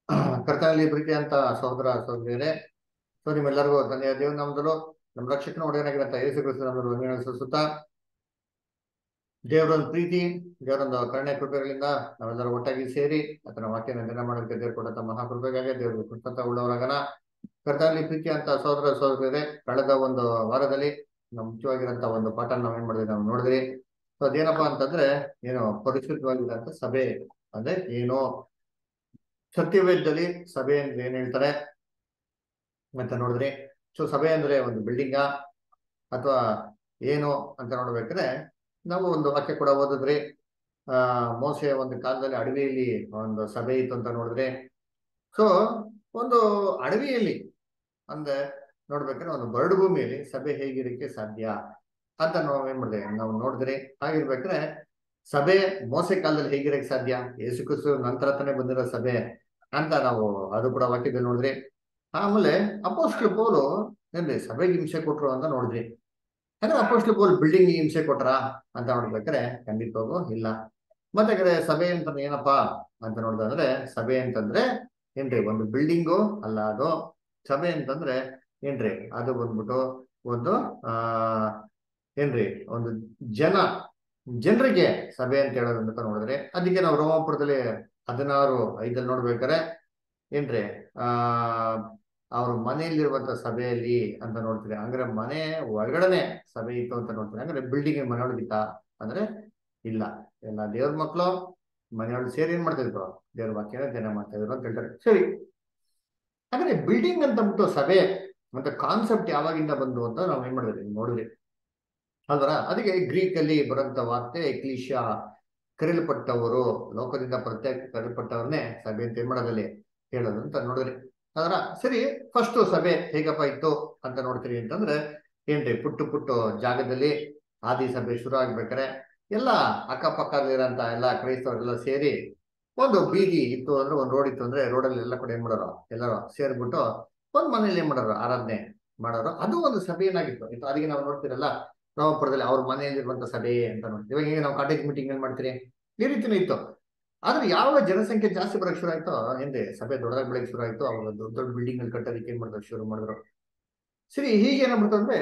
ಕರ್ತನಲ್ಲಿ ಪ್ರೀತಿ ಅಂತ ಸಹೋದರ ಸಹೋದರಿಯರೇ ಸೊ ನಿಮ್ಮೆಲ್ಲರಿಗೂ ಧನ್ಯ ದೇವ್ ನಮ್ದಲು ನಮ್ಮ ರಕ್ಷಕನ ಒಡೆಯನಾಗಿರಂತ ಯೇಸು ಕ್ರಿಸ್ತು ನಮ್ಮನ್ನು ವಂದನೆಗಳನ್ನು ಸಲ್ಲಿಸುತ್ತಾ ದೇವರೊಂದು ಪ್ರೀತಿ ದೇವರೊಂದು ಕರುಣೆ ಕೃಪೆಗಳಿಂದ ನಾವೆಲ್ಲರೂ ಒಟ್ಟಾಗಿ ಸೇರಿ ಆತನ ವಾಕ್ಯನ ಧ್ಯಾನ ಮಾಡೋದಕ್ಕೆ ದೇವರು ಕೊಟ್ಟಂತ ಮಹಾಕೃಪೆಗಾಗಿ ದೇವರು ಕೃತಂತ ಉಳ್ಳವರಾಗನ ಕರ್ತನಲ್ಲಿ ಪ್ರೀತಿ ಅಂತ ಸಹೋದರ ಸಹೋದರಿಯರೇ ಕಳೆದ ಒಂದು ವಾರದಲ್ಲಿ ನಾವು ಮುಖ್ಯವಾಗಿರಂತ ಒಂದು ಪಾಠ ನಾವ್ ಏನ್ ಮಾಡಿದ್ವಿ ನಾವು ನೋಡಿದ್ರಿ ಸೊ ಅದೇನಪ್ಪಾ ಅಂತಂದ್ರೆ ಏನು ಪರಿಶುದ್ಧವಾಗಿರಂತ ಸಭೆ ಅಂದ್ರೆ ಏನು ಸತ್ಯವೇದದಲ್ಲಿ ಸಭೆ ಅಂದ್ರೆ ಏನ್ ಹೇಳ್ತಾರೆ ಅಂತ ನೋಡಿದ್ರಿ ಸೊ ಸಭೆ ಅಂದ್ರೆ ಒಂದು ಬಿಲ್ಡಿಂಗ ಅಥವಾ ಏನು ಅಂತ ನೋಡ್ಬೇಕಾದ್ರೆ ನಾವು ಒಂದು ವಾಕ್ಯ ಕೂಡ ಓದಿದ್ರಿ ಆ ಮೋಸೆ ಒಂದು ಕಾಲದಲ್ಲಿ ಅಡವಿಯಲ್ಲಿ ಒಂದು ಸಭೆ ಇತ್ತು ಅಂತ ನೋಡಿದ್ರಿ ಸೊ ಒಂದು ಅಡವಿಯಲ್ಲಿ ಅಂದ್ರೆ ನೋಡ್ಬೇಕಾದ್ರೆ ಒಂದು ಬರಡು ಭೂಮಿಯಲ್ಲಿ ಸಭೆ ಹೇಗಿರಕ್ಕೆ ಸಾಧ್ಯ ಅಂತ ನಾವು ಏನ್ ಮಾಡಿದೆ ನಾವು ನೋಡಿದ್ರಿ ಹಾಗಿರ್ಬೇಕಾದ್ರೆ ಸಭೆ ಮೋಸೆ ಕಾಲದಲ್ಲಿ ಹೇಗಿರಕ್ಕೆ ಸಾಧ್ಯ ಯೇಸು ಕ್ರಿಸ್ತು ನಂತರ ತಾನೇ ಬಂದಿರೋ ಸಭೆ ಅಂತ ನಾವು ಅದು ಕೂಡ ವಾಕ್ಯದಲ್ಲಿ ನೋಡಿದ್ರಿ ಆಮೇಲೆ ಅಪೋಸ್ಟ್ಲ್ ಪೌಲು ಏನ್ರಿ ಸಭೆಗೆ ಹಿಂಸೆ ಕೊಟ್ರು ಅಂತ ನೋಡಿದ್ರಿ ಯಾಕಂದ್ರೆ ಅಪೋಸ್ಟ್ಲ್ ಪೌಲ್ ಬಿಲ್ಡಿಂಗ್ ಹಿಂಸೆ ಕೊಟ್ರ ಅಂತ ನೋಡ್ಬೇಕಾದ್ರೆ ಖಂಡಿತವಾಗೂ ಇಲ್ಲ ಮತ್ತೆ ಕಡೆ ಸಭೆ ಅಂತ ಏನಪ್ಪಾ ಅಂತ ನೋಡಿದ್ರೆ ಸಭೆ ಅಂತಂದ್ರೆ ಏನ್ರಿ ಒಂದು ಬಿಲ್ಡಿಂಗು ಅಲ್ಲ ಅದು ಸಭೆ ಅಂತಂದ್ರೆ ಏನ್ರಿ ಅದು ಬಂದ್ಬಿಟ್ಟು ಒಂದು ಆ ಏನ್ರಿ ಒಂದು ಜನ ಜನರಿಗೆ ಸಭೆ ಅಂತ ಹೇಳೋದು ಅಂತ ನೋಡಿದ್ರೆ ಅದಕ್ಕೆ ನಾವು ರೋಮಾಪುರದಲ್ಲಿ ಹದಿನಾರು ಐದಲ್ಲಿ ನೋಡ್ಬೇಕಾರೆ ಏನ್ರಿ ಆ ಅವ್ರ ಮನೆಯಲ್ಲಿರುವಂತ ಸಭೆಯಲ್ಲಿ ಅಂತ ನೋಡ್ತೀರಿ ಅಂದ್ರೆ ಮನೆ ಒಳಗಡೆನೆ ಸಭೆ ಇತ್ತು ಅಂತ ನೋಡ್ತೀರಿ ಅಂದ್ರೆ ಬಿಲ್ಡಿಂಗ್ ಮನೆಯೊಳಗಿತ್ತ ಅಂದ್ರೆ ಇಲ್ಲ ಎಲ್ಲ ದೇವ್ರ ಮಕ್ಕಳು ಮನೆಯೊಳಗೆ ಸೇರಿ ಏನ್ ಮಾಡ್ತಿದ್ರು ದೇವ್ರ ವಾಕ್ಯನ ಧ್ಯಾನ ಮಾಡ್ತಾ ಇದ್ರು ಅಂತ ಹೇಳ್ತಾರೆ ಸರಿ ಹಾಗಾದ್ರೆ ಬಿಲ್ಡಿಂಗ್ ಅಂತ ಬಿಟ್ಟು ಸಭೆ ಮತ್ತೆ ಕಾನ್ಸೆಪ್ಟ್ ಯಾವಾಗಿಂದ ಬಂದು ಅಂತ ನಾವು ಏನ್ ಮಾಡಿದ್ರಿ ನೋಡಿದ್ರಿ ಅಲ್ವರ ಅದಕ್ಕೆ ಗ್ರೀಕ್ ಅಲ್ಲಿ ಬರುವಂತ ವಾರ್ತೆ ಎಕ್ಲಿಶಾ ಕರೆಯಲ್ಪಟ್ಟವರು ಲೋಕದಿಂದ ಪ್ರತ್ಯೇಕ ಕರೆಯಲ್ಪಟ್ಟವ್ರನ್ನೇ ಸಭೆ ಅಂತ ಏನ್ ಮಾಡೋದಲ್ಲಿ ಹೇಳೋದು ಅಂತ ನೋಡಿದ್ರಿ ಅದರ ಸರಿ ಫಸ್ಟ್ ಸಭೆ ಹೇಗಪ್ಪ ಇತ್ತು ಅಂತ ನೋಡ್ತೀರಿ ಅಂತಂದ್ರೆ ಏನ್ರಿ ಪುಟ್ಟು ಪುಟ್ಟು ಜಾಗದಲ್ಲಿ ಆದಿ ಸಭೆ ಶುರು ಆಗ್ಬೇಕಾರೆ ಎಲ್ಲ ಅಕ್ಕಪಕ್ಕದಲ್ಲಿರೋಂತ ಎಲ್ಲ ಕ್ರೈಸ್ತವರೆಲ್ಲ ಸೇರಿ ಒಂದು ಬೀದಿ ಇತ್ತು ಅಂದ್ರೆ ಒಂದು ರೋಡ್ ಇತ್ತು ಅಂದ್ರೆ ರೋಡಲ್ಲಿ ಎಲ್ಲ ಕೂಡ ಏನ್ ಮಾಡೋರು ಎಲ್ಲರೂ ಸೇರ್ಬಿಟ್ಟು ಒಂದ್ ಮನೇಲಿ ಏನ್ ಮಾಡೋರು ಆರಾಧನೆ ಮಾಡೋರು ಅದು ಒಂದು ಸಭೆ ಏನಾಗಿತ್ತು ಇತ್ತು ಅದಕ್ಕೆ ನಾವು ನೋಡ್ತಿರಲ್ಲ ನವಪುರದಲ್ಲಿ ಅವ್ರ ಮನೆಯಲ್ಲಿರುವಂತ ಸಭೆ ಅಂತ ನೋಡ್ತೀವಿ ಇವಾಗ ಈಗ ನಾವು ಕಾಟೇಜ್ ಮೀಟಿಂಗ್ ಏನ್ ಮಾಡ್ತೀರಿ ಈ ರೀತಿನೂ ಇತ್ತು ಆದ್ರೆ ಯಾವ ಜನಸಂಖ್ಯೆ ಜಾಸ್ತಿ ಬರಕ್ ಶುರು ಆಯ್ತೋ ಏನ್ರಿ ಸಭೆ ದೊಡ್ಡದಾಗಿ ಬೆಳಗ್ಗೆ ಶುರು ಆಯ್ತು ಅವಾಗ ದೊಡ್ಡ ದೊಡ್ಡ ಬಿಲ್ಡಿಂಗ್ ಅಲ್ಲಿ ಕಟ್ಟೋದಕ್ಕೆ ಏನ್ ಮಾಡಿದ್ರು ಶುರು ಮಾಡಿದ್ರು ಸರಿ ಹೀಗೆ ಏನಾಗ್ಬಿಡ್ತು ಅಂದ್ರೆ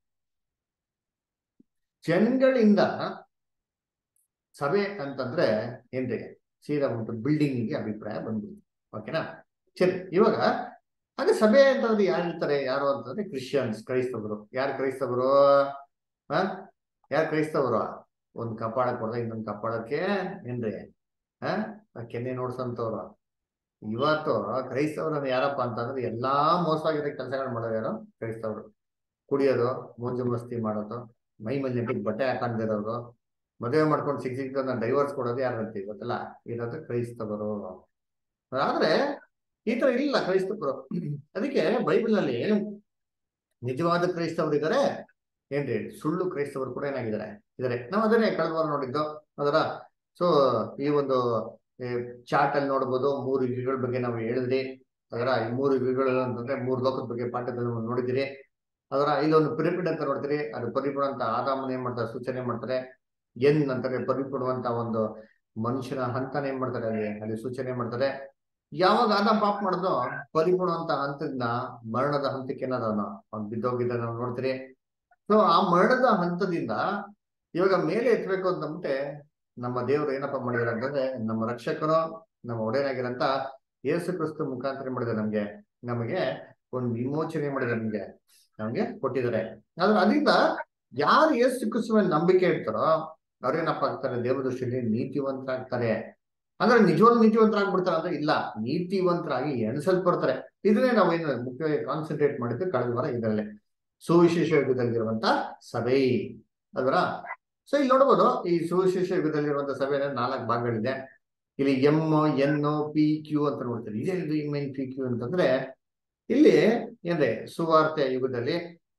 ಜನಗಳಿಂದ ಸಭೆ ಅಂತಂದ್ರೆ ಏನ್ರಿ ಸೀದಾ ಉಂಟು ಬಿಲ್ಡಿಂಗಿಗೆ ಅಭಿಪ್ರಾಯ ಬಂದ್ಬಿಡ್ತು ಓಕೆನಾ ಸರಿ ಇವಾಗ ಅದೇ ಸಭೆ ಅಂತಂದ್ರೆ ಯಾರು ಇರ್ತಾರೆ ಯಾರು ಅಂತಂದ್ರೆ ಕ್ರಿಶ್ಚಿಯನ್ಸ್ ಕ್ರೈಸ್ತವರು ಯಾರು ಕ್ರೈಸ್ತವರು ಹ ಯಾರು ಕ್ರೈಸ್ತವರು ಒಂದ್ ಕಪಾಳ ಕೊಡದ ಇನ್ನೊಂದ್ ಕಪಾಳಕ್ಕೆ ಏನ್ರಿ ಹ ಕೆನ್ನೆ ನೋಡ್ಸಂತವ್ರು ಇವತ್ತು ಕ್ರೈಸ್ತವ್ರನ್ನ ಯಾರಪ್ಪ ಅಂತಂದ್ರೆ ಎಲ್ಲಾ ಮೋಸವಾಗಿರೋ ಕೆಲಸಗಳು ಮಾಡೋರು ಯಾರು ಕ್ರೈಸ್ತವ್ರು ಕುಡಿಯೋದು ಮೋಜು ಮಸ್ತಿ ಮಾಡೋದು ಮೈ ಮೇಲೆ ನೆಟ್ಟಿಗೆ ಬಟ್ಟೆ ಹಾಕೊಂಡಿರೋರು ಮದುವೆ ಮಾಡ್ಕೊಂಡು ಸಿಕ್ ಸಿಕ್ತನ್ನ ಡೈವರ್ಸ್ ಕೊಡೋದು ಯಾರು ಅಂತೀವಿ ಗೊತ್ತಲ್ಲ ಇರೋದು ಕ್ರೈಸ್ತವರು ಆದ್ರೆ ಈ ತರ ಇಲ್ಲ ಕ್ರೈಸ್ತವರು ಅದಕ್ಕೆ ಬೈಬಲ್ ನಲ್ಲಿ ನಿಜವಾದ ಕ್ರೈಸ್ತವರು ಇದ್ದಾರೆ ಏನ್ರಿ ಸುಳ್ಳು ಕ್ರೈಸ್ತವರು ಕೂಡ ಏನಾಗಿದ್ದಾರೆ ಇದಾರೆ ನಾವು ಅದನ್ನೇ ಕಳೆದ ವಾರ ನೋಡಿದ್ದು ಅದರ ಸೊ ಈ ಒಂದು ಚಾರ್ಟ್ ಅಲ್ಲಿ ನೋಡ್ಬೋದು ಮೂರು ಯುಗಗಳ ಬಗ್ಗೆ ನಾವು ಹೇಳಿದ್ರಿ ಅದರ ಈ ಮೂರು ಯುಗಗಳು ಅಂತಂದ್ರೆ ಮೂರು ಲೋಕದ ಬಗ್ಗೆ ಪಾಠದಲ್ಲಿ ನೋಡಿದಿರಿ ಅದರ ಇಲ್ಲೊಂದು ಪಿರಮಿಡ್ ಅಂತ ನೋಡ್ತೀರಿ ಅದು ಪರಿಪೂರ್ಣ ಅಂತ ಆದಾಮನ ಏನ್ ಮಾಡ್ತಾರೆ ಸೂಚನೆ ಮಾಡ್ತಾರೆ ಎನ್ ಅಂತಾರೆ ಪರಿಪೂರ್ಣವಂತ ಒಂದು ಮನುಷ್ಯನ ಹಂತನ ಏನ್ ಮಾಡ್ತಾರೆ ಅಲ್ಲಿ ಅಲ್ಲಿ ಸೂಚನೆ ಮಾಡ್ತಾರೆ ಯಾವಾಗ ಆದ ಪಾಪ ಮಾಡಿದ್ನೋ ಪರಿಪೂರ್ಣವಂತ ಹಂತದಿಂದ ಮರಣದ ಹಂತಕ್ಕೆ ಏನಾದ ಅವ್ನು ಬಿದ್ದೋಗಿದ್ದ ನಾವು ನೋಡ್ತೀರಿ ಸೊ ಆ ಮರಣದ ಹಂತದಿಂದ ಇವಾಗ ಮೇಲೆ ಎತ್ತಬೇಕು ಅಂತಂದ್ರೆ ನಮ್ಮ ದೇವರು ಏನಪ್ಪಾ ಮಾಡಿದಾರೆ ಅಂತಂದ್ರೆ ನಮ್ಮ ರಕ್ಷಕರು ನಮ್ಮ ಒಡೆಯನಾಗಿರಂತ ಯೇಸು ಕ್ರಿಸ್ತು ಮುಖಾಂತರ ಮಾಡಿದ್ದಾರೆ ನಮ್ಗೆ ನಮಗೆ ಒಂದು ವಿಮೋಚನೆ ಮಾಡಿದ್ದಾರೆ ನಮ್ಗೆ ನಮ್ಗೆ ಕೊಟ್ಟಿದ್ದಾರೆ ಆದ್ರೆ ಅದರಿಂದ ಯಾರು ಯೇಸು ಕ್ರಿಸ್ತು ಮೇಲೆ ನಂಬಿಕೆ ಇಡ್ತಾರೋ ಅವ್ರೇನಪ್ಪ ಆಗ್ತಾರೆ ದೇವರ ದೃಷ್ಟಿಯಲ್ಲಿ ನೀತಿವಂತರಾಗ್ತಾರೆ ಅಂದ್ರೆ ನಿಜವಾದ ನೀತಿವಂತರಾಗ್ಬಿಡ್ತಾರೆ ಅಂದ್ರೆ ಇಲ್ಲ ನೀತಿವಂತರಾಗಿ ಎಣಿಸಲ್ಪಡ್ತಾರೆ ಇದನ್ನೇ ನಾವೇನು ಮುಖ್ಯವಾಗಿ ಕಾನ್ಸಂಟ್ರೇಟ್ ಮಾಡಿದ್ದು ಕಳೆದ ವಾರ ಇದರಲ್ಲೇ ಸುವಿಶೇಷ ಯುಗದಲ್ಲಿರುವಂತ ಸಭೆ ಅದರ ಸೊ ಇಲ್ಲಿ ನೋಡ್ಬೋದು ಈ ಸುವಿಶೇಷ ಯುಗದಲ್ಲಿರುವಂತ ಸಭೆ ನಾಲ್ಕು ಭಾಗಗಳಿದೆ ಇಲ್ಲಿ ಎಂ ಎನ್ ಪಿ ಕ್ಯೂ ಅಂತ ನೋಡ್ತೀರಿ ಇದೇ ಇದು ಎಂ ಎನ್ ಪಿ ಕ್ಯೂ ಅಂತಂದ್ರೆ ಇಲ್ಲಿ ಏನ್ರೆ ಸುವಾರ್ತೆ ಯುಗದಲ್ಲಿ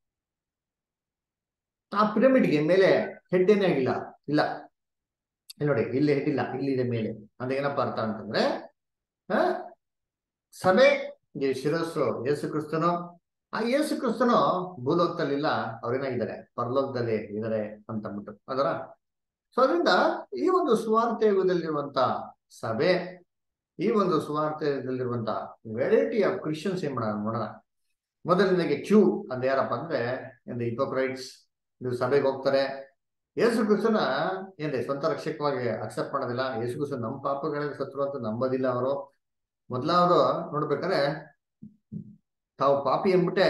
ಆ ಪಿರಮಿಡ್ಗೆ ಮೇಲೆ ಹೆಡ್ ಏನೇ ಆಗಿಲ್ಲ ಇಲ್ಲ ಇಲ್ಲಿ ನೋಡಿ ಇಲ್ಲಿ ಹೆಡ್ ಇಲ್ಲ ಇಲ್ಲಿದೆ ಮೇಲೆ ಅಂದ್ರೆ ಏನಪ್ಪಾ ಅರ್ಥ ಅಂತಂದ್ರೆ ಸಭೆ ಶಿರಸ್ಸು ಯೇಸು ಕ್ರಿಸ್ತನು ಆ ಯೇಸು ಕ್ರಿಸ್ತನು ಭೂಲೋಕದಲ್ಲಿಲ್ಲ ಅವ್ರೇನಾಗಿದ್ದಾರೆ ಪರಲೋಕದಲ್ಲಿ ಇದ್ದಾರೆ ಅಂತ ಅಂದ್ಬಿಟ್ಟು ಅದರ ಸೊ ಅದರಿಂದ ಈ ಒಂದು ಸ್ವಾರ್ಥ ಯುಗದಲ್ಲಿರುವಂತ ಸಭೆ ಈ ಒಂದು ಸುವಾರ್ತೆಯಲ್ಲಿರುವಂತ ವೆರೈಟಿ ಆಫ್ ಕ್ರಿಶ್ಚಿಯನ್ಸ್ ಏನ್ ಮಾಡೋಣ ನೋಡೋಣ ಮೊದಲನೇಗೆ ಕ್ಯೂ ಅಂದ್ರೆ ಯಾರಪ್ಪ ಅಂದ್ರೆ ಒಂದು ಹಿಪೋಕ್ರೈಟ್ಸ್ ಇದು ಸಭೆಗೆ ಹೋಗ್ತಾರೆ ಯೇಸು ಕ್ರಿಸ್ತನ ಏನ್ರಿ ಸ್ವಂತ ರಕ್ಷಕವಾಗಿ ಅಕ್ಸೆಪ್ಟ್ ಮಾಡೋದಿಲ್ಲ ಯೇಸು ಕ್ರಿಸ್ತ ನಮ್ಮ ಪಾಪಗಳಿಗೆ ಸತ್ರು ಅಂತ ನಂಬೋದಿಲ್ಲ ಅವರು ಮೊದ್ಲ ಅವರು ನೋಡ್ಬೇಕಾದ್ರೆ ತಾವು ಪಾಪಿ ಅಂದ್ಬಿಟ್ಟೆ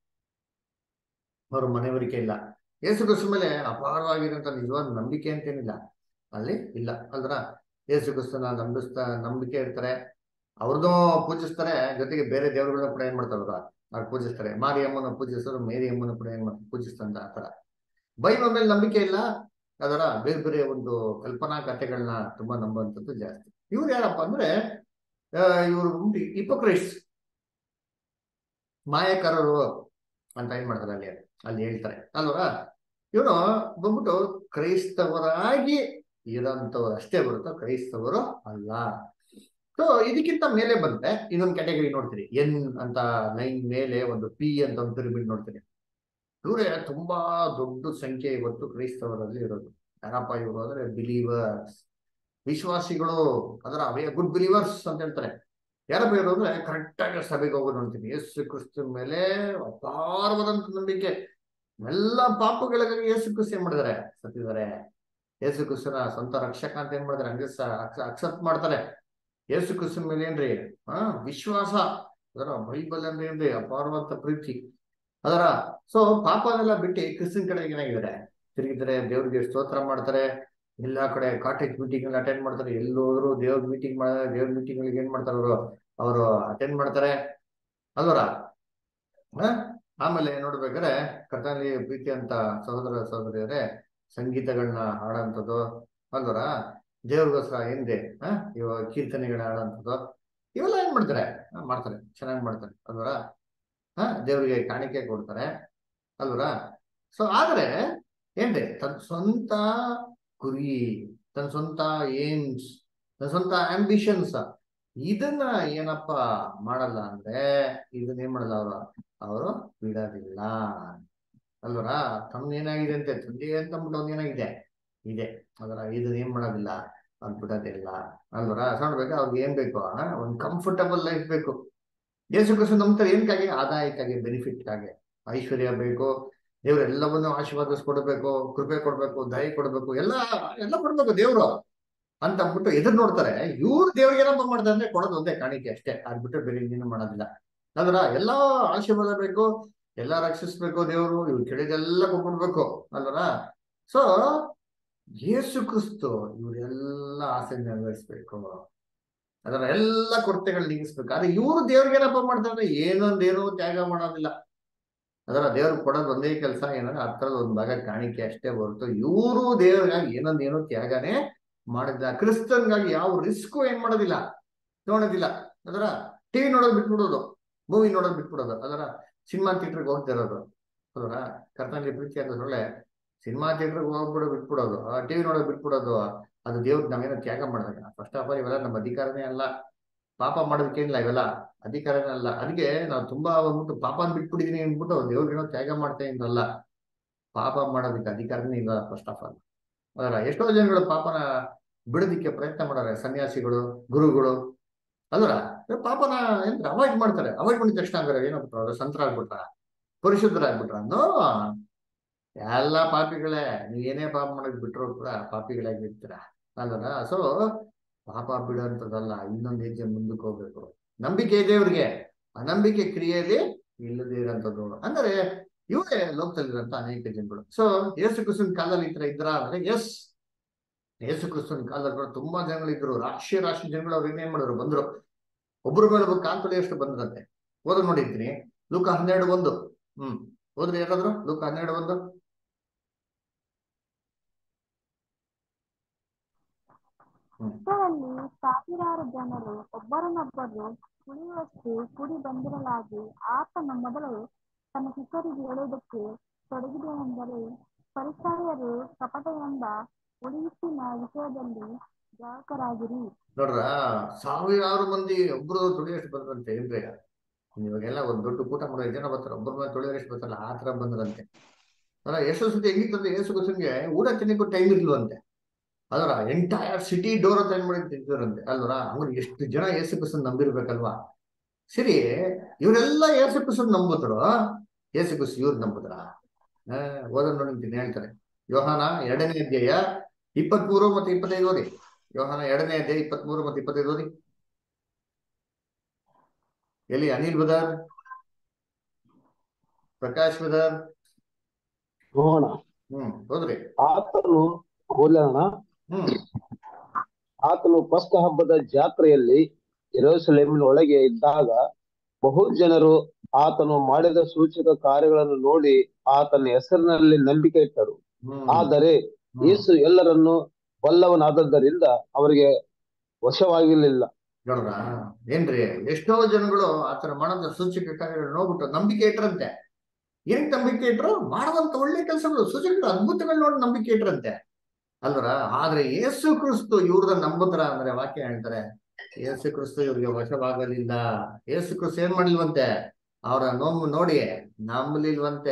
ಅವ್ರ ಮನೆಯವರಿಕೆ ಇಲ್ಲ ಯೇಸು ಕ್ರಿಸ್ತ ಮೇಲೆ ಅಪಾರವಾಗಿರೋಂಥ ನಿಜವಾದ ನಂಬಿಕೆ ಅಂತೇನಿಲ್ಲ ಅಲ್ಲಿ ಇಲ್ಲ ಅಲ್ದ್ರ ಯೇಸು ಕ್ರಿಸ್ತನ ನಂಬಿಸ್ತಾ ನಂಬಿಕೆ ಇರ್ತಾರೆ ಅವ್ರದ್ದು ಪೂಜಿಸ್ತಾರೆ ಜೊತೆಗೆ ಬೇರೆ ದೇವರುಗಳನ್ನ ಕೂಡ ಏನ್ ಮಾಡ್ತಾರೆ ಅವ್ರು ಅವ್ರು ಪೂಜಿಸ್ತಾರೆ ಮಾರಿ ಅಮ್ಮನ ಪೂಜಿಸೋರು ಮೇರಿ ಅಮ್ಮನ ಕೂಡ ಏನ್ ಮಾಡ್ತಾರೆ ಪೂಜಿಸ್ತಾರೆ ಆತರ ಬೈಬಲ್ ಮೇಲೆ ನಂಬಿಕೆ ಇಲ್ಲ ಅದರ ಬೇರೆ ಬೇರೆ ಒಂದು ಕಲ್ಪನಾ ಕಥೆಗಳನ್ನ ತುಂಬಾ ನಂಬುವಂಥದ್ದು ಜಾಸ್ತಿ ಇವ್ರು ಯಾರಪ್ಪ ಅಂದ್ರೆ ಇವರು ಹಿಪೋಕ್ರೈಟ್ಸ್ ಮಾಯಕರರು ಅಂತ ಏನ್ ಮಾಡ್ತಾರೆ ಅಲ್ಲಿ ಅಲ್ಲಿ ಹೇಳ್ತಾರೆ ಅಲ್ವಾ ಇವನು ಬಂದ್ಬಿಟ್ಟು ಕ್ರೈಸ್ತವರಾಗಿ ಇರೋಂಥವ್ರು ಅಷ್ಟೇ ಬರುತ್ತೋ ಕ್ರೈಸ್ತವರು ಅಲ್ಲ ಸೊ ಇದಕ್ಕಿಂತ ಮೇಲೆ ಬಂದ್ರೆ ಇನ್ನೊಂದು ಕ್ಯಾಟಗರಿ ನೋಡ್ತೀರಿ ಎನ್ ಅಂತ ಲೈನ್ ಮೇಲೆ ಒಂದು ಪಿ ಅಂತ ಒಂದು ಪಿರಮಿಡ್ ನೋಡ್ತೀರಿ ಇವರೇ ತುಂಬಾ ದೊಡ್ಡ ಸಂಖ್ಯೆ ಇವತ್ತು ಕ್ರೈಸ್ತವರಲ್ಲಿ ಇರೋದು ಯಾರಪ್ಪ ಇವರು ಅಂದ್ರೆ ಬಿಲೀವರ್ಸ್ ವಿಶ್ವಾಸಿಗಳು ಅದರ ಅವೇ ಗುಡ್ ಬಿಲೀವರ್ಸ್ ಅಂತ ಹೇಳ್ತಾರೆ ಯಾರಪ್ಪ ಇವರು ಅಂದ್ರೆ ಕರೆಕ್ಟ್ ಆಗಿ ಸಭೆಗೆ ಹೋಗೋದು ನೋಡ್ತೀನಿ ಯೇಸು ಕ್ರಿಸ್ತನ ಮೇಲೆ ಅಪಾರವಾದಂತ ನಂಬಿಕೆ ಎಲ್ಲ ಪಾಪಗಳಿಗಾಗಿ ಯೇಸು ಕ್ರಿಸ್ತ ಏನ್ ಮಾಡಿದ್ದಾರೆ ಸತ್ತಿದ್ದಾರೆ ಯೇಸು ಕ್ರಿಸ್ತನ ಸ್ವಂತ ರಕ್ಷಕ ಅಂತ ಏನ್ ಮಾಡಿದಾರೆ ಹಂಗೆ ಅಕ್ಸೆಪ್ಟ್ ಮಾಡ್ತಾರೆ ಯೇಸು ಕ್ರಿಸ್ತನ ಮೇಲೆ ಏನ್ರಿ ಆ ವಿಶ್ವಾಸ ಅದರ ಬೈಬಲ್ ಅಂದ್ರೆ ಏನ್ರಿ ಅಪಾರವಂತ ಪ್ರೀತಿ ಅದರ ಸೊ ಪಾಪನೆಲ್ಲ ಬಿಟ್ಟು ಕ್ರಿಸ್ತನ್ ಕಡೆ ಏನಾಗಿದ್ದಾರೆ ತಿರುಗಿದ್ರೆ ದೇವ್ರಿಗೆ ಸ್ತೋತ್ರ ಮಾಡ್ತಾರೆ ಎಲ್ಲಾ ಕಡೆ ಕಾಟೇಜ್ ಮೀಟಿಂಗ್ ಅಟೆಂಡ್ ಮಾಡ್ತಾರೆ ಎಲ್ಲೋದ್ರು ದೇವ್ರ ಮೀಟಿಂಗ್ ಮಾಡಿದ್ರೆ ದೇವ್ರ ಮೀಟಿಂಗ್ ಗಳಿಗೆ ಏನ್ ಮಾಡ್ತಾರೆ ಅವರು ಅವರು ಅಟೆಂಡ್ ಮಾಡ್ತಾರೆ ಅಲ್ವರ ಆಮೇಲೆ ನೋಡ್ಬೇಕಾದ್ರೆ ಕರ್ತನಲ್ಲಿ ಪ್ರೀತಿ ಅಂತ ಸಹೋದರ ಸಹೋದರಿಯರೇ ಸಂಗೀತಗಳನ್ನ ಹಾಡೋಂಥದ್ದು ಅಲ್ವರ ದೇವ್ರಿಗೋಸ್ಕರ ಹಿಂದೆ ಹ ಇವಾಗ ಕೀರ್ತನೆಗಳ ಹಾಡೋಂಥದ್ದು ಇವೆಲ್ಲ ಏನ್ ಮಾಡ್ತಾರೆ ಮಾಡ್ತಾರೆ ಚೆನ್ನಾಗಿ ಮಾಡ್ತಾರೆ ಅಲ್ವರ ಹ ದೇವ್ರಿಗೆ ಕಾಣಿಕೆ ಕೊಡ್ತಾರೆ ಅಲ್ವರ ಸೊ ಆದ್ರೆ ಏನ್ರಿ ತನ್ನ ಸ್ವಂತ ಗುರಿ ತನ್ನ ಸ್ವಂತ ಏಮ್ಸ್ ತನ್ನ ಸ್ವಂತ ಆಂಬಿಷನ್ಸ್ ಇದನ್ನ ಏನಪ್ಪ ಮಾಡಲ್ಲ ಅಂದ್ರೆ ಇದನ್ನ ಏನ್ ಮಾಡಲ್ಲ ಅವರು ಅವರು ಬಿಡೋದಿಲ್ಲ ಅಲ್ವರ ತಮ್ದು ಏನಾಗಿದೆ ಅಂತೆ ತಂದೆ ಅಂತ ಅಂದ್ಬಿಟ್ಟು ಒಂದ್ ಏನಾಗಿದೆ ಇದೆ ಅದರ ಇದನ್ನ ಏನ್ ಮಾಡೋದಿಲ್ಲ ಅವ್ರು ಬಿಡೋದಿಲ್ಲ ಅಲ್ವರ ನೋಡ್ಬೇಕು ಅವ್ರಿಗೆ ಏನ್ ಬೇಕು ಒಂದು ಕಂಫರ್ಟಬಲ್ ಲೈಫ್ ಬೇಕು ಯೇಸು ಕ್ರಿಸ್ತ ನಂಬ್ತಾರೆ ಏನಕ್ಕಾಗಿ ಆದಾಯಕ್ಕಾಗಿ ಬೆನಿಫಿಟ್ಗಾಗಿ ಐಶ್ವರ್ಯ ಬೇಕು ದೇವ್ರು ಎಲ್ಲವನ್ನೂ ಆಶೀರ್ವಾದಿಸ್ಕೊಡ್ಬೇಕು ಕೃಪೆ ಕೊಡ್ಬೇಕು ದಯ ಕೊಡ್ಬೇಕು ಎಲ್ಲ ಎಲ್ಲ ಕೊಡ್ಬೇಕು ದೇವ್ರು ಅಂತ ಅಂದ್ಬಿಟ್ಟು ಎದುರು ನೋಡ್ತಾರೆ ಇವ್ರು ದೇವ್ರಿಗೆ ಏನಪ್ಪ ಮಾಡ್ತಾರೆ ಅಂದ್ರೆ ಕೊಡೋದು ಒಂದೇ ಕಾಣಿಕೆ ಅಷ್ಟೇ ಅದ್ ಬಿಟ್ಟು ಬೇರೆ ಇನ್ನೇನು ಮಾಡೋದಿಲ್ಲ ಅಲ್ವರ ಎಲ್ಲಾ ಆಶೀರ್ವಾದ ಬೇಕು ಎಲ್ಲ ರಕ್ಷಿಸ್ಬೇಕು ದೇವ್ರು ಇವ್ರು ಕೇಳಿದೆಲ್ಲ ಕೊಟ್ಬಿಡ್ಬೇಕು ಅಲ್ವರ ಸೊ ಯೇಸು ಕ್ರಿಸ್ತು ಇವರೆಲ್ಲ ಆಸೆ ನೆರವೇರಿಸ್ಬೇಕು ಅದರ ಎಲ್ಲ ಕೊರತೆಗಳು ನೀಗಿಸ್ಬೇಕು ಆದ್ರೆ ಇವ್ರು ದೇವ್ರಿಗೆ ಏನಪ್ಪ ಮಾಡ್ತಾರೆ ಏನೊಂದೇನೋ ತ್ಯಾಗ ಮಾಡೋದಿಲ್ಲ ಅದರ ದೇವ್ರಿಗೆ ಕೊಡೋದು ಒಂದೇ ಕೆಲಸ ಏನಂದ್ರೆ ಹತ್ರದ ಒಂದ್ ಭಾಗ ಕಾಣಿಕೆ ಅಷ್ಟೇ ಹೊರತು ಇವರು ದೇವ್ರಿಗಾಗಿ ಏನೊಂದೇನೋ ತ್ಯಾಗನೇ ಮಾಡಿಲ್ಲ ಕ್ರಿಸ್ತನ್ಗಾಗಿ ಯಾವ ರಿಸ್ಕು ಏನ್ ಮಾಡೋದಿಲ್ಲ ನೋಡೋದಿಲ್ಲ ಅದರ ಟಿವಿ ನೋಡೋದು ಬಿಟ್ಬಿಡೋದು ಮೂವಿ ನೋಡೋದು ಬಿಟ್ಬಿಡೋದು ಅದರ ಸಿನಿಮಾ ಥಿಯೇಟರ್ಗೆ ಹೋಗ್ತಿರೋದು ಅದರ ಕರ್ತನಲ್ಲಿ ಪ್ರೀತಿ ಅಂತ ಸೊಳ್ಳೆ ಸಿನಿಮಾ ಥಿಯೇಟರ್ಗೆ ಹೋಗ್ಬಿಡೋ ಬಿಟ್ಬಿಡೋದು ಟಿವಿ ನೋಡೋದು ಬಿಟ್ಬಿಡೋದು ಅದು ದೇವ್ರಿಗೆ ನಾವೇನೋ ತ್ಯಾಗ ಮಾಡಿದಾಗ ಫಸ್ಟ್ ಆಫ್ ಆಲ್ ಇವೆಲ್ಲ ನಮ್ಮ ಅಧಿಕಾರನೇ ಅಲ್ಲ ಪಾಪ ಮಾಡೋದಕ್ಕೇನಿಲ್ಲ ಇವೆಲ್ಲ ಅಧಿಕಾರನೇ ಅಲ್ಲ ಅದಕ್ಕೆ ನಾವು ತುಂಬಾ ಬಂದ್ಬಿಟ್ಟು ಪಾಪನ ಬಿಟ್ಬಿಟ್ಟಿದೀನಿ ಅಂದ್ಬಿಟ್ಟು ದೇವ್ರಿಗೇನೋ ತ್ಯಾಗ ಮಾಡ್ತಾ ಇದ್ರಲ್ಲ ಪಾಪ ಮಾಡೋದಕ್ಕೆ ಅಧಿಕಾರನೇ ಇಲ್ಲ ಫಸ್ಟ್ ಆಫ್ ಆಲ್ ಅದರ ಎಷ್ಟೋ ಜನಗಳು ಪಾಪನ ಬಿಡೋದಿಕ್ಕೆ ಪ್ರಯತ್ನ ಮಾಡಾರೆ ಸನ್ಯಾಸಿಗಳು ಗುರುಗಳು ಅಲ್ವರ ಪಾಪನ ಏನ್ ಅವಾಯ್ಡ್ ಮಾಡ್ತಾರೆ ಅವಾಯ್ಡ್ ಮಾಡಿದ ತಕ್ಷಣ ಅಂದ್ರೆ ಏನಾಗ್ಬಿಟ್ರು ಅವ್ರು ಸಂತರಾಗ್ಬಿಟ್ರ ಪರಿಶುದ್ಧರಾಗ್ಬಿಟ್ರ ನೋ ಎಲ್ಲ ಪಾಪಿಗಳೇ ನೀವ್ ಏನೇ ಪಾಪ ಮಾಡೋದ್ ಬಿಟ್ರು ಕೂಡ ಪಾಪಿಗಳಾಗಿರ್ತೀರ ಅಲ್ವರ ಸೊ ಪಾಪ ಬಿಡೋಂಥದ್ದಲ್ಲ ಇನ್ನೊಂದು ಹೆಜ್ಜೆ ಮುಂದಕ್ಕೆ ಹೋಗ್ಬೇಕು ನಂಬಿಕೆ ಇದೆ ಇವ್ರಿಗೆ ಆ ನಂಬಿಕೆ ಕ್ರಿಯೆಯಲ್ಲಿ ಇಲ್ಲದೆ ಇರೋಂಥದ್ದು ಅಂದ್ರೆ ಇವರೇ ಲೋಕದಲ್ಲಿರೋಂಥ ಅನೇಕ ಜನಗಳು ಸೊ ಯೇಸು ಕ್ರಿಸ್ತನ ಕಾಲದಲ್ಲಿ ಈ ತರ ಇದ್ರ ಅಂದ್ರೆ ಎಸ್ ಯೇಸು ಕ್ರಿಸ್ತನ ಕಾಲದಲ್ಲಿ ಕೂಡ ತುಂಬಾ ಜನಗಳಿದ್ರು ರಾಶಿ ರಾಶಿ ಜನಗಳು ಅವ್ರು ಏನೇನ್ ಮಾಡಿದ್ರು ಬಂದ್ರು ಒಬ್ಬರ ಮೇಲೆ ಒಬ್ಬರು ಕಾಲ್ತೊಲೆ ಎಷ್ಟು ಬಂದ್ರಂತೆ ಓದ್ ನೋಡಿರ್ತೀನಿ ಲೂಕ ಹನ್ನೆರಡು ಒಂದು ಹ್ಮ್ ಹೋದ್ರಿ ಯಾರಾದ್ರು ಲೂಕ ಹನ್ನೆರಡು ಒಂದು ಇಷ್ಟರಲ್ಲಿ ಸಾವಿರಾರು ಜನರು ಒಬ್ಬರನ್ನೊಬ್ಬರು ಕುಡಿಯುವಷ್ಟು ಕುಡಿ ಬಂದಿರಲಾಗಿ ಆತನ ಮೊದಲು ತನ್ನ ಶಿಷ್ಯರಿಗೆ ಹೇಳುವುದಕ್ಕೆ ತೊಡಗಿದೆನೆಂದರೆ ಪರಿಸರರು ಕಪಟವೆಂಬ ಉಳಿಸಿನ ವಿಷಯದಲ್ಲಿ ಜಾಗರಾಗಿರಿ ನೋಡ್ರ ಸಾವಿರಾರು ಮಂದಿ ಒಬ್ರು ತುಳಿಯಷ್ಟು ಬಂದ್ರಂತೆ ಏನ್ರಿ ಇವಾಗೆಲ್ಲ ಒಂದ್ ದೊಡ್ಡ ಕೂಟ ಮಾಡೋ ಜನ ಬರ್ತಾರೆ ಒಬ್ಬರ ಮೇಲೆ ತುಳಿಯೋಷ್ಟು ಬರ್ತಾರಲ್ಲ ಆ ತರ ಬಂದ್ರಂತೆ ಅಲ್ಲ ಎಷ್ಟೋ ಸತಿ ಹೆಂಗಿತ್ತಂದ್ರೆ ಏಸು ಕ್ರಿಸ್ತನ್ಗೆ ಊಟ ತಿನ್ನಕ್ಕೂ ಟೈಮ್ ಇರ್ಲಿಲ್ವಂತೆ ಅದರ ಎಂಟೈರ್ ಸಿಟಿ ಡೋರ್ ಅಂತ ಏನ್ ಮಾಡಿ ತೆಗ್ದಿರಂತೆ ಅಲ್ವರ ಅವ್ರು ಎಷ್ಟು ಜನ ಯೇಸು ಕ್ರಿಸ್ತನ್ ನಂಬಿರ್ಬೇಕಲ್ವಾ ಸರಿ ಇವರೆಲ್ಲ ಯೇಸು ಕ್ರಿಸ್ತನ್ ನಂಬುದ್ರು ಯೇಸು ಕ್ರಿಸ್ತ ಇವ್ರು ನಂಬುದ್ರ ಓದೋದ್ ನೋಡಿದ್ದೀನಿ ಹೇಳ್ತಾರೆ ಯೋಹಾನ ಎರಡನೇ ಅಧ್ಯಾಯ ಇಪ್ಪತ್ಮೂರು ಮತ್ತೆ ಇಪ್ಪತ್ತೈದು ಓದಿ ಯೋಹಾನ ಎರಡನೇ ಅಧ್ಯಾಯ ಇಪ್ಪತ್ಮೂರು ಮತ್ತೆ ಇಪ್ಪತ್ತೈದು ಓದಿ ಎಲ್ಲಿ ಅನಿಲ್ ಬದರ್ ಪ್ರಕಾಶ್ ಬದರ್ ನೋಡೋಣ ಹ್ಮ್ ಹೋದ್ರಿ ಆತನು ಹೋಲೋಣ ಹ್ಮ್ ಆತನು ಪಸ್ಕ ಹಬ್ಬದ ಜಾತ್ರೆಯಲ್ಲಿ ಯೆರೂಸಲೇಮಿನ ಒಳಗೆ ಇದ್ದಾಗ ಬಹು ಜನರು ಆತನು ಮಾಡಿದ ಸೂಚಕ ಕಾರ್ಯಗಳನ್ನು ನೋಡಿ ಆತನ ಹೆಸರಿನಲ್ಲಿ ನಂಬಿಕೆ ಇಟ್ಟರು ಹ್ಮ್ ಆದರೆ ಹ್ಮ್. ಯೇಸು ಎಲ್ಲರನ್ನು ಬಲ್ಲವನಾದದ್ದರಿಂದ ಅವರಿಗೆ ವಶವಾಗಿರಲಿಲ್ಲ ನೋಡ್ರ ಏನ್ರಿ ಎಷ್ಟೋ ಜನಗಳು ಆತರ ಮಾಡೋದ ಸೂಚಕ ಕಾರ್ಯಗಳು ನೋಡ್ಬಿಟ್ಟು ನಂಬಿಕೆ ಇಟ್ರಂತೆ ಏನಕ್ಕೆ ನಂಬಿಕೆ ಇಟ್ರು ಮಾಡುವಂತ ಒಳ್ಳೆ ಕೆಲಸಗಳು ಸೂಚಕ ಅದ್ಭುತಗಳು ನೋಡಿ ನಂಬಿಕೆ ಇಟ್ರಂತೆ ಅಲ್ವರ ಆದ್ರೆ ಯೇಸು ಕ್ರಿಸ್ತು ಇವ್ರದ ನಂಬುದ್ರ ಅಂದ್ರೆ ವಾಕ್ಯ ಹೇಳ್ತಾರೆ ಯೇಸು ಕ್ರಿಸ್ತು ಇವ್ರಿಗೆ ವಶವಾಗಲಿಲ್ಲ ಯೇಸು ಕ್ರಿಸ್ತು ಏನ್ ಮಾಡ್ಲಿಲ್ವಂತೆ ಅವರ ನೋವು ನೋಡಿ ನಂಬಲಿಲ್ವಂತೆ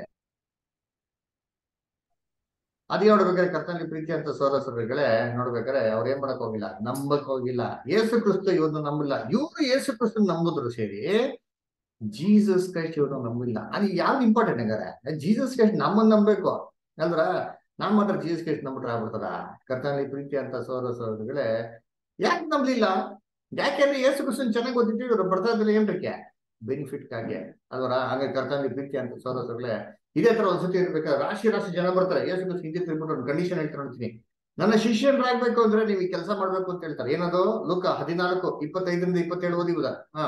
ಅದೇ ನೋಡ್ಬೇಕಾದ್ರೆ ಕರ್ತನಲ್ಲಿ ಪ್ರೀತಿ ಅಂತ ಸೋದರಸರುಗಳೇ ನೋಡ್ಬೇಕಾದ್ರೆ ಅವ್ರು ಏನ್ ಮಾಡಕ್ ಹೋಗಿಲ್ಲ ನಂಬಕ್ ಹೋಗಿಲ್ಲ ಯೇಸು ಕ್ರಿಸ್ತು ಇವ್ರನ್ನ ನಂಬಿಲ್ಲ ಇವ್ರು ಯೇಸು ಕ್ರಿಸ್ತು ನಂಬುದ್ರು ಸೇರಿ ಜೀಸಸ್ ಕ್ರೈಸ್ಟ್ ಇವ್ರನ್ನ ನಂಬಿಲ್ಲ ಅದು ಯಾವ್ದು ಇಂಪಾರ್ಟೆಂಟ್ ಹಂಗಾರೆ ಜೀಸಸ್ ಕ್ರೈಸ್ಟ್ ನಮ್ಮನ್ನ ನಂಬಬೇಕು ಅಲ್ದ್ರ ನಾನ್ ಮಾತ್ರ ಜೀಸಸ್ ಕ್ರೈಸ್ಟ್ ನಂಬಿಟ್ರೆ ಆಗ್ಬಿಡ್ತದ ಕರ್ತನಲ್ಲಿ ಪ್ರೀತಿ ಅಂತ ಸೋದರ ಸೋದರಿಗಳೇ ಯಾಕೆ ನಂಬಲಿಲ್ಲ ಯಾಕೆಂದ್ರೆ ಯೇಸು ಕ್ರಿಸ್ತನ್ ಚೆನ್ನಾಗಿ ಗೊತ್ತಿತ್ತು ಇವ್ರು ಬರ್ತಾ ಇದ್ರೆ ಏನ್ರಕ್ಕೆ ಬೆನಿಫಿಟ್ಗಾಗಿ ಅಲ್ವರ ಹಂಗೆ ಕರ್ತನಲ್ಲಿ ಪ್ರೀತಿ ಅಂತ ಸೋದರಗಳೇ ಇದೇ ತರ ಒಂದ್ಸತಿ ಇರ್ಬೇಕಾದ್ರೆ ರಾಶಿ ರಾಶಿ ಜನ ಬರ್ತಾರೆ ಯೇಸು ಕ್ರಿಸ್ತ ಹಿಂದೆ ತಿರ್ಬಿಟ್ಟು ಒಂದು ಕಂಡೀಷನ್ ಹೇಳ್ತಾರೆ ನೋಡ್ತೀನಿ ನನ್ನ ಶಿಷ್ಯರಾಗ್ಬೇಕು ಅಂದ್ರೆ ನೀವು ಈ ಕೆಲಸ ಮಾಡ್ಬೇಕು ಅಂತ ಹೇಳ್ತಾರೆ ಏನದು ಲೂಕ ಹದಿನಾಲ್ಕು ಇಪ್ಪತ್ತೈದರಿಂದ ಇಪ್ಪತ್ತೇಳು ಓದಿವುದ ಹಾ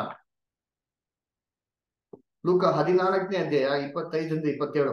ಲೂಕ ಹದಿನಾಲ್ಕನೇ ಅಧ್ಯಾಯ ಇಪ್ಪತ್ತೈದರಿಂದ ಇಪ್ಪತ್ತೇಳು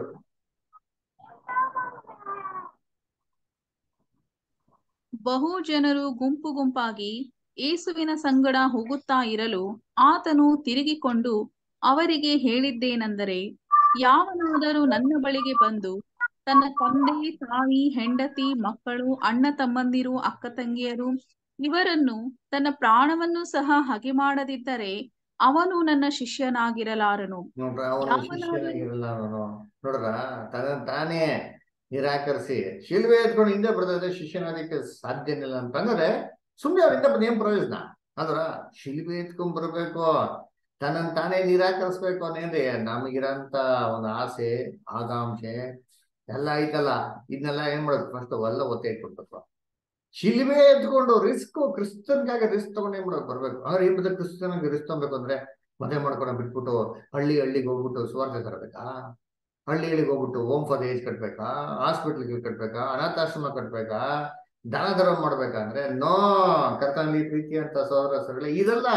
ಬಹು ಜನರು ಗುಂಪು ಗುಂಪಾಗಿ ಯೇಸುವಿನ ಸಂಗಡ ಹೋಗುತ್ತಾ ಇರಲು ಆತನು ತಿರುಗಿಕೊಂಡು ಅವರಿಗೆ ಹೇಳಿದ್ದೇನೆಂದರೆ ಯಾವನಾದರೂ ನನ್ನ ಬಳಿಗೆ ಬಂದು ತನ್ನ ತಂದೆ ತಾಯಿ ಹೆಂಡತಿ ಮಕ್ಕಳು ಅಣ್ಣ ತಮ್ಮಂದಿರು ಅಕ್ಕ ತಂಗಿಯರು ಇವರನ್ನು ತನ್ನ ಪ್ರಾಣವನ್ನು ಸಹ ಹಗೆ ಮಾಡದಿದ್ದರೆ ಅವನು ನನ್ನ ಶಿಷ್ಯನಾಗಿರಲಾರನು ನೋಡ್ರ ಅವನು ಯಾವನಾದರೂ- ಶಿಷ್ಯನಾಗಿರಲ್ಲ ಅವನು ನೋಡ್ರ ತನ್ನ ತಾನೇ ನಿರಾಕರಿಸಿ ಶಿಲ್ವೆ ಎತ್ಕೊಂಡು ಹಿಂದೆ ಬರ್ದಿದ್ರೆ ಶಿಷ್ಯನಾಗಲಿಕ್ಕೆ ಸಾಧ್ಯನಿಲ್ಲ ಅಂತಂದ್ರೆ ಸುಮ್ನೆ ಅವರಿಂದ ಬಂದ ಏನ್ ಪ್ರಯೋಜನ ಅದ್ರ ಶಿಲ್ಬೆ ಎತ್ಕೊಂಡ್ ಬರ್ಬೇಕು ತನ್ನನ್ ತಾನೇ ನಿರಾಕರಿಸ್ಬೇಕು ಅನ್ನೇನ್ರಿ ನಮಗಿರಂತ ಒಂದು ಆಸೆ ಆಕಾಂಕ್ಷೆ ಎಲ್ಲ ಐತಲ್ಲ ಇದನ್ನೆಲ್ಲ ಏನ್ ಮಾಡೋದು ಫಸ್ಟ್ ಎಲ್ಲ ಒತ್ತೆ ಇಟ್ಕೊಡ್ಬೇಕು ಶಿಲ್ಬೆ ಎತ್ಕೊಂಡು ರಿಸ್ಕ್ ಕ್ರಿಸ್ತನ್ಗಾಗಿ ರಿಸ್ಕ್ ತಗೊಂಡು ಏನ್ ಮಾಡೋದು ಬರ್ಬೇಕು ಅಂದ್ರೆ ಏನ್ ಬರ್ತದೆ ಕ್ರಿಸ್ತನಿಗೆ ರಿಸ್ಕ್ ತಗೊಬೇಕು ಅಂದ್ರೆ ಮದುವೆ ಮಾಡ್ಕೊಂಡು ಬಿಟ್ಬಿಟ್ಟು ಹಳ್ಳಿ ಹಳ್ಳಿಗೆ ಹೋಗ್ಬಿಟ್ಟು ಸುವಾರ್ತೆ ತರಬೇಕಾ ಹಳ್ಳಿ ಹಳ್ಳಿಗೆ ಹೋಗ್ಬಿಟ್ಟು ಹೋಮ್ ಫಾರ್ ಏಜ್ ಕಟ್ಬೇಕಾ ಹಾಸ್ಪಿಟ್ಲ್ಗೆ ಕಟ್ಬೇಕಾ ಅನಾಥಾಶ್ರಮ ಕಟ್ಬೇಕಾ ದಾನ ಧರ್ಮ ಮಾಡ್ಬೇಕಂದ್ರೆ ನೋ ಕರ್ತನಲ್ಲಿ ಪ್ರೀತಿ ಅಂತ ಸಹೋದರ ಸಹೋದರಿಗಳೇ, ಇದೆಲ್ಲ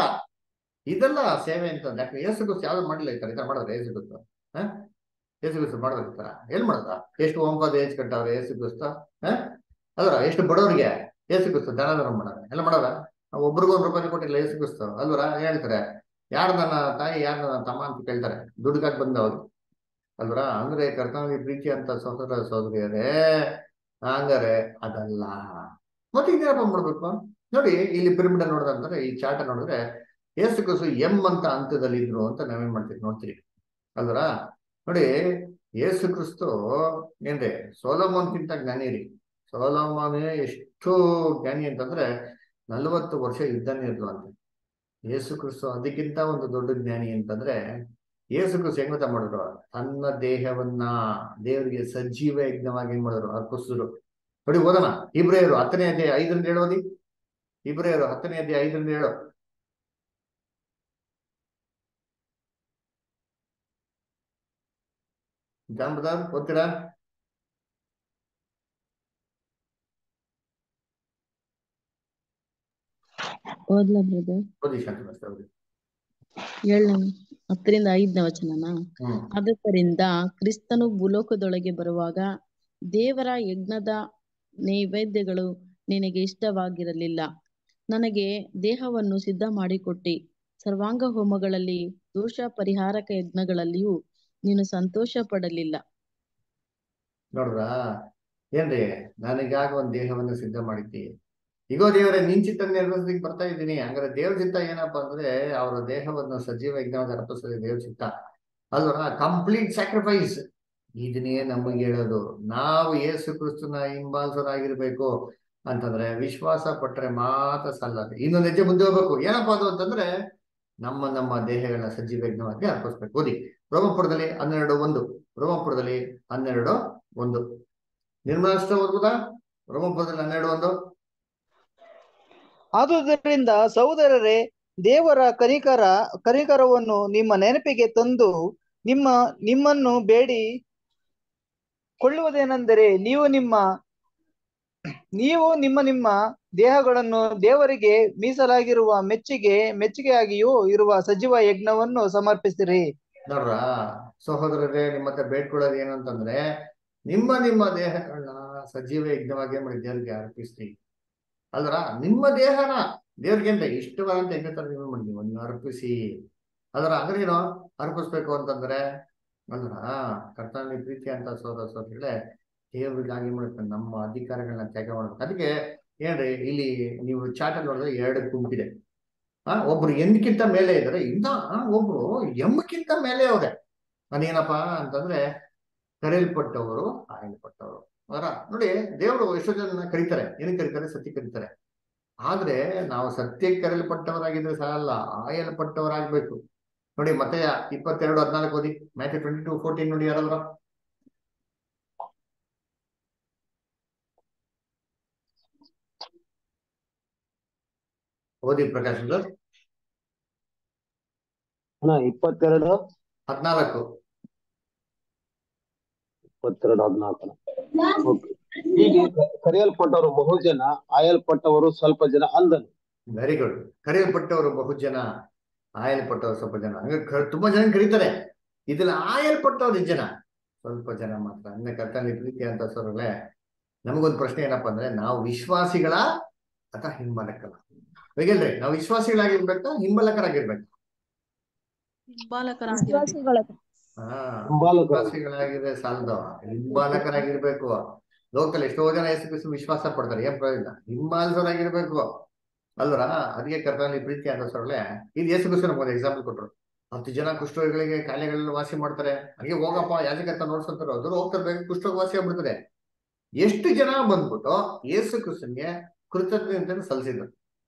ಇದೆಲ್ಲ ಸೇವೆ ಅಂತ ಯಾಕೆ ಯೇಸು ಕ್ರಿಸ್ತು ಯಾವ್ದು ಮಾಡಿಲ್ಲ ಈ ತರ ಈ ತರ ಮಾಡಿದ್ರೆ ಯೇಸು ಕ್ರಿಸ್ತು ಹ ಯೇಸು ಕ್ರಿಸ್ತು ಮಾಡ್ಬೇಕು ಈ ತರ ಎಲ್ ಮಾಡ್ದ ಎಷ್ಟು ಹೋಮ್ ಫಾರ್ ಏಜ್ ಕಟ್ಟವ್ರೆ ಯೇಸು ಕ್ರಿಸ್ತು ಹ ಅಲ್ರ ಎಷ್ಟು ಬಡವರಿಗೆ ಯೇಸು ಕ್ರಿಸ್ತು ದಾನ ಧರ್ಮ ಮಾಡೋರು ಎಲ್ಲ ಮಾಡೋರ ಒಬ್ರಿಗೂ ಒಂದ್ ರೂಪಾಯಿ ಕೊಟ್ಟಿಲ್ಲ ಯೇಸು ಕ್ರಿಸ್ತು ಅಲ್ವರ ಹೇಳ್ತಾರೆ ಯಾರು ನನ್ನ ತಾಯಿ ಯಾರು ನನ್ನ ತಮ್ಮ ಅಂತ ಕೇಳ್ತಾರೆ ದುಡ್ಡುಗಾಕ್ ಬಂದವರು ಅಲ್ವರ ಅಂದ್ರೆ ಕರ್ತನಲ್ಲಿ ಪ್ರೀತಿ ಅಂತ ಸಹೋದರ ಸಹೋದರಿಯರೇ ಹಂಗಾರೆ ಅದಲ್ಲ ಮತ್ತೆ ಇದೇನಪ್ಪ ಮಾಡ್ಬೇಕು ನೋಡಿ ಇಲ್ಲಿ ಪಿರಮಿಡ್ ನೋಡಿದ್ರೆ ಈ ಚಾಟ ನೋಡಿದ್ರೆ ಏಸು ಕಸು ಎಂ ಅಂತ ಹಂತದಲ್ಲಿ ಇದ್ರು ಅಂತ ನಾವೇನ್ ಮಾಡ್ತೀವಿ ನೋಡ್ತೀವಿ ಅಲ್ವರ ನೋಡಿ ಯೇಸು ಕ್ರಿಸ್ತು ಏನ್ರಿ ಸೋಲೋಮನ್ಕಿಂತ ಜ್ಞಾನಿ ರೀ ಸೋಲೋಮನ್ ಎಷ್ಟು ಜ್ಞಾನಿ ಅಂತಂದ್ರೆ ನಲವತ್ತು ವರ್ಷ ಯುದ್ಧನೇ ಇರ್ಲು ಅಂತ ಯೇಸು ಕ್ರಿಸ್ತು ಅದಕ್ಕಿಂತ ಒಂದು ದೊಡ್ಡ ಜ್ಞಾನಿ ಅಂತಂದ್ರೆ ಯೇಸು ಕ್ರಿಸ್ತು ಹೆಂಗ್ ಗೊತ್ತಾ ಮಾಡಿದ್ರು ತನ್ನ ದೇಹವನ್ನ ದೇವರಿಗೆ ಸಜೀವ ಯಜ್ಞವಾಗಿ ಏನ್ ಮಾಡಿದ್ರು ಅರ್ಪಿಸಿದ್ರು ನೋಡಿ ಓದೋಣ ಇಬ್ರಿಯರು ಹತ್ತನೇ ಅಧ್ಯಾಯ ಐದರಿಂದ ಏಳು ಓದಿ ಇಬ್ರಿಯರು ಹತ್ತನೇ ಅಧ್ಯಾಯ ಐದರಿಂದ ಏಳು ಜಾಂಬದಾರ್ ಓದ್ತೀರಾ ಓದ್ಲಾ ಬ್ರದರ್ ಓದಿ ಶಾಂತಿ ಮಾಸ್ಟರ್ ಓದಿ ಏಳನೇ ಹತ್ತರಿಂದ ಐದನೇ ವಚನನಾ ಹ್ಮ್ ಆದುದರಿಂದ ಕ್ರಿಸ್ತನು ಭೂಲೋಕದೊಳಗೆ ಬರುವಾಗ ದೇವರ ಯಜ್ಞದ ನೈವೇದ್ಯಗಳು ನಿನಗೆ ಇಷ್ಟವಾಗಿರಲಿಲ್ಲ ನನಗೆ ದೇಹವನ್ನು ಸಿದ್ಧ ಮಾಡಿಕೊಟ್ಟಿ ಸರ್ವಾಂಗ ಹೋಮಗಳಲ್ಲಿ ದೋಷ ಪರಿಹಾರಕ ಯಜ್ಞಗಳಲ್ಲಿಯೂ ನೀನು ಸಂತೋಷ ಪಡಲಿಲ್ಲ ನೋಡ್ರಾ ಏನ್ರಿ ನನಗಾಗ ಒಂದ್ ದೇಹವನ್ನು ಸಿದ್ಧ ಮಾಡಿದ್ದಿ ಈಗೋ ದೇವರೇ ನಿನ್ ಚಿತ್ತ ನೆರವೇರಿಸಲಿಕ್ಕೆ ಬರ್ತಾ ಇದ್ದೀನಿ ಹಂಗಾರೆ ದೇವ್ರ ಚಿತ್ತ ಏನಪ್ಪಾ ಅಂದ್ರೆ ಅವರ ದೇಹವನ್ನು ಸಜೀವ ಯಜ್ಞವಾಗಿ ಅರ್ಪಿಸೋದು ದೇವ್ರ ಚಿತ್ತ ಅಲ್ವರ ಕಂಪ್ಲೀಟ್ ಸ್ಯಾಕ್ರಿಫೈಸ್ ಇದನ್ನೇ ನಮಗೆ ಹೇಳೋದು ನಾವು ಯೇಸು ಕ್ರಿಸ್ತನ ಹಿಂಬಾಲಿಸೋರಾಗಿರ್ಬೇಕು ಅಂತಂದ್ರೆ ವಿಶ್ವಾಸ ಪಟ್ರೆ ಮಾತ್ರ ಸಾಲದು ಇನ್ನೊಂದು ಹೆಜ್ಜೆ ಮುಂದೆ ಹೋಗ್ಬೇಕು ಏನಪ್ಪಾ ಅದು ಅಂತಂದ್ರೆ ನಮ್ಮ ನಮ್ಮ ದೇಹಗಳನ್ನ ಸಜೀವಜ್ಞವಾಗಿ ಅರ್ಪಿಸ್ಬೇಕು ಓದಿ ರೋಮಪುರದಲ್ಲಿ ಹನ್ನೆರಡು ಒಂದು ರೋಮಪುರದಲ್ಲಿ ಹನ್ನೆರಡು ಒಂದು ನಿರ್ಮಲಾಷ್ಟ ಓದ್ಬೋದಾ ರೋಮಪುರದಲ್ಲಿ ಹನ್ನೆರಡು ಒಂದು ಆದುದರಿಂದ ಸಹೋದರರೇ ದೇವರ ಕನಿಕರ ಕನಿಕರವನ್ನು ನಿಮ್ಮ ನೆನಪಿಗೆ ತಂದು ನಿಮ್ಮ ನಿಮ್ಮನ್ನು ಬೇಡಿ ಕೊಳ್ಳುವುದೇನೆಂದರೆ ನೀವು ನಿಮ್ಮ ನೀವು ನಿಮ್ಮ ನಿಮ್ಮ ದೇಹಗಳನ್ನು ದೇವರಿಗೆ ಮೀಸಲಾಗಿರುವ ಮೆಚ್ಚುಗೆ ಮೆಚ್ಚುಗೆಯಾಗಿಯೂ ಇರುವ ಸಜೀವ ಯಜ್ಞವನ್ನು ಸಮರ್ಪಿಸಿರಿ ನೋಡ್ರ ಸಹೋದರರೇ ನಿಮ್ಮ ಹತ್ರ ಬೇಡ್ಕೊಳ್ಳೋದು ಏನು ಅಂತಂದ್ರೆ ನಿಮ್ಮ ನಿಮ್ಮ ದೇಹಗಳನ್ನ ಸಜೀವ ಯಜ್ಞವಾಗಿ ಏನ್ ಮಾಡಿ ದೇವ್ರಿಗೆ ಅರ್ಪಿಸ್ರಿ ಅಲ್ರ ನಿಮ್ಮ ದೇಹನ ದೇವ್ರಿಗೆ ಅಂತ ಇಷ್ಟವಾದಂತ ಹೆಂಗ ತರ ನೀವು ಮಾಡಿ ನೀವು ಅರ್ಪಿಸಿ ಅದರ ಅಂದ್ರೆ ಏನು ಅರ್ಪಿಸ್ಬೇಕು ಅಂತಂದ್ರೆ ಅಲ್ರ ಕರ್ತನಲ್ಲಿ ಪ್ರೀತಿ ಅಂತ ಸೋದರ ಸೋದರಿಗಳೇ ದೇವ್ರಿಗಾಗಿ ಮಾಡ್ಬೇಕು ನಮ್ಮ ಅಧಿಕಾರಗಳನ್ನ ತ್ಯಾಗ ಮಾಡ್ಬೇಕು ಅದಕ್ಕೆ ಏನ್ರಿ ಇಲ್ಲಿ ನೀವು ಚಾಟಲ್ಲಿ ನೋಡಿದ್ರೆ ಎರಡು ಗುಂಪಿದೆ ಆ ಒಬ್ರು ಎಂದಕ್ಕಿಂತ ಮೇಲೆ ಇದ್ದಾರೆ ಇನ್ನ ಒಬ್ರು ಎಮ್ಮಕ್ಕಿಂತ ಮೇಲೆ ಅವ್ರೆ ಅದೇನಪ್ಪಾ ಅಂತಂದ್ರೆ ಕರೆಯಲ್ಪಟ್ಟವರು ಆಯಲ್ಪಟ್ಟವರು ಅವರ ನೋಡಿ ದೇವರು ಎಷ್ಟೋ ಜನ ಕರೀತಾರೆ ಏನಕ್ಕೆ ಕರೀತಾರೆ ಸತ್ಯ ಕರೀತಾರೆ ಆದ್ರೆ ನಾವು ಸತ್ಯಕ್ಕೆ ಕರೆಯಲ್ಪಟ್ಟವರಾಗಿದ್ರೆ ಸಾಲಲ್ಲ ಆಯಲ್ಪಟ್ಟವರಾಗ್ಬೇಕು ನೋಡಿ ಮತ್ತೆ ಇಪ್ಪತ್ತೆರಡು ಹದಿನಾಲ್ಕು ಓದಿ ಮ್ಯಾಥ್ ಟ್ವೆಂಟಿ ಟು ಫೋರ್ಟೀನ್ ನೋಡಿ ಯಾರಾದ್ರು ಓದಿ ಪ್ರಕಾಶ್ ಸರ್ ಅಣ್ಣ ಇಪ್ಪತ್ತೆರಡು ಹದಿನಾಲ್ಕು ಇಪ್ಪತ್ತೆರಡು ಹದಿನಾಲ್ಕು ಓಕೆ ಹೀಗೆ ಕ- ಕರೆಯಲ್ಪಟ್ಟವರು ಬಹು ಜನ ಆಯಲ್ಪಟ್ಟವರು ಸ್ವಲ್ಪ ಜನ ಅಂದನು ವೆರಿ ಗುಡ್ ಕರೆಯಲ್ಪಟ್ಟವರು ಬಹು ಜನ ಆಯಲ್ಪಟ್ಟವರು ಸ್ವಲ್ಪ ಜನ ಹಂಗೆ ಕ- ತುಂಬಾ ಜನ ಕರೀತಾರೆ ಇದ್ರಲ್ಲಿ ಆಯಲ್ಪಟ್ಟವ್ರು ಎಷ್ಟು ಜನ ಸ್ವಲ್ಪ ಜನ ಮಾತ್ರ ಅಂದ್ರೆ ಕರ್ತನಲ್ಲಿ ಪ್ರೀತಿ ಅಂತ ಸೋರಲ್ಲೇ ನಮಗೊಂದು ಪ್ರಶ್ನೆ ಏನಪ್ಪಾ ಅಂದ್ರೆ ನಾವು ವಿಶ್ವಾಸಿಗಳ ಅಥವಾ ಹಿಂಬಾಲಕರ ಹೇಗಿಲ್ರಿ ನಾವು ವಿಶ್ವಾಸಿಗಳಾಗಿರ್ಬೇಕಾ ಹಿಂಬಾಲಕರಾಗಿರ್ಬೇಕಾ ಹಿಂಬಾಲಕರಾಗಿರಬೇಕು ಹಾ ಹಿಂಬಾಲಕರು ವಿಶ್ವಾಸಿಗಳಾಗಿದ್ರೆ ಸಾಲದು ಹಿಂಬಾಲಕರಾಗಿರ್ಬೇಕು ಲೋಕದಲ್ಲಿ ಎಷ್ಟೋ ಜನ ಯೇಸು ಕ್ರಿಸ್ತು ವಿಶ್ವಾಸ ಪಡ್ತಾರೆ ಏನ್ ಪ್ರಯೋಜನ ಹಿಂಬಾಲಿಸೋರಾಗಿರ್ಬೇಕು ಅಲ್ವರ ಅದಕ್ಕೆ ಕರ್ತನಲ್ಲಿ ಪ್ರೀತಿ ಅಂತ ಸೊಳ್ಳೆ ಇದು ಯೇಸು ಕ್ರಿಸ್ತು ನಮ್ಗೆ ಒಂದು ಎಕ್ಸಾಂಪಲ್ ಕೊಟ್ರು ಹತ್ತು ಜನ ಕುಷ್ಠರೋಗಿಗಳಿಗೆ ಕಾಯಿಲೆಗಳೆಲ್ಲ ವಾಸಿ ಮಾಡ್ತಾರೆ ಹಾಗೆ ಹೋಗಪ್ಪ ಯಾಜಕಂತ ನೋಡ್ಸಂತಾರೋ ಅದ್ರು ಹೋಗ್ತಿರ್ಬೇಕು ಕುಷ್ಠರೋಗ ವಾಸಿ ಆಗ್ಬಿಡ್ತದೆ ಎಷ್ಟು ಜನ ಬಂದ್ಬಿಟ್ಟು ಯೇಸು ಕ್ರಿಸ್ತನ್ಗೆ ಕೃತಜ್ಞತೆ ಸಲ್ಲಿಸಿದ್ರು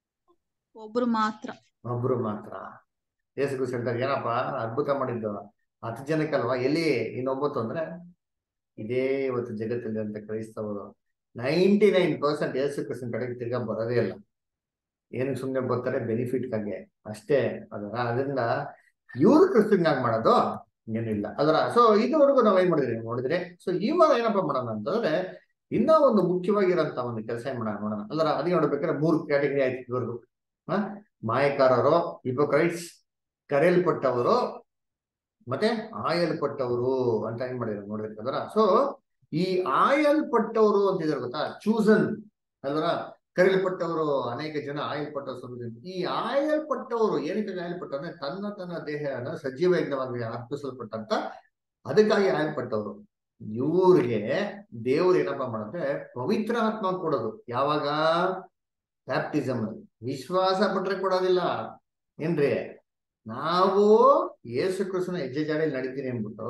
ಒಬ್ರು ಮಾತ್ರ ಒಬ್ರು ಮಾತ್ರ ಯೇಸು ಕ್ರಿಸ್ತ ಹೇಳ್ತಾರೆ ಏನಪ್ಪ ಅದ್ಭುತ ಮಾಡಿದ್ದು ಹತ್ತು ಜನಕ್ಕಲ್ವಾ ಎಲ್ಲಿ ಇನ್ನೊಬ್ಬತ್ತು ಅಂದ್ರೆ ಇದೇ ಇವತ್ತು ಜಗತ್ತಲ್ಲಿ ಅಂತ ಕ್ರೈಸ್ತವರು ನೈಂಟಿ ನೈನ್ ಪರ್ಸೆಂಟ್ ಯೇಸು ಕ್ರಿಸ್ತನ ಕಡೆಗೆ ತಿರ್ಗಾ ಬರೋದೇ ಇಲ್ಲ ಏನು ಸುಮ್ಮನೆ ಬರ್ತಾರೆ ಬೆನಿಫಿಟ್ಗಾಗಿ ಅಷ್ಟೇ ಅದರ ಅದರಿಂದ ಇವ್ರು ಕ್ರಿಸ್ತನ್ಗಾಗಿ ಮಾಡೋದು ಏನಿಲ್ಲ ಅದರ ಸೊ ಇದುವರೆಗೂ ನಾವ್ ಏನ್ ಮಾಡಿದ್ರಿ ನೋಡಿದ್ರೆ ಸೊ ಇವಾಗ ಏನಪ್ಪಾ ಮಾಡೋಣ ಅಂತಂದ್ರೆ ಇನ್ನೂ ಒಂದು ಮುಖ್ಯವಾಗಿರೋಂತ ಒಂದು ಕೆಲಸ ಏನ್ ಮಾಡೋಣ ನೋಡೋಣ ಅಲ್ಲರ ಅದಕ್ಕೆ ನೋಡ್ಬೇಕಾದ್ರೆ ಮೂರು ಕ್ಯಾಟಗರಿ ಆಯ್ತು ಇದುವರೆಗೂ ಹ ಮಾಯಕಾರರು ಹಿಪೋಕ್ರೈಟ್ಸ್ ಕರೆಯಲ್ಪಟ್ಟವರು ಮತ್ತೆ ಆಯಲ್ಪಟ್ಟವರು ಅಂತ ಏನ್ ಮಾಡಿದ್ರು ನೋಡ್ಬೇಕಂದ್ರ ಸೊ ಈ ಆಯಲ್ಪಟ್ಟವರು ಅಂತಿದ್ದಾರೆ ಗೊತ್ತಾ ಚೂಸನ್ ಅಲ್ವರ ಕರೆಯಲ್ಪಟ್ಟವರು ಅನೇಕ ಜನ ಆಯಲ್ಪಟ್ಟವರು ಸ್ವಲ್ಪ ಜನ ಈ ಆಯಲ್ಪಟ್ಟವರು ಏನಕ್ಕೆ ಆಯಲ್ಪಟ್ಟ ಅಂದ್ರೆ ತನ್ನ ತನ್ನ ದೇಹನ ಸಜೀವ ಯಜ್ಞವಾಗಿ ಅರ್ಪಿಸಲ್ಪಟ್ಟಂತ ಅದಕ್ಕಾಗಿ ಆಯಲ್ಪಟ್ಟವರು ಇವ್ರಿಗೆ ದೇವ್ರು ಏನಪ್ಪಾ ಮಾಡುತ್ತೆ ಪವಿತ್ರ ಆತ್ಮ ಕೊಡೋದು ಯಾವಾಗ ಬ್ಯಾಪ್ಟಿಸಮ್ ಅಲ್ಲಿ ವಿಶ್ವಾಸ ಪಟ್ರೆ ಕೊಡೋದಿಲ್ಲ ಏನ್ರಿ ನಾವು ಯೇಸು ಕ್ರಿಸ್ತನ ಹೆಜ್ಜೆ ಜಾಡಿಯಲ್ಲಿ ನಡೀತೀನಿ ಅಂದ್ಬಿಟ್ಟು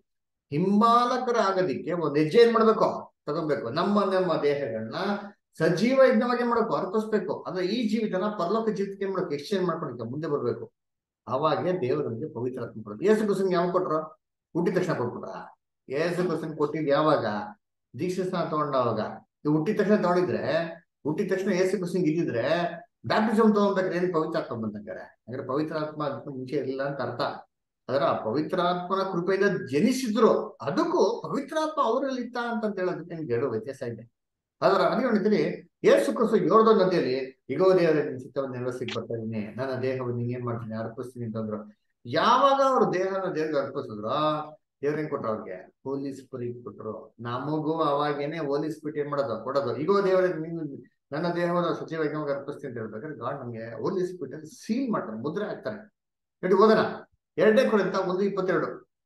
ಹಿಂಬಾಲಕರ ಆಗೋದಿಕ್ಕೆ ಒಂದ್ ಹೆಜ್ಜೆ ಏನ್ ಮಾಡ್ಬೇಕು ತಗೋಬೇಕು ನಮ್ಮ ನಮ್ಮ ದೇಹಗಳನ್ನ ಸಜೀವ ಯಜ್ಞವಾಗಿ ಮಾಡಬೇಕು ಅರ್ಪಿಸ್ಬೇಕು ಅಂದ್ರೆ ಈ ಜೀವಿತನ ಪರಲೋಕ ಜೀವಿತಕ್ಕೆ ಏನ್ ಮಾಡ್ಬೇಕು ಎಕ್ಸ್ಚೇಂಜ್ ಮಾಡ್ಕೊಂಡು ಮುಂದೆ ಬರ್ಬೇಕು ಅವಾಗೆ ದೇವರು ನಮಗೆ ಪವಿತ್ರ ಆತ್ಮ ಕೊಡೋದು ಯೇಸು ಕ್ರಿಸ್ತನ್ ಯಾವಾಗ ಕೊಟ್ರು ಹುಟ್ಟಿದ ತಕ್ಷಣ ಕೊಟ್ಬಿಟ್ರ ಯೇಸು ಕ್ರಿಸ್ತನ್ ಕೊಟ್ಟಿದ್ ಯಾವಾಗ ದೀಕ್ಷೆ ಸ್ನಾನ ತಗೊಂಡಾವಾಗ ನೀವು ಹುಟ್ಟಿದ ತಕ್ಷಣ ತಗೊಂಡಿದ್ರೆ ಹುಟ್ಟಿದ ತಕ್ಷಣ ಯೇಸು ಕ್ರಿಸ್ತನ್ ಇದ್ದಿದ್ರೆ ಬ್ಯಾಪ್ಟಿಸಮ್ ತಗೊಂಡ್ಬೇಕಾದ್ರೆ ಏನ್ ಪವಿತ್ರ ಆತ್ಮ ಬಂದಂಗಾರೆ ಅಂದ್ರೆ ಪವಿತ್ರ ಆತ್ಮ ಅದಕ್ಕೆ ಮುಂಚೆ ಇರಲಿಲ್ಲ ಅಂತ ಅರ್ಥ ಅದರ ಪವಿತ್ರಾತ್ಮನ ಕೃಪೆಯಿಂದ ಜನಿಸಿದ್ರು ಅದಕ್ಕೂ ಪವಿತ್ರಾತ್ಮ ಅವರಲ್ಲಿ ಇತ್ತ ಅಂತ ಹೇಳೋದಕ್ಕೆ ನಿಮ್ಗೆ ಎರಡು ವ್ಯತ್ಯಾಸ ಇದೆ ಅದರ ಅದೇ ನೋಡಿದ್ರಿ ಯೇಸು ಕ್ರಿಸ್ತು ಏಳ್ದೋ ನದಿಯಲ್ಲಿ ಇಗೋ ದೇವರ ನಿನ್ ಚಿತ್ತವನ್ನು ನೆರವೇರಿಸಿಕ್ ಬರ್ತಾ ಇದೀನಿ ನನ್ನ ದೇಹವನ್ನು ನೀನ್ ಏನ್ ಮಾಡ್ತೀನಿ ಅರ್ಪಿಸ್ತೀನಿ ಅಂತಂದ್ರು ಯಾವಾಗ ಅವ್ರ ದೇಹನ ದೇವ್ರಿಗೆ ಅರ್ಪಿಸಿದ್ರು ದೇವ್ರೇನ್ ಕೊಟ್ರು ಅವ್ರಿಗೆ ಹೋಲಿ ಸ್ಪಿರಿಟ್ ಕೊಟ್ರು ನಮಗೂ ಅವಾಗೇನೆ ಹೋಲಿ ಸ್ಪಿರಿಟ್ ಏನ್ ಮಾಡೋದು ಕೊಡೋದು ಇಗೋ ದೇವರ ನೀನು ನನ್ನ ದೇಹವನ್ನು ಸಚಿವ ಯಜ್ಞವಾಗಿ ಅರ್ಪಿಸ್ತೀನಿ ಅಂತ ಹೇಳ್ಬೇಕಾದ್ರೆ ಗಾಡ್ ನಮ್ಗೆ ಹೋಲಿ ಸ್ಪಿರಿಟ್ ಅಲ್ಲಿ ಸೀಲ್ ಮಾಡ್ತಾರೆ ಮುದ್ರೆ ಹಾಕ್ತಾರೆ ನೋಡಿ ಓದೋಣ ಎರಡನೇ ಕುರಿತ ಒಂದು ಇಪ್ಪತ್ತೆರಡು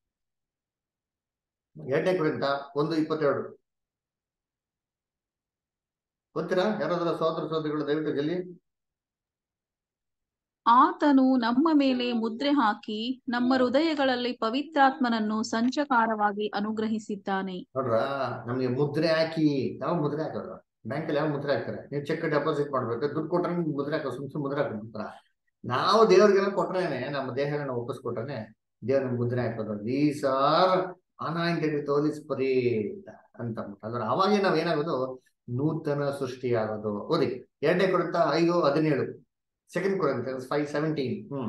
ಎರಡನೇ ಕುರಿತ ಒಂದು ಇಪ್ಪತ್ತೆರಡು ಗೊತ್ತೀರಾ ಯಾರಾದ್ರೂ ಸೋದರ ಸೋದರಿಗಳು ದಯವಿಟ್ಟು ಜಲ್ಲಿ ಆತನು ನಮ್ಮ ಮೇಲೆ ಮುದ್ರೆ ಹಾಕಿ ನಮ್ಮ ಹೃದಯಗಳಲ್ಲಿ ಪವಿತ್ರಾತ್ಮನನ್ನು ಸಂಚಕಾರವಾಗಿ ಅನುಗ್ರಹಿಸಿದ್ದಾನೆ ನೋಡ್ರ ನಮ್ಗೆ ಮುದ್ರೆ ಹಾಕಿ ಯಾವ ಮುದ್ರೆ ಹಾಕೋದು ಬ್ಯಾಂಕಲ್ಲಿ ಯಾವ ಮುದ್ರೆ ಹಾಕ್ತಾರೆ ನೀವು ಚೆಕ್ ಡೆಪಾಸಿಟ್ ಮಾಡ್ಬೇಕು ದುಡ್ಡು ಕೊಟ್ರೆ ನಿಮ್ಗೆ ಮುದ್ರೆ ಹಾಕೋ ಸುಮ್ ಸುಮ್ ಮುದ್ರೆ ಹಾಕ್ಬಿಡ್ತಾರ ನಾವು ದೇವ್ರಿಗೆಲ್ಲ ಕೊಟ್ರೇನೆ ನಮ್ಮ ದೇಹಗಳನ್ನ ಒಪ್ಪಿಸ್ಕೊಟ್ರೇನೆ ದೇವ್ರ ನಮ್ಗೆ ಮುದ್ರೆ ಹಾಕೋದು these are anointed with holy spirit ಅಂತ ಅಂದ್ರೆ ಅವಾಗೇ ನಾವ್ ಏನಾಗೋದು ನೂತನ ಸೃಷ್ಟಿ ಆಗೋದು ಓದಿ ಎರಡನೇ ಕೊರಂತ ಐದು ಹದಿನೇಳು second Corinth five seventeen hmm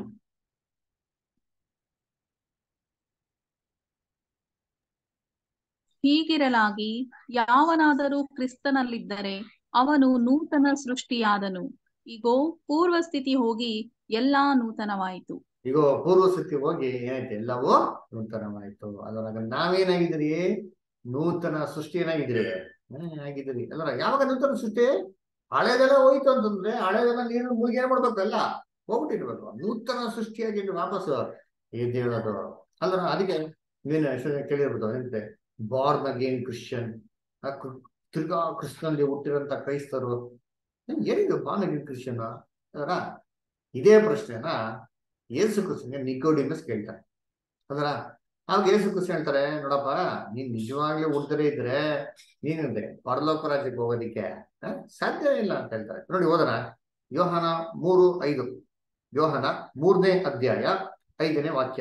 ಹೀಗಿರಲಾಗಿ ಯಾವನಾದರೂ ಕ್ರಿಸ್ತನಲ್ಲಿದ್ದರೆ ಅವನು ನೂತನ ಸೃಷ್ಟಿಯಾದನು ಈಗೋ ಪೂರ್ವ ಸ್ಥಿತಿ ಹೋಗಿ ಎಲ್ಲಾ ನೂತನವಾಯಿತು ಈಗ ಪೂರ್ವ ಸ್ಥಿತಿ ಹೋಗಿ ಏನಾಯ್ತು ಎಲ್ಲವೂ ನೂತನವಾಯ್ತು ಅದ್ರಾಗ ನಾವೇನಾಗಿದ್ರಿ ನೂತನ ಸೃಷ್ಟಿ ಏನಾಗಿದ್ರಿ ಹ್ಮ್ ಆಗಿದ್ರಿ ಅದ್ರ ಯಾವಾಗ ನೂತನ ಸೃಷ್ಟಿ ಹಳೆದೆಲ್ಲ ಹೋಯ್ತು ಅಂತಂದ್ರೆ ಹಳೆದೆಲ್ಲ ನೀರು ಮುಳುಗಿ ಏನ್ ಮಾಡ್ಬೇಕು ಎಲ್ಲ ಹೋಗ್ಬಿಟ್ಟಿರ್ಬೇಕು ನೂತನ ಸೃಷ್ಟಿಯಾಗಿ ವಾಪಸ್ ಎದ್ದು ಹೇಳೋದು ಅಲ್ರ ಅದಕ್ಕೆ ನೀವೇನು ಎಷ್ಟೋ ಜನ ಕೇಳಿರ್ಬೋದು ಏನಂತೆ ಬಾರ್ನ್ ಅಗೇನ್ ಕ್ರಿಶ್ಚಿಯನ್ ತಿರ್ಗಾ ಕ್ರಿಸ್ತನಲ್ಲಿ ಹುಟ್ಟಿರಂತ ಕ್ರೈಸ್ತರು ಏನ್- ಏನಿದು ಬಾರ್ನ್ ಅಗೇನ್ ಕ್ರಿಶ್ಚಿಯನ್ ಅದರ ಇದೇ ಪ್ರಶ್ನೆನ ಯೇಸು ಕ್ರಿಸ್ತನಿಗೆ ನಿಕೋಡಿಮಸ್ ಕೇಳ್ತಾರೆ ಅದರ ಆಗ ಯೇಸು ಕ್ರಿಸ್ತ ಹೇಳ್ತಾರೆ ನೋಡಪ್ಪ ನೀನ್ ನಿಜವಾಗ್ಲೂ ಹುಡ್ದರೆ ಇದ್ರೆ ನೀನಿದೆ ಪರಲೋಕ ರಾಜ್ಯಕ್ಕೆ ಹೋಗೋದಿಕ್ಕೆ ಆ, ಸಾಧ್ಯ ಇಲ್ಲ ಅಂತ ಹೇಳ್ತಾರೆ ನೋಡಿ ಓದೋಣ ಯೋಹನ ಮೂರು ಐದು ಯೋಹನ ಮೂರನೇ ಅಧ್ಯಾಯ ಐದನೇ ವಾಕ್ಯ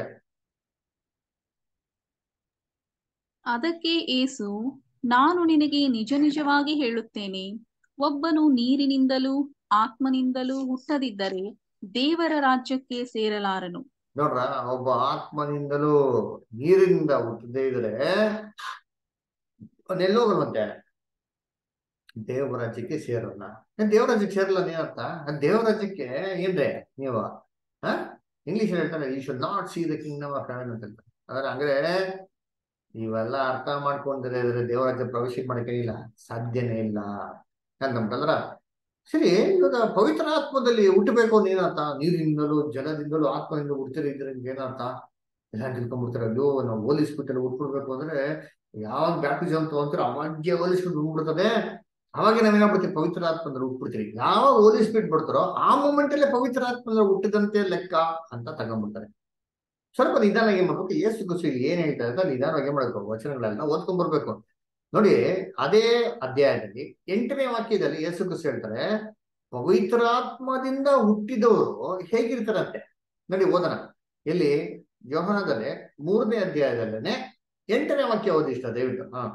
ಅದಕ್ಕೆ ಏಸು ನಾನು ನಿನಗೆ ನಿಜ ನಿಜವಾಗಿ ಹೇಳುತ್ತೇನೆ ಒಬ್ಬನು ನೀರಿನಿಂದಲೂ ಆತ್ಮನಿಂದಲೂ ಹುಟ್ಟದಿದ್ದರೆ ದೇವರ ರಾಜ್ಯಕ್ಕೆ ಸೇರಲಾರನು ನೋಡ್ರ ಒಬ್ಬ ಆತ್ಮನಿಂದಲೂ ನೀರಿನಿಂದ ಹುಟ್ಟದೇ ಇದ್ರೆ ಅವನೆಲ್ಲೋ ಹೋಗಲ್ವಂತೆ ದೇವರಾಜ್ಯಕ್ಕೆ ಸೇರಲ್ಲ ಏನ್ ದೇವರಾಜ್ಯಕ್ಕೆ ಸೇರಲ್ಲ ಏನರ್ಥ ದೇವರಾಜ್ಯಕ್ಕೆ ಏನ್ರೆ ನೀವು ಹ ಇಂಗ್ಲಿಷ್ ಹೇಳ್ತಾರೆ you should not see the kingdom of heaven ಅಂತ ಹೇಳ್ತಾರೆ ಆದ್ರೆ ಹಂಗ್ರೆ ಇವೆಲ್ಲ ಅರ್ಥ ಮಾಡ್ಕೊಂಡ್ರೆ ಇದ್ರೆ ದೇವರಾಜ್ಯ ಪ್ರವೇಶ ಮಾಡಕ್ಕೆ ಇಲ್ಲ ಸಾಧ್ಯನೇ ಇಲ್ಲ ಅಂತಂದ್ರ ಸರಿ ಇವಾಗ ಪವಿತ್ರ ಆತ್ಮದಲ್ಲಿ ಹುಟ್ಟಬೇಕು ಅಂತ ಏನರ್ಥ ನೀರಿನಿಂದಲೂ ಜಲದಿಂದಲೂ ಆತ್ಮದಿಂದ ಹುಡ್ತಿರ ಇದ್ರೆ ಏನರ್ಥ ಎಲ್ಲ ತಿಳ್ಕೊಂಡ್ಬಿಡ್ತಾರೆ ಅಯ್ಯೋ ನಾವು ಹೋಲಿಸ್ಬಿಟ್ಟಲ್ಲಿ ಹುಟ್ಬಿಡ್ಬೇಕು ಅಂದ್ರೆ ಯಾವಾಗ ಬ್ಯಾಪ್ಟಿಸಮ್ ತಗೊಂತೀರೋ ಅವಾಗ್ಯ ಹೋಲಿಸ್ಬಿಟ್ಟು ಹುಟ್ಬಿಡ್ತದೆ ಅವಾಗೆ ನಾವೇನಾಗ್ಬಿಡ್ತೀವಿ ಪವಿತ್ರ ಆತ್ಮದಲ್ಲಿ ಹುಟ್ಬಿಡ್ತೀವಿ ಯಾವಾಗ ಹೋಲಿಸ್ಬಿಟ್ಟು ಬಿಡ್ತಾರೋ ಆ ಮೂಮೆಂಟ್ ಅಲ್ಲೇ ಪವಿತ್ರ ಆತ್ಮದಲ್ಲಿ ಹುಟ್ಟಿದಂತೆ ಲೆಕ್ಕ ಅಂತ ತಗೊಂಡ್ಬಿಡ್ತಾರೆ ಸ್ವಲ್ಪ ನಿಧಾನವಾಗಿ ಏನ್ ಮಾಡ್ಬೇಕು ಏಸು ಕುಸು ಇಲ್ಲಿ ಏನ್ ಹೇಳ್ತಾ ಇದ್ದಾರೆ ನಿಧಾನವಾಗಿ ಏನ್ ಮಾಡ್ಬೇಕು ವಚನಗಳೆಲ್ಲ ಓದ್ಕೊಂಡ್ ಬರ್ಬೇಕು ನೋಡಿ ಅದೇ ಅಧ್ಯಾಯದಲ್ಲಿ ಎಂಟನೇ ವಾಕ್ಯದಲ್ಲಿ ಯೇಸು ಕ್ರಿಸ್ತ ಹೇಳ್ತಾರೆ ಪವಿತ್ರಾತ್ಮದಿಂದ ಹುಟ್ಟಿದವರು ಹೇಗಿರ್ತಾರಂತೆ ನೋಡಿ ಓದೋಣ ಎಲ್ಲಿ ಯೋಹನದಲ್ಲಿ ಮೂರನೇ ಅಧ್ಯಾಯದಲ್ಲೇನೆ ಎಂಟನೇ ವಾಕ್ಯ ಓದಿ ಇಷ್ಟ ದಯವಿಟ್ಟು ಹಾ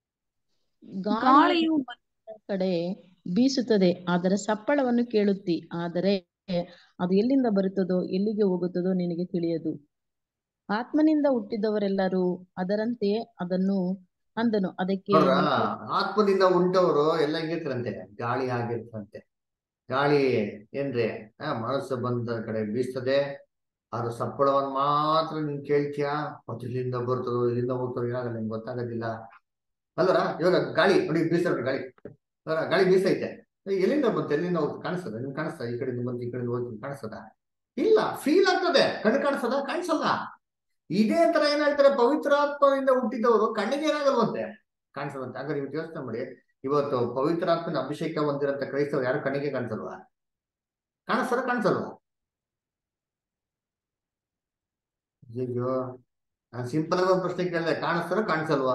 ಗಾಳಿಯು ಕಡೆ ಬೀಸುತ್ತದೆ ಅದರ ಸಪ್ಪಳವನ್ನು ಕೇಳುತ್ತಿ ಆದರೆ ಅದು ಎಲ್ಲಿಂದ ಬರುತ್ತದೋ ಎಲ್ಲಿಗೆ ಹೋಗುತ್ತದೋ ನಿನಗೆ ತಿಳಿಯದು ಆತ್ಮನಿಂದ ಹುಟ್ಟಿದವರೆಲ್ಲರೂ ಅದರಂತೆಯೇ ಅದನ್ನು ಅಂದನು ಅದಕ್ಕೆ ನೋಡ್ರ ಆತ್ಮದಿಂದ ಉಂಟವರು ಎಲ್ಲ ಹೆಂಗಿರ್ತಾರಂತೆ ಗಾಳಿ ಆಗಿರ್ತಂತೆ ಗಾಳಿ ಏನ್ರಿ ಆ ಮನಸ್ಸು ಬಂದ ಕಡೆ ಬೀಸ್ತದೆ ಅದ್ರ ಸಪ್ಪಳವನ್ನ ಮಾತ್ರ ನೀನ್ ಕೇಳ್ತೀಯಾ ಅದು ಇಲ್ಲಿಂದ ಬರ್ತದೋ ಇಲ್ಲಿಂದ ಹೋಗ್ತದೋ ಏನಾಗಲ್ಲ ನಿಮ್ಗೆ ಗೊತ್ತಾಗೋದಿಲ್ಲ ಅಲ್ಲರ ಇವಾಗ ಗಾಳಿ ನೋಡಿ ಬೀಸ್ತಾರೆ ಗಾಳಿ ಅಲ್ಲ ಗಾಳಿ ಬೀಸೈತೆ ಏ, ಎಲ್ಲಿಂದ ಬಂತು ಎಲ್ಲಿಂದ ಹೋಗ್ತು ಕಾಣಿಸ್ತದ ನಿಮ್ಗೆ ಕಾಣಿಸ್ತದ ಈ ಕಡೆಯಿಂದ ಬಂತು ಈ ಕಡೆಯಿಂದ ಹೋಗ್ತು ಕಾಣಿಸ್ತದ ಇಲ್ಲ ಫೀಲ್ ಆಗ್ತದೆ ಕಣ್ಣು ಕಾಣಿಸ್ತದ ಕಾಣಿಸಲ್ಲ ಇದೇ ತರ ಏನ್ ಹೇಳ್ತಾರೆ ಪವಿತ್ರಾತ್ಮದಿಂದ ಹುಟ್ಟಿದವರು ಕಣ್ಣಿಗೆ ಏನಾಗಲ್ವಂತೆ ಕಾಣಿಸದಂತೆ ಹಾಗಾದ್ರೆ ಇವತ್ತು ಯೋಚನೆ ಮಾಡಿ ಇವತ್ತು ಪವಿತ್ರಾತ್ಮನ ಅಭಿಷೇಕ ಹೊಂದಿರಂತ ಕ್ರೈಸ್ತವರು ಯಾರು ಕಣ್ಣಿಗೆ ಕಾಣಿಸಲ್ವಾ ಕಾಣಿಸ್ತಾರ ಕಾಣಿಸಲ್ವಾ ಅಯ್ಯೋ ನಾನು ಸಿಂಪಲ್ ಆಗಿ ಒಂದು ಪ್ರಶ್ನೆ ಕೇಳಿದೆ ಕಾಣಿಸ್ತಾರ ಕಾಣಿಸಲ್ವಾ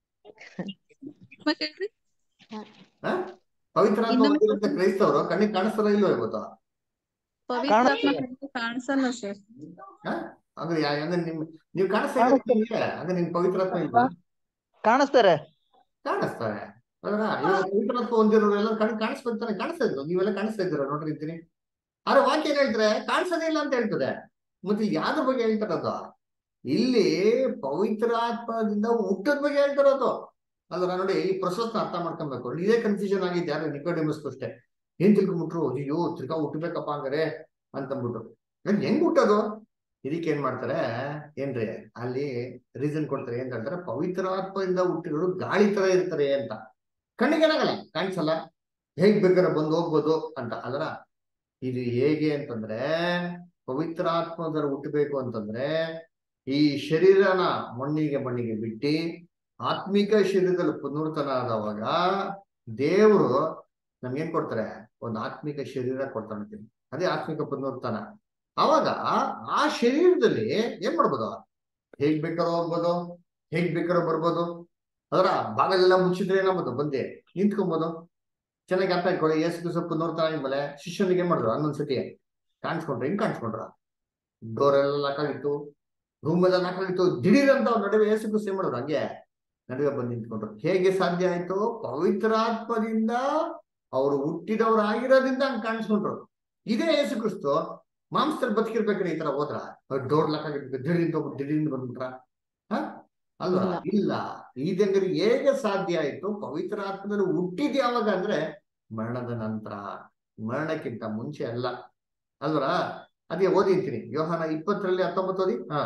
ಮತ್ತೆ ಹೇಳ್ರಿ ಹ? ಪವಿತ್ರಾತ್ಮ ಇನ್ನೊಮ್ಮೆ ಹೊಂದಿರಂತ ಕ್ರೈಸ್ತವರು ಕಣ್ಣಿಗೆ ಕಾಣಿಸ್ತಾರ ಇಲ್ವೋ ಇವತ್ತು ಪವಿತ್ರಾತ್ಮ ಕಣ್ಣಿಗೆ ಕಾಣಿಸಲ್ಲ ಸರ್ ಹ? ಅಂದ್ರೆ ಯಾ- ಅಂದ್ರೆ ನಿಮ್ ನೀವು ಕಾಣಿಸ್ತಾ ಇದ್ದೀರಾ ನಿಮ್ಗೆ? ಅಂದ್ರೆ ನಿಮ್ ಪವಿತ್ರಾತ್ಮ ಇಲ್ವಾ ಕಾಣಿಸ್ತಾರೆ ಕಾಣಿಸ್ತಾರೆ ಅದ್ರ ಇವಾಗ ಪವಿತ್ರಾತ್ಮ ಹೊಂದಿರೋರು ಎಲ್ಲ ಕಣ್ ಕಾಣಿಸ್ಕೊಳ್ತಾನೆ ಕಾಣಿಸ್ತಾ ಇದ್ರು ನೀವೆಲ್ಲ ಕಾಣಿಸ್ತಾ ಇದ್ದೀರಾ ನೋಡ್ರಿ ಇದ್ದೀನಿ ಆದ್ರೆ ವಾಕ್ಯ ಏನ್ ಹೇಳ್ತಾರೆ ಕಾಣಿಸೋದೇ ಇಲ್ಲ ಅಂತ ಹೇಳ್ತದೆ ಮತ್ತೆ ಯಾವ್ದ್ರ ಬಗ್ಗೆ ಹೇಳ್ತಾರದು ಇಲ್ಲಿ ಪವಿತ್ರಾತ್ಮದಿಂದ ಹುಟ್ಟದ ಬಗ್ಗೆ ಹೇಳ್ತಾರದು ಅಲ್ರ ನೋಡಿ ಈ ಪ್ರೊಸೆಸ್ ಅರ್ಥ ಮಾಡ್ಕೊಬೇಕು ಇದೇ ಕನ್ಫ್ಯೂಷನ್ ಆಗಿದ್ದು ಯಾರು ನಿಕೋಡೆಮಸ್ ಅಷ್ಟೇ ಏನ್ ತಿಳ್ಕೊಂಬಿಟ್ರು ಅಯ್ಯೋ ತಿರ್ಗಾ ಹುಟ್ಟಬೇಕಪ್ಪ ಹಂಗಾರೆ ಅಂತಂದ್ಬಿಟ್ರು ಏನ್ ಹೆಂಗ್ ಹುಟ್ಟೋದು ಇದಕ್ಕೆ ಏನ್ ಮಾಡ್ತಾರೆ ಏನ್ರಿ ಅಲ್ಲಿ ರೀಸನ್ ಕೊಡ್ತಾರೆ ಏನ್ ಹೇಳ್ತಾರೆ ಪವಿತ್ರಾತ್ಮದಿಂದ ಹುಟ್ಟಿರೋರು ಗಾಳಿ ತರ ಇರ್ತಾರೆ ಅಂತ ಕಣ್ಣಿಗೆ ಏನಾಗಲ್ಲ ಕಾಣಿಸಲ್ಲ ಹೇಗ್ ಬೇಕಾದ್ರೆ ಬಂದು ಹೋಗ್ಬೋದು ಅಂತ ಅಲ್ರ ಇದು ಹೇಗೆ ಅಂತಂದ್ರೆ ಪವಿತ್ರಾತ್ಮದರ ಹುಟ್ಟಬೇಕು ಅಂತಂದ್ರೆ ಈ ಶರೀರನ ಮಣ್ಣಿಗೆ ಮಣ್ಣಿಗೆ ಬಿಟ್ಟು ಆತ್ಮಿಕ ಶರೀರದಲ್ಲಿ ಪುನರ್ತನ ಆದವಾಗ ದೇವರು ನಮ್ಗೇನ್ ಕೊಡ್ತಾರೆ ಒಂದು ಆತ್ಮಿಕ ಶರೀರ ಕೊಡ್ತಾನೆ ಅದೇ ಆತ್ಮಿಕ ಪುನರ್ತನ ಅವಾಗ ಆ ಶರೀರದಲ್ಲಿ ಏನ್ ಮಾಡ್ಬೋದು ಹೇಗ್ ಬೇಕಾದ್ರೂ ಹೋಗ್ಬೋದು ಹೇಗ್ ಬೇಕಾದ್ರೂ ಬರ್ಬೋದು ಅದರ ಬಾಗಲೆಲ್ಲ ಮುಚ್ಚಿದ್ರೆ ಏನಾಗ್ಬೋದು ಬಂದೆ ನಿಂತ್ಕೊಬೋದು ಚೆನ್ನಾಗಿ ಅರ್ಥ ಇಟ್ಕೊಳ್ಳಿ ಯೇಸು ಸ್ವಲ್ಪ ನೋಡ್ತಾ ಇದ್ಮೇಲೆ ಶಿಷ್ಯನಿಗೆ ಏನ್ ಮಾಡಿದ್ರು ಹನ್ನೊಂದ್ಸತಿ ಕಾಣಿಸ್ಕೊಂಡ್ರು ಹೆಂಗ್ ಕಾಣಿಸ್ಕೊಂಡ್ರ ಡೋರ್ ಎಲ್ಲ ಲಾಕಾಗಿತ್ತು ರೂಮ್ ಎಲ್ಲ ಲಾಕಾಗಿತ್ತು ದಿಢೀರ್ ಅಂತ ಅವ್ರ ನಡುವೆ ಯೇಸು ಕ್ರಿಸ್ತ ಏನ್ ಮಾಡಿದ್ರು ಹಂಗೆ ನಡುವೆ ಬಂದು ನಿಂತ್ಕೊಂಡ್ರು ಹೇಗೆ ಸಾಧ್ಯ ಆಯ್ತು ಪವಿತ್ರಾತ್ಮದಿಂದ ಅವರು ಹುಟ್ಟಿದವರಾಗಿರೋದ್ರಿಂದ ಹಂಗ್ ಕಾಣಿಸ್ಕೊಂಡ್ರು ಇದೇ ಯೇಸು ಕ್ರಿಸ್ತು ಮಾಂಸದಲ್ಲಿ ಬದುಕಿರ್ಬೇಕ್ರಿ ಈ ತರ ಹೋದ್ರ ಡೋರ್ ಲಾಕಾಗಿರ್ಬೇಕು ದಿಢೀರ್ ಹೋಗ್ಬಿಟ್ಟು ದಿಢೀರ್ ಬಂದ್ಬಿಟ್ರ ಹ ಅಲ್ವಾ ಇಲ್ಲ. ಇಲ್ಲ ಇದಂದ್ರೆ ಹೇಗೆ ಸಾಧ್ಯ ಆಯ್ತು ಪವಿತ್ರ ಆತ್ಮದಲ್ಲಿ ಹುಟ್ಟಿದ್ ಯಾವಾಗ ಅಂದ್ರೆ ಮರಣದ ನಂತರ ಮರಣಕ್ಕಿಂತ ಮುಂಚೆ ಅಲ್ಲ ಅಲ್ವರ ಅದೇ ಓದಿರ್ತೀನಿ ಯೋಹಾನ ಇಪ್ಪತ್ತರಲ್ಲಿ ಹತ್ತೊಂಬತ್ತು ಓದಿ ಹಾ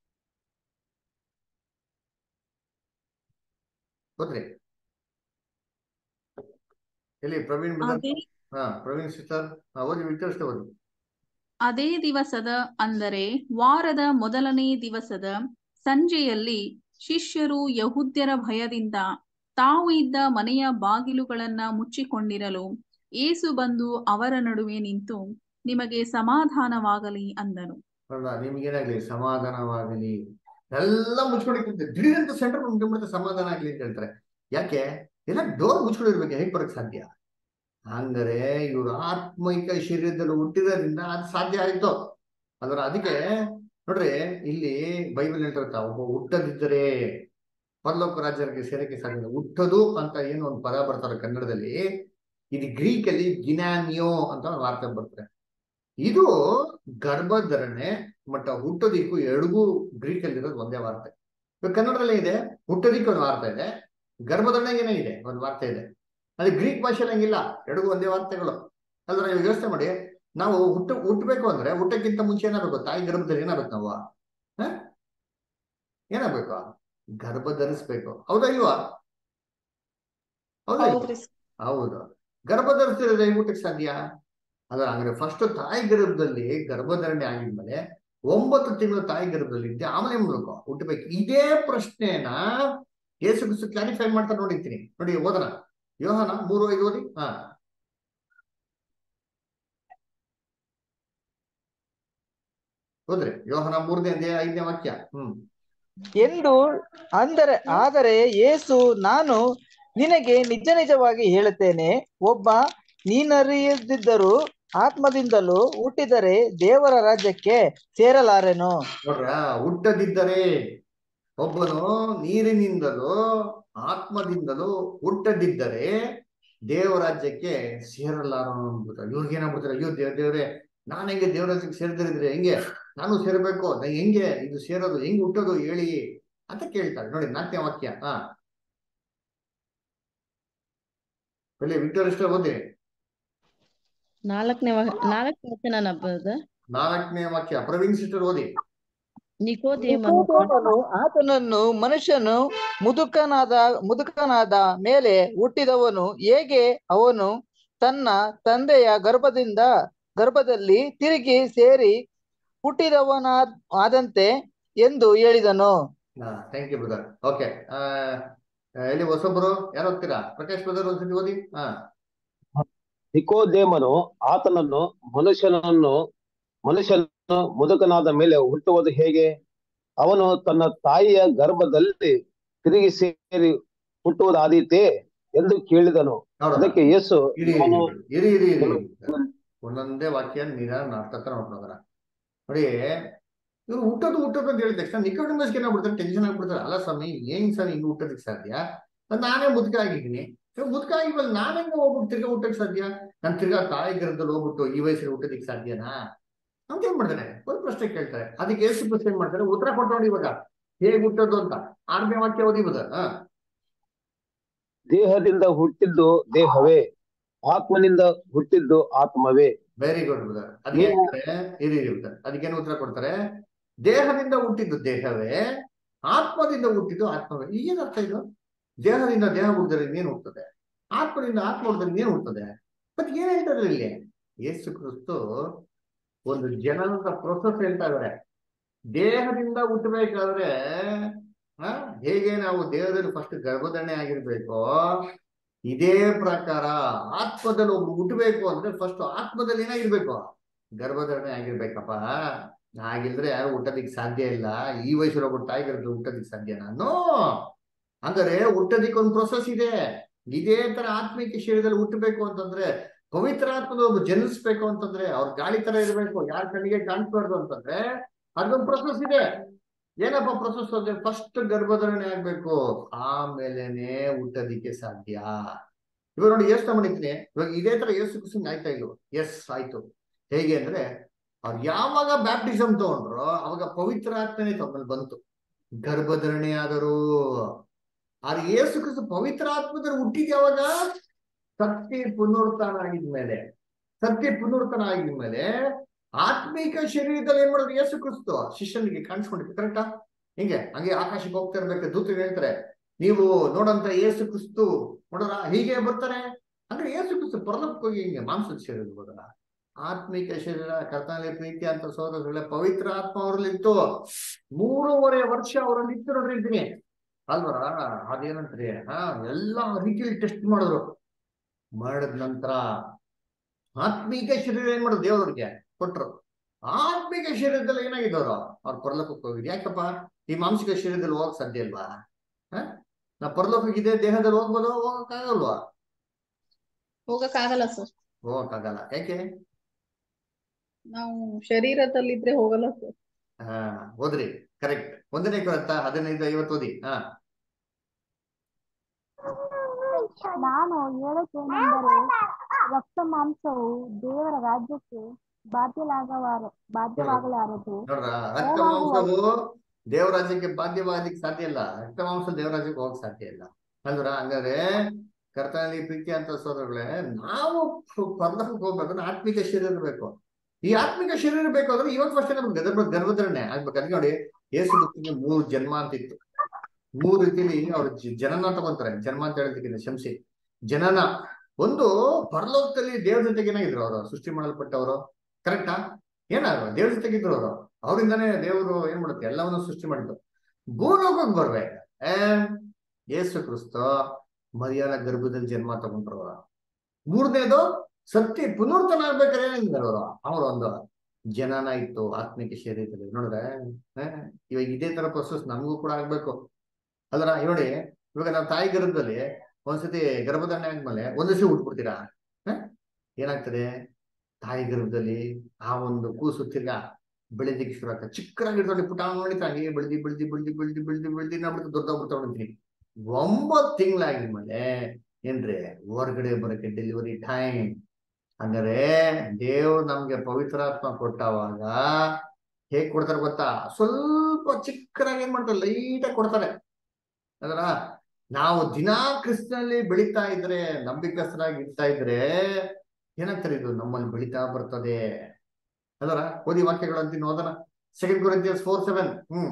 ಓದ್ರಿ ಎಲ್ಲಿ ಪ್ರವೀಣ್ brother? ಅದೇ ಹಾ ಪ್ರವೀಣ್ ಸಿಸ್ಟರ್ ಹಾ ಓದಿ ವಿಚಾರಿಸ್ತಾ ಓದಿ ಅದೇ ದಿವಸದ ಅಂದರೆ ವಾರದ ಮೊದಲನೇ ದಿವಸದ ಸಂಜೆಯಲ್ಲಿ ಶಿಷ್ಯರು ಯಹೂದ್ಯರ ಭಯದಿಂದ ತಾವು ಇದ್ದ ಮನೆಯ ಬಾಗಿಲುಗಳನ್ನ ಮುಚ್ಚಿಕೊಂಡಿರಲು ಏಸು ಬಂದು ಅವರ ನಡುವೆ ನಿಂತು ನಿಮಗೆ ಸಮಾಧಾನವಾಗಲಿ ಅಂದನು ನೋಡ್ದ ನಿಮ್ಗೇನಾಗ್ಲಿ ಸಮಾಧಾನವಾಗಲಿ ಎಲ್ಲ ಮುಚ್ಕೊಂಡಿರ್ತೈತೆ ದಿಢೀರಂತ ಸೆಂಟರ್ ಮುಗಿದ್ಬಿಡುತ್ತೆ ಸಮಾಧಾನ ಆಗ್ಲಿ ಅಂತ ಹೇಳ್ತಾರೆ ಯಾಕೆ ಎಲ್ಲ ಡೋರ್ ಮುಚ್ಕೊಂಡಿರ್ಬೇಕು ಹೇಗ್ ಬರಕ್ ಸಾಧ್ಯ ಅಂದ್ರೆ ಇವ್ರು ಆತ್ಮಿಕ ಶರೀರದಲ್ಲಿ ಹುಟ್ಟಿರೋದ್ರಿಂದ ಅದು ಸಾಧ್ಯ ಆಯ್ತು ಅದರ ಅದಕ್ಕೆ ನೋಡ್ರಿ ಇಲ್ಲಿ ಬೈಬಲ್ ಹೇಳ್ತಾ ಒಬ್ಬ ಹುಟ್ಟದಿದ್ದರೆ ಪರಲೋಕ ರಾಜ್ಯರಿಗೆ ಸೇರಕ್ಕೆ ಸಾಧ್ಯ ಹುಟ್ಟದು ಅಂತ ಏನು ಒಂದು ಪದ ಬರ್ತಾರೆ ಕನ್ನಡದಲ್ಲಿ ಇದು ಗ್ರೀಕ್ ಅಲ್ಲಿ ಗಿನಾನಿಯೋ ಅಂತ ಒಂದು ವಾರ್ತೆ ಬರ್ತಾರೆ ಇದು ಗರ್ಭಧರಣೆ ಮಟ್ಟ ಹುಟ್ಟೋದಿಕ್ಕೂ ಎರಡಿಗೂ ಗ್ರೀಕ್ ಅಲ್ಲಿ ಇರೋದು ಒಂದೇ ವಾರ್ತೆ ಇವಾಗ ಕನ್ನಡದಲ್ಲೇ ಇದೆ ಹುಟ್ಟೋದಿಕ್ಕೆ ಒಂದು ವಾರ್ತೆ ಇದೆ ಗರ್ಭಧರಣೆಗೆ ಏನೇ ಇದೆ ಒಂದು ವಾರ್ತೆ ಇದೆ ಅದೇ ಗ್ರೀಕ್ ಭಾಷೆಯಲ್ಲಿ ಹಂಗಿಲ್ಲ ಎರಡಿಗೂ ಒಂದೇ ವಾರ್ತೆಗಳು ಅಲ್ರ ಇವಾಗ ಯೋಚನೆ ಮಾಡಿ ನಾವು ಹುಟ್ಟು ಹುಟ್ಟಬೇಕು ಅಂದ್ರೆ ಹುಟ್ಟಕ್ಕಿಂತ ಮುಂಚೆ ಏನಾಗಬೇಕು ತಾಯಿ ಗರ್ಭದಲ್ಲಿ ಏನಾಗಬೇಕು ನಾವು ಹ? ಏನಾಗ್ಬೇಕು ಗರ್ಭ ಧರಿಸ್ಬೇಕು ಹೌದಾ ಇಲ್ವಾ ಹೌದಾ ಇಲ್ವಾ? ಹೌದು ಗರ್ಭ ಧರಿಸಿದ್ರೆ ಹೆಂಗ್ ಹುಟ್ಟಕ್ಕೆ ಸಾಧ್ಯ ಅದ ಅಂದ್ರೆ ಫಸ್ಟ್ ತಾಯಿ ಗರ್ಭದಲ್ಲಿ ಗರ್ಭಧಾರಣೆ ಆಗಿದ್ಮೇಲೆ ಒಂಬತ್ತು ತಿಂಗಳು ತಾಯಿ ಗರ್ಭದಲ್ಲಿ ಇದ್ದೆ ಆಮೇಲೆ ಏನ್ ಮಾಡ್ಬೇಕು ಹುಟ್ಟಬೇಕು ಇದೇ ಪ್ರಶ್ನೆನ ಯೇಸು ಕ್ರಿಸ್ತು ಕ್ಲಾರಿಫೈ ಮಾಡ್ತಾ ನೋಡಿರ್ತೀನಿ ನೋಡಿ ಓದನ ಯೋಹನ ಮೂರು ಐದು ಓದಿ ಹಾ ಹೋದ್ರಿ ಯೋಹನ ಮೂರನೇ ಅಧ್ಯಾಯ ಐದನೇ ವಾಕ್ಯ ಹ್ಮ್ ಎಂದು ಅಂದರೆ ಆದರೆ ಯೇಸು ನಾನು ನಿನಗೆ ನಿಜ ನಿಜವಾಗಿ ಹೇಳುತ್ತೇನೆ ಒಬ್ಬ ನೀನರಿಯದಿದ್ದರೂ ಆತ್ಮದಿಂದಲೂ ಹುಟ್ಟಿದರೆ ದೇವರ ರಾಜ್ಯಕ್ಕೆ ಸೇರಲಾರೆನು ನೋಡ್ರ ಹುಟ್ಟದಿದ್ದರೆ ಒಬ್ಬನು ನೀರಿನಿಂದಲೂ ಆತ್ಮದಿಂದಲೂ ಹುಟ್ಟದಿದ್ದರೆ ದೇವರಾಜ್ಯಕ್ಕೆ ಸೇರಲಾರನು ಅಂದ್ಬಿಟ್ರೆ ಇವ್ರಿಗೆ ಏನಾಗ್ಬಿಡ್ತಾರೆ ಅಯ್ಯೋ ದೇವ್ ದೇವ್ರೆ ನಾನು ಹೆಂಗೆ ದೇವರಾಜ್ಯಕ್ಕೆ ಸೇರಿದ್ರೆ ಹೆಂಗೆ ನಾನು ಸೇರ್ಬೇಕು ನಾ ಹೆಂಗೆ ಇದು ಸೇರೋದು ಹೆಂಗ್ ಹುಟ್ಟೋದು ಹೇಳಿ ಅಂತ ಕೇಳ್ತಾರೆ ನೋಡಿ ನಾಲ್ಕನೇ ವಾಕ್ಯ ಹಾ ಬೆಲೆ ವಿಕ್ಟೋರ್ ಇಷ್ಟ ಓದಿ ನಾಲ್ಕನೇ ವ- ನಾಲ್ಕನೇ ವಚನ ಬ್ರದರ್ ನಾಲ್ಕನೇ ವಾಕ್ಯ ಪ್ರವೀಣ್ ಸಿಸ್ಟರ್ ಓದಿ ನಿಕೋದೇಮನು ನಿಕೋದೇಮನು ಆತನನ್ನು ಮನುಷ್ಯನು ಮುದುಕನಾದ ಮುದುಕನಾದ ಮೇಲೆ ಹುಟ್ಟಿದವನು ಹೇಗೆ ಅವನು ತನ್ನ ತಂದೆಯ ಗರ್ಭದಿಂದ ಗರ್ಭದಲ್ಲಿ ತಿರುಗಿ ಸೇರಿ ಹುಟ್ಟಿದವನಾದ ಆದಂತೆ ಎಂದು ಹೇಳಿದನು ಥ್ಯಾಂಕ್ ಯು ಬ್ರದರ್ ಓಕೆ ಎಲ್ಲಿ ಹೊಸೊಬ್ರು ಯಾರು ಹೋಗ್ತೀರಾ ಪ್ರಕಾಶ್ ಬ್ರದರ್ ಒಂದ್ಸತಿ ಓದಿ ಹಾ ನಿಕೋದೇಮನು ಆತನನ್ನು ಮನುಷ್ಯನನ್ನು ಮನುಷ್ಯನು ಮುದುಕನಾದ ಮೇಲೆ ಹುಟ್ಟುವುದು ಹೇಗೆ ಅವನು ತನ್ನ ತಾಯಿಯ ಗರ್ಭದಲ್ಲಿ ತಿರುಗಿ ಸೇರಿ ಹುಟ್ಟುವುದಾದೀತೆ ಎಂದು ಕೇಳಿದನು ನೋಡೋಣ ಅದಕ್ಕೆ ಯೇಸು ಇರಿ ಅವನು ಇರಿ ಇರಿ ಇರಿ ಇರಿ ಒಂದೊಂದೇ ವಾಕ್ಯ ನಿಧಾನ ಅರ್ಥ ನೋಡ್ಕೊಂಡ್ರ ನೋಡಿ ಇವ್ರು ಹುಟ್ಟೋದು ಹುಟ್ಟೋದು ಅಂತ ಹೇಳಿದ ತಕ್ಷಣ ನಿಕೋಡಿಮಸ್ಗೆ ಏನಾಗ್ಬಿಡ್ತಾರೆ ಟೆನ್ಷನ್ ಆಗ್ಬಿಡ್ತಾರೆ ಅಲ್ಲ ಸ್ವಾಮಿ ಏನ್ ಸರ್ ಹಿಂಗ್ ಹುಟ್ಟೋದಕ್ಕೆ ಸಾಧ್ಯ ನಾನ್ ನಾನೇ ಮುದುಕ ಆಗಿದ್ದೀನಿ ಇವಾಗ ಮುದುಕ ಆಗಿದ್ಮೇಲೆ ನಾನು ಹೆಂಗ ಹೋಗ್ಬಿಟ್ಟು ತಿರ್ಗಾ ಹುಟ್ಟಕ್ಕೆ ಸಾಧ್ಯ ನಾನು ತಿರ್ಗಾ ತಾಯಿ ಗರ್ಭದಲ್ಲಿ ಹೋಗ್ಬಿಟ್ಟು ಈ ವಯಸ್ಸಲ್ಲಿ ಹುಟ್ಟೋದಕ್ಕೆ ಸಾಧ್ಯನಾ ಅಂತ ಏನ್ ಮಾಡ್ತಾರೆ ಒಂದು ಪ್ರಶ್ನೆ ಕೇಳ್ತಾರೆ ಅದಕ್ಕೆ ಎಷ್ಟು ಪ್ರಶ್ನೆ ಏನ್ ಮಾಡ್ತಾರೆ ಉತ್ತರ ಕೊಟ್ಟು ನೋಡಿ ಇವಾಗ ಹೇಗೆ ಹುಟ್ಟೋದು ಅಂತ ಆರನೇ ವಾಕ್ಯ ಓದಿ ಬದ ಹಾ ದೇಹದಿಂದ ಹುಟ್ಟಿದ್ದು ದೇಹವೇ ಆತ್ಮನಿಂದ ಹುಟ್ಟಿದ್ದು ಆತ್ಮವೇ ವೆರಿ ಗುಡ್ ಬ್ರದರ್ ಅದಕ್ಕೆ ಹೇಳ್ತಾರೆ ಇರಿ ಇರಿ ಬ್ರದರ್ ಅದಕ್ಕೇನು ಉತ್ತರ ಕೊಡ್ತಾರೆ ದೇಹದಿಂದ ಹುಟ್ಟಿದ್ದು ದೇಹವೇ ಆತ್ಮದಿಂದ ಹುಟ್ಟಿದ್ದು ಆತ್ಮವೇ ಈಗೇನ್ ಅರ್ಥ ಇದು ದೇಹದಿಂದ ದೇಹ ಹುಟ್ಟಿದ್ರೆ ಇನ್ನೇನು ಹುಟ್ಟುತ್ತದೆ ಆತ್ಮದಿಂದ ಆತ್ಮ ಹುಟ್ಟಿದ್ರೆ ಇನ್ನೇನು ಹುಟ್ಟುತ್ತದೆ ಮತ್ತೆ ಏನ್ ಹೇಳ್ತಾರೆ ಇಲ್ಲಿ ಯೇಸು ಕ್ರಿಸ್ತು ಒಂದು ಜನನದ ಪ್ರೊಸೆಸ್ ಹೇಳ್ತಾ ಇದಾರೆ ದೇಹದಿಂದ ಹುಟ್ಟಬೇಕಾದ್ರೆ ಆ, ಹೇಗೆ ನಾವು ದೇಹದಲ್ಲಿ ಫಸ್ಟ್ ಗರ್ಭಧಾರಣೆ ಆಗಿರ್ಬೇಕೋ ಇದೇ ಪ್ರಕಾರ ಆತ್ಮದಲ್ಲಿ ಒಬ್ರು ಹುಟ್ಟಬೇಕು ಅಂದ್ರೆ ಫಸ್ಟ್ ಆತ್ಮದಲ್ಲಿ ಏನಾಗಿರ್ಬೇಕು ಗರ್ಭಧಾರಣೆ ಆಗಿರ್ಬೇಕಪ್ಪ ಹಾಗಿಲ್ದ್ರೆ ಯಾರು ಹುಟ್ಟೋದಿಕ್ ಸಾಧ್ಯ ಇಲ್ಲ ಈ ವಯಸ್ಸಲ್ಲಿ ಒಬ್ಬರು ತಾಯಿ ಗರ್ಭ ಹುಟ್ಟೋದಿಕ್ ಸಾಧ್ಯ ನಾನು ಅಂದರೆ ಹುಟ್ಟೋದಿಕ್ ಒಂದು ಪ್ರೊಸೆಸ್ ಇದೆ ಇದೇ ತರ ಆತ್ಮಿಕ ಶರೀರದಲ್ಲಿ ಹುಟ್ಟಬೇಕು ಅಂತಂದ್ರೆ ಪವಿತ್ರ ಆತ್ಮದ ಒಬ್ಬ ಜನಿಸ್ಬೇಕು ಅಂತಂದ್ರೆ ಅವ್ರ ಗಾಳಿ ತರ ಇರ್ಬೇಕು ಯಾರ ಕಣ್ಣಿಗೆ ಕಾಣಿಸ್ಬಾರ್ದು ಅಂತಂದ್ರೆ ಅದೊಂದು ಪ್ರೊಸೆಸ್ ಇದೆ ಏನಪ್ಪ ಪ್ರೊಸೆಸ್ ಅಂದ್ರೆ ಫಸ್ಟ್ ಗರ್ಭಧಾರಣೆ ಆಗ್ಬೇಕು ಆಮೇಲೆನೆ ಹುಟ್ಟೋದಿಕ್ಕೆ ಸಾಧ್ಯ ಇವಾಗ ನೋಡಿ ಯೋಚನೆ ಮಾಡಿದ್ದೀನಿ ಇವಾಗ ಇದೇ ತರ ಯೇಸು ಕ್ರಿಸ್ತನ್ ಆಯ್ತಾ ಇಲ್ವೋ ಎಸ್ ಆಯ್ತು ಹೇಗೆ ಅಂದ್ರೆ ಅವ್ರು ಯಾವಾಗ ಬ್ಯಾಪ್ಟಿಸಮ್ ತಗೊಂಡ್ರು ಅವಾಗ ಪವಿತ್ರ ಆತ್ಮನೆ ತಮ್ಮಲ್ಲಿ ಬಂತು ಗರ್ಭಧರಣೆ ಆದರು ಆದ್ರೆ ಯೇಸು ಕ್ರಿಸ್ತ ಪವಿತ್ರ ಆತ್ಮದಲ್ಲಿ ಹುಟ್ಟಿದ ಯಾವಾಗ ಸತ್ಯ ಪುನರುತ್ಥಾನ ಆಗಿದ್ಮೇಲೆ ಸತ್ಯ ಪುನರುತ್ಥಾನ ಆಗಿದ್ಮೇಲೆ ಆತ್ಮಿಕ ಶರೀರದಲ್ಲಿ ಏನ್ ಮಾಡಿದ್ರು ಯೇಸು ಕ್ರಿಸ್ತು ಶಿಷ್ಯನಿಗೆ ಕಾಣಿಸ್ಕೊಂಡಿತ್ತು ಕರೆಕ್ಟಾ ಹಿಂಗೆ ಹಂಗೆ ಆಕಾಶಕ್ಕೆ ಹೋಗ್ತಾ ಇರ್ಬೇಕು ದೂತರು ಹೇಳ್ತಾರೆ ನೀವು ನೋಡಂತ ಯೇಸು ಕ್ರಿಸ್ತು ನೋಡೋಣ ಹೀಗೆ ಬರ್ತಾರೆ ಅಂದ್ರೆ ಯೇಸು ಕ್ರಿಸ್ತು ಪರಲೋಕಕ್ಕೆ ಹೋಗಿ ಹಿಂಗೆ ಮಾಂಸದ ಶರೀರ ಹೋದಲ್ಲ ಆತ್ಮಿಕ ಶರೀರ ಕರ್ತನಲ್ಲಿ ಪ್ರೀತಿ ಅಂತ ಸೋದರಗಳೇ ಪವಿತ್ರ ಆತ್ಮ ಅವರಲ್ಲಿತ್ತು ಮೂರುವರೆ ವರ್ಷ ಅವರಲ್ಲಿ ಇತ್ತು ನೋಡ್ರಿ ಇದ್ದೀನಿ ಅಲ್ವರ ಅದೇನಂತ್ರಿ ಹಾ ಎಲ್ಲಾ ರೀತಿಯಲ್ಲಿ ಟೆಸ್ಟ್ ಮಾಡಿದ್ರು ಮಾಡಿದ ನಂತರ ಆತ್ಮಿಕ ಶರೀರ ಏನ್ ಮಾಡಿದ್ರು ದೇವರಿಗೆ ಕೊಟ್ರು ಆತ್ಮಿಕ ಶರೀರದಲ್ಲಿ ಏನಾಗಿದ್ದವ್ರು ಅವ್ರು ಪರಲೋಕಕ್ಕೆ ಹೋಗಿದ್ರು ಯಾಕಪ್ಪ ಈ ಮಾಂಸಿಕ ಶರೀರದಲ್ಲಿ ಹೋಗಕ್ ಸಾಧ್ಯ ಇಲ್ವಾ ಹ ನಾ ಪರಲೋಕಕ್ಕೆ ಇದೇ ದೇಹದಲ್ಲಿ ಹೋಗ್ಬೋದು ಹೋಗಕ್ಕಾಗಲ್ವಾ ಹೋಗಕ್ಕಾಗಲ್ಲ ಸರ್ ಹೋಗಕ್ಕಾಗಲ್ಲ ಯಾಕೆ ನಾವು ಶರೀರದಲ್ಲಿದ್ರೆ ಹೋಗಲ್ಲ ಸರ್ ಹಾ ಓದ್ರಿ ಕರೆಕ್ಟ್ ಒಂದನೇ ಕೊರತ್ತ ಹದಿನೈದು ಐವತ್ತು ಓದಿ ಹಾ ನಾನು ಹೇಳುತ್ತೇನೆಂದರೆ ರಕ್ತ ಮಾಂಸವು ದೇವರ ರಾಜ್ಯಕ್ಕೆ ಬಾಧ್ಯಲಾಗವಾರ ಬಾಧ್ಯವಾಗಲಾರದು ನೋಡ್ರ ರಕ್ತ ಮಾಂಸವು ದೇವರಾಜ್ಯಕ್ಕೆ ಬಾಧ್ಯವಾಗ್ಲಿಕ್ಕೆ ಸಾಧ್ಯ ಇಲ್ಲ ರಕ್ತ ಮಾಂಸ ದೇವರಾಜ್ಯಕ್ಕೆ ಹೋಗಕ್ ಸಾಧ್ಯ ಇಲ್ಲ ಅಲ್ವರ ಹಂಗಾದ್ರೆ ಕರ್ತನಲ್ಲಿ ಪ್ರೀತಿ ಅಂತ ಸೋದರಗಳೇ ನಾವು ಪರಲೋಕಕ್ಕೆ ಹೋಗ್ಬೇಕಂದ್ರೆ ಆತ್ಮಿಕ ಶರೀರ ಬೇಕು ಈ ಆತ್ಮಿಕ ಶರೀರ ಬೇಕು ಅಂದ್ರೆ ಇವತ್ತು ಫಸ್ಟ್ ನಮ್ಗೆ ಗರ್ಭ ಗರ್ಭಧರಣೆ ಆಗ್ಬೇಕು ಅದಕ್ಕೆ ನೋಡಿ ಯೇಸು ಕ್ರಿಸ್ತನಿಗೆ ಮೂರು ಜನ್ಮ ಅಂತ ಇತ್ತು ಮೂರು ರೀತಿಲಿ ಅವ್ರು ಜ- ಜನನ ತಗೊಂತಾರೆ ಜನ್ಮ ಅಂತ ಹೇಳೋದಕ್ಕಿಂತ ಶಂಸಿ ಜನನ ಒಂದು ಪರಲೋಕದಲ್ಲಿ ದೇವ್ರ ಜೊತೆಗೆ ಏನಾಗಿದ್ರು ಅವರು ಸೃಷ್ಟಿ ಮಾಡಲ್ಪಟ್ಟವರು ಕರೆಕ್ಟಾ ಏನಾದ್ರು ದೇವ್ರ ಜೊತೆಗಿದ್ರು ಅವರು ಅವರಿಂದಾನೇ ದೇವರು ಏನ್ ಮಾಡುತ್ತೆ ಎಲ್ಲವನ್ನೂ ಸೃಷ್ಟಿ ಮಾಡಿದ್ದು ಭೂಲೋಕಕ್ಕೆ ಬರ್ಬೇಕು ಏ ಯೇಸು ಕ್ರಿಸ್ತ ಮರಿಯಾನ ಗರ್ಭದಲ್ಲಿ ಜನ್ಮ ತಗೊಂಡ್ರು ಮೂರನೇದು ಸತ್ಯ ಪುನರ್ತನ ಆಗ್ಬೇಕಾದ್ರೆ ಏನಿದ್ದಾರೆ ಅವರು ಅವರ ಒಂದು ಜನನ ಇತ್ತು ಆತ್ಮಿಕ ಶರೀರದಲ್ಲಿ ನೋಡಿದ್ರೆ ಆ, ಇವಾಗ ಇದೇ ತರ ಪ್ರೊಸೆಸ್ ನಮಗೂ ಕೂಡ ಆಗ್ಬೇಕು ಅದ್ರ ನೋಡಿ ಇವಾಗ ನಾವು ತಾಯಿ ಗರ್ಭದಲ್ಲಿ ಒಂದ್ಸತಿ ಗರ್ಭಧಾರಣೆ ಆದ್ಮೇಲೆ ಒಂದ್ ದಿವಸ ಉಟ್ಬಿಡ್ತೀರಾ ಹ? ಏನಾಗ್ತದೆ ತಾಯಿ ಗರ್ಭದಲ್ಲಿ ಆ ಒಂದು ಕೂಸು ತಿರ್ಗಾ ಬೆಳೆದಿಕ್ಕೆ ಶುರು ಆಗ್ತದೆ ಚಿಕ್ಕದಾಗಿರ್ತಾಳೆ ಪುಟ ನೋಡಿತಾ ಹಂಗೆ ಬೆಳ್ದಿ ಬೆಳ್ದಿ ಬೆಳ್ದಿ ಬೆಳ್ದಿ ಬೆಳ್ದಿ ಬೆಳ್ದಿ ನಾಡ್ಬಿಟ್ಟು ದೊಡ್ಡಾಗ್ಬಿಡ್ತಾ ಹೊಡಿತೀನಿ ಒಂಬತ್ತು ತಿಂಗಳಾಗಿದ್ಮೇಲೆ ಏನ್ರಿ ಹೊರಗಡೆ ಬರಕ್ಕೆ ಡೆಲಿವರಿ ಟೈಮ್ ಅಂದ್ರೆ ದೇವ್ರು ನಮ್ಗೆ ಪವಿತ್ರಾತ್ಮ ಕೊಟ್ಟವಾಗ ಹೇಗ್ ಕೊಡ್ತಾರೆ ಗೊತ್ತಾ ಸ್ವಲ್ಪ ಚಿಕ್ಕದಾಗಿ ಏನ್ ಮಾಡ್ತಾರೆ ಲೈಟ್ ಆಗಿ ಕೊಡ್ತಾರೆ ಅದರ ನಾವು ದಿನಾ ಕ್ರಿಸ್ತನಲ್ಲಿ ಬೆಳೀತಾ ಇದ್ರೆ ನಂಬಿಕಸ್ಥರಾಗಿ ಇರ್ತಾ ಇದ್ರೆ ಏನಾಗ್ತಾರೆ ಇದು ನಮ್ಮಲ್ಲಿ ಬೆಳೀತಾ ಬರ್ತದೆ ಅದರ ಓದಿ ವಾಕ್ಯಗಳಂತೀನಿ ಓದೋಣ second Corinthians four seven hmm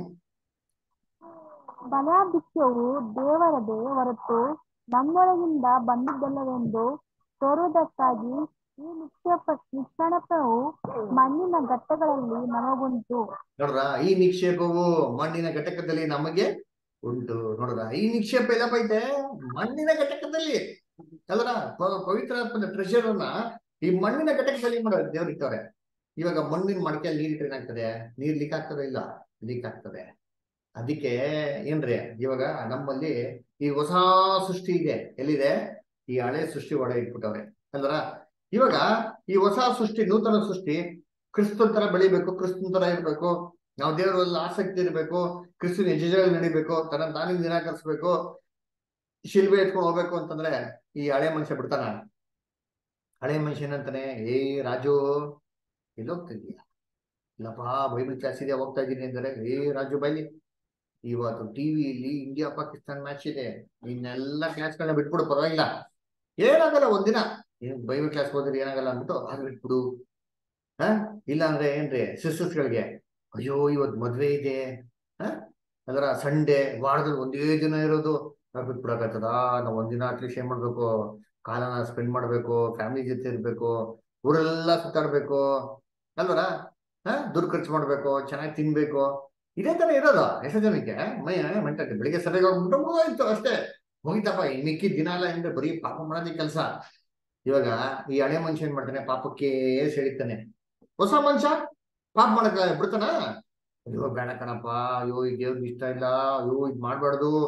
ಬಲಾಧಿಕ್ಯವು ದೇವರದೇ ಹೊರತು ನಮ್ಮೊಳಗಿಂದ ಬಂದಿದ್ದಲ್ಲವೆಂದು ತೋರುವುದಕ್ಕಾಗಿ ಈ ನಿಕ್ಷೇಪ ನಿಕ್ಷೇಪವು ಮಣ್ಣಿನ ಘಟ್ಟಗಳಲ್ಲಿ ನಮಗುಂಟು ನೋಡ್ರ ಈ ನಿಕ್ಷೇಪವು ಮಣ್ಣಿನ ಘಟಕದಲ್ಲಿ ನಮಗೆ ಉಂಟು ನೋಡ್ರ ಈ ನಿಕ್ಷೇಪ ಎಲ್ಲಪ್ಪ ಐತೆ ಮಣ್ಣಿನ ಘಟಕದಲ್ಲಿ ಅಲ್ರ ಪ- ಪವಿತ್ರಾತ್ಮದ ಟ್ರೆಷರ್ ಅನ್ನ ಈ ಮಣ್ಣಿನ ಘಟಕದಲ್ಲಿ ಮಾಡೋ ದೇವ್ರು ಇಟ್ಟವ್ರೆ ಇವಾಗ ಮಣ್ಣಿನ ಮಡಕೆಯಲ್ಲಿ ನೀರ್ ಇಟ್ರೆ ಏನಾಗ್ತದೆ ನೀರ್ ಲೀಕ್ ಆಗ್ತದೆ ಇಲ್ಲ ಲೀಕ್ ಆಗ್ತದೆ ಅದಕ್ಕೆ ಏನ್ರಿ ಇವಾಗ ನಮ್ಮಲ್ಲಿ ಈ ಹೊಸ ಸೃಷ್ಟಿ ಇದೆ ಎಲ್ಲಿದೆ ಈ ಹಳೆ ಸೃಷ್ಟಿ ಒಡೆ ಇಟ್ಬಿಟ್ಟವ್ರೆ ಅಲ್ರ ಇವಾಗ ಈ ಹೊಸ ಸೃಷ್ಟಿ ನೂತನ ಸೃಷ್ಟಿ ಕ್ರಿಸ್ತನ್ ತರ ಬೆಳಿಬೇಕು ಕ್ರಿಸ್ತನ್ ತರ ಇರ್ಬೇಕು ನಾವು ದೇವರಲ್ಲಿ ಆಸಕ್ತಿ ಇರಬೇಕು ಕ್ರಿಸ್ತನ ಹೆಜ್ಜೆಗಳಲ್ಲಿ ನಡಿಬೇಕು ತನ್ನ ತಾನಿಗೆ ನಿರಾಕರಿಸ್ಬೇಕು ಶಿಲ್ಬೆ ಎತ್ಕೊಂಡು ಹೋಗ್ಬೇಕು ಅಂತಂದ್ರೆ ಈ ಹಳೆ ಮನುಷ್ಯ ಬಿಡ್ತಾನ ಹಳೆ ಮನುಷ್ಯ ಏನಂತಾನೆ ಏ ರಾಜು ಎಲ್ಲಿ ಹೋಗ್ತಿದ್ಯಾ ಇಲ್ಲಪ್ಪ ಬೈಬಲ್ ಕ್ಲಾಸ್ ಇದೆ ಹೋಗ್ತಾ ಇದ್ದೀನಿ ಅಂದರೆ ಏ ರಾಜು ಬೈಲಿ ಇವತ್ತು ಟಿವಿಲಿ ಇಂಡಿಯಾ ಪಾಕಿಸ್ತಾನ ಮ್ಯಾಚ್ ಇದೆ ಇನ್ನೆಲ್ಲ ಕ್ಲಾಸ್ಗಳನ್ನ ಬಿಟ್ಬಿಡು ಪರವಾಗಿಲ್ಲ ಏನಾಗಲ್ಲ ಒಂದಿನ ಏನ್ ಬೈಬಲ್ ಕ್ಲಾಸ್ ಹೋದ್ರೆ ಏನಾಗಲ್ಲ ಅಂದ್ಬಿಟ್ಟು ಹಾಗೆ ಬಿಟ್ಬಿಡು ಹ ಇಲ್ಲ ಅಂದ್ರೆ ಏನ್ರಿ ಸಿಸ್ಟರ್ಸ್ ಗಳಿಗೆ ಅಯ್ಯೋ ಇವತ್ ಮದ್ವೆ ಇದೆ ಹ ಅದರ ಸಂಡೇ ವಾರದಲ್ಲಿ ಒಂದೇ ದಿನ ಇರೋದು ನಾವ್ ಬಿಟ್ಬಿಡಕತ್ತದ ನಾವ್ ಒಂದಿನ ಅಟ್ಲೀಸ್ಟ್ ಏನ್ ಮಾಡ್ಬೇಕು ಕಾಲನ ಸ್ಪೆಂಡ್ ಮಾಡ್ಬೇಕು ಫ್ಯಾಮಿಲಿ ಜೊತೆ ಇರ್ಬೇಕು ಊರೆಲ್ಲ ಸುತ್ತಾಡ್ಬೇಕು ಅಲ್ವರ ಹ ದುಡ್ಡು ಖರ್ಚು ಮಾಡ್ಬೇಕು ಚೆನ್ನಾಗಿ ತಿನ್ಬೇಕು ಇದೇ ತರ ಇರೋದು ಎಷ್ಟೋ ಜನಕ್ಕೆ ಮೈ ಮೆಂಟಾಲಿಟಿ ಬೆಳಿಗ್ಗೆ ಸರಿಯಾಗಿ ಹೋಗ್ಬಿಟ್ಟು ಮುಗಿದೋಯ್ತು ಅಷ್ಟೇ ಮುಗಿತಪ್ಪ ಈ ಮಿಕ್ಕಿ ದಿನ ಎಲ್ಲ ಅಂದ್ರೆ ಬರೀ ಪಾಪ ಮಾಡೋದೇ ಕೆಲಸ ಇವಾಗ ಈ ಹಳೆ ಮನುಷ್ಯ ಏನ್ ಮಾಡ್ತಾನೆ ಪಾಪಕ್ಕೆ ಸೆಳಿತಾನೆ ಹೊಸ ಮನುಷ್ಯ ಪಾಪ ಮಾಡಕ ಬಿಡ್ತಾನ ಅಯ್ಯೋ ಬೇಡ ಕಣಪ್ಪ ಅಯ್ಯೋ ಈ ದೇವ್ರಿಗೆ ಇಷ್ಟ ಇಲ್ಲ ಅಯ್ಯೋ ಇದ್ ಮಾಡ್ಬಾರ್ದು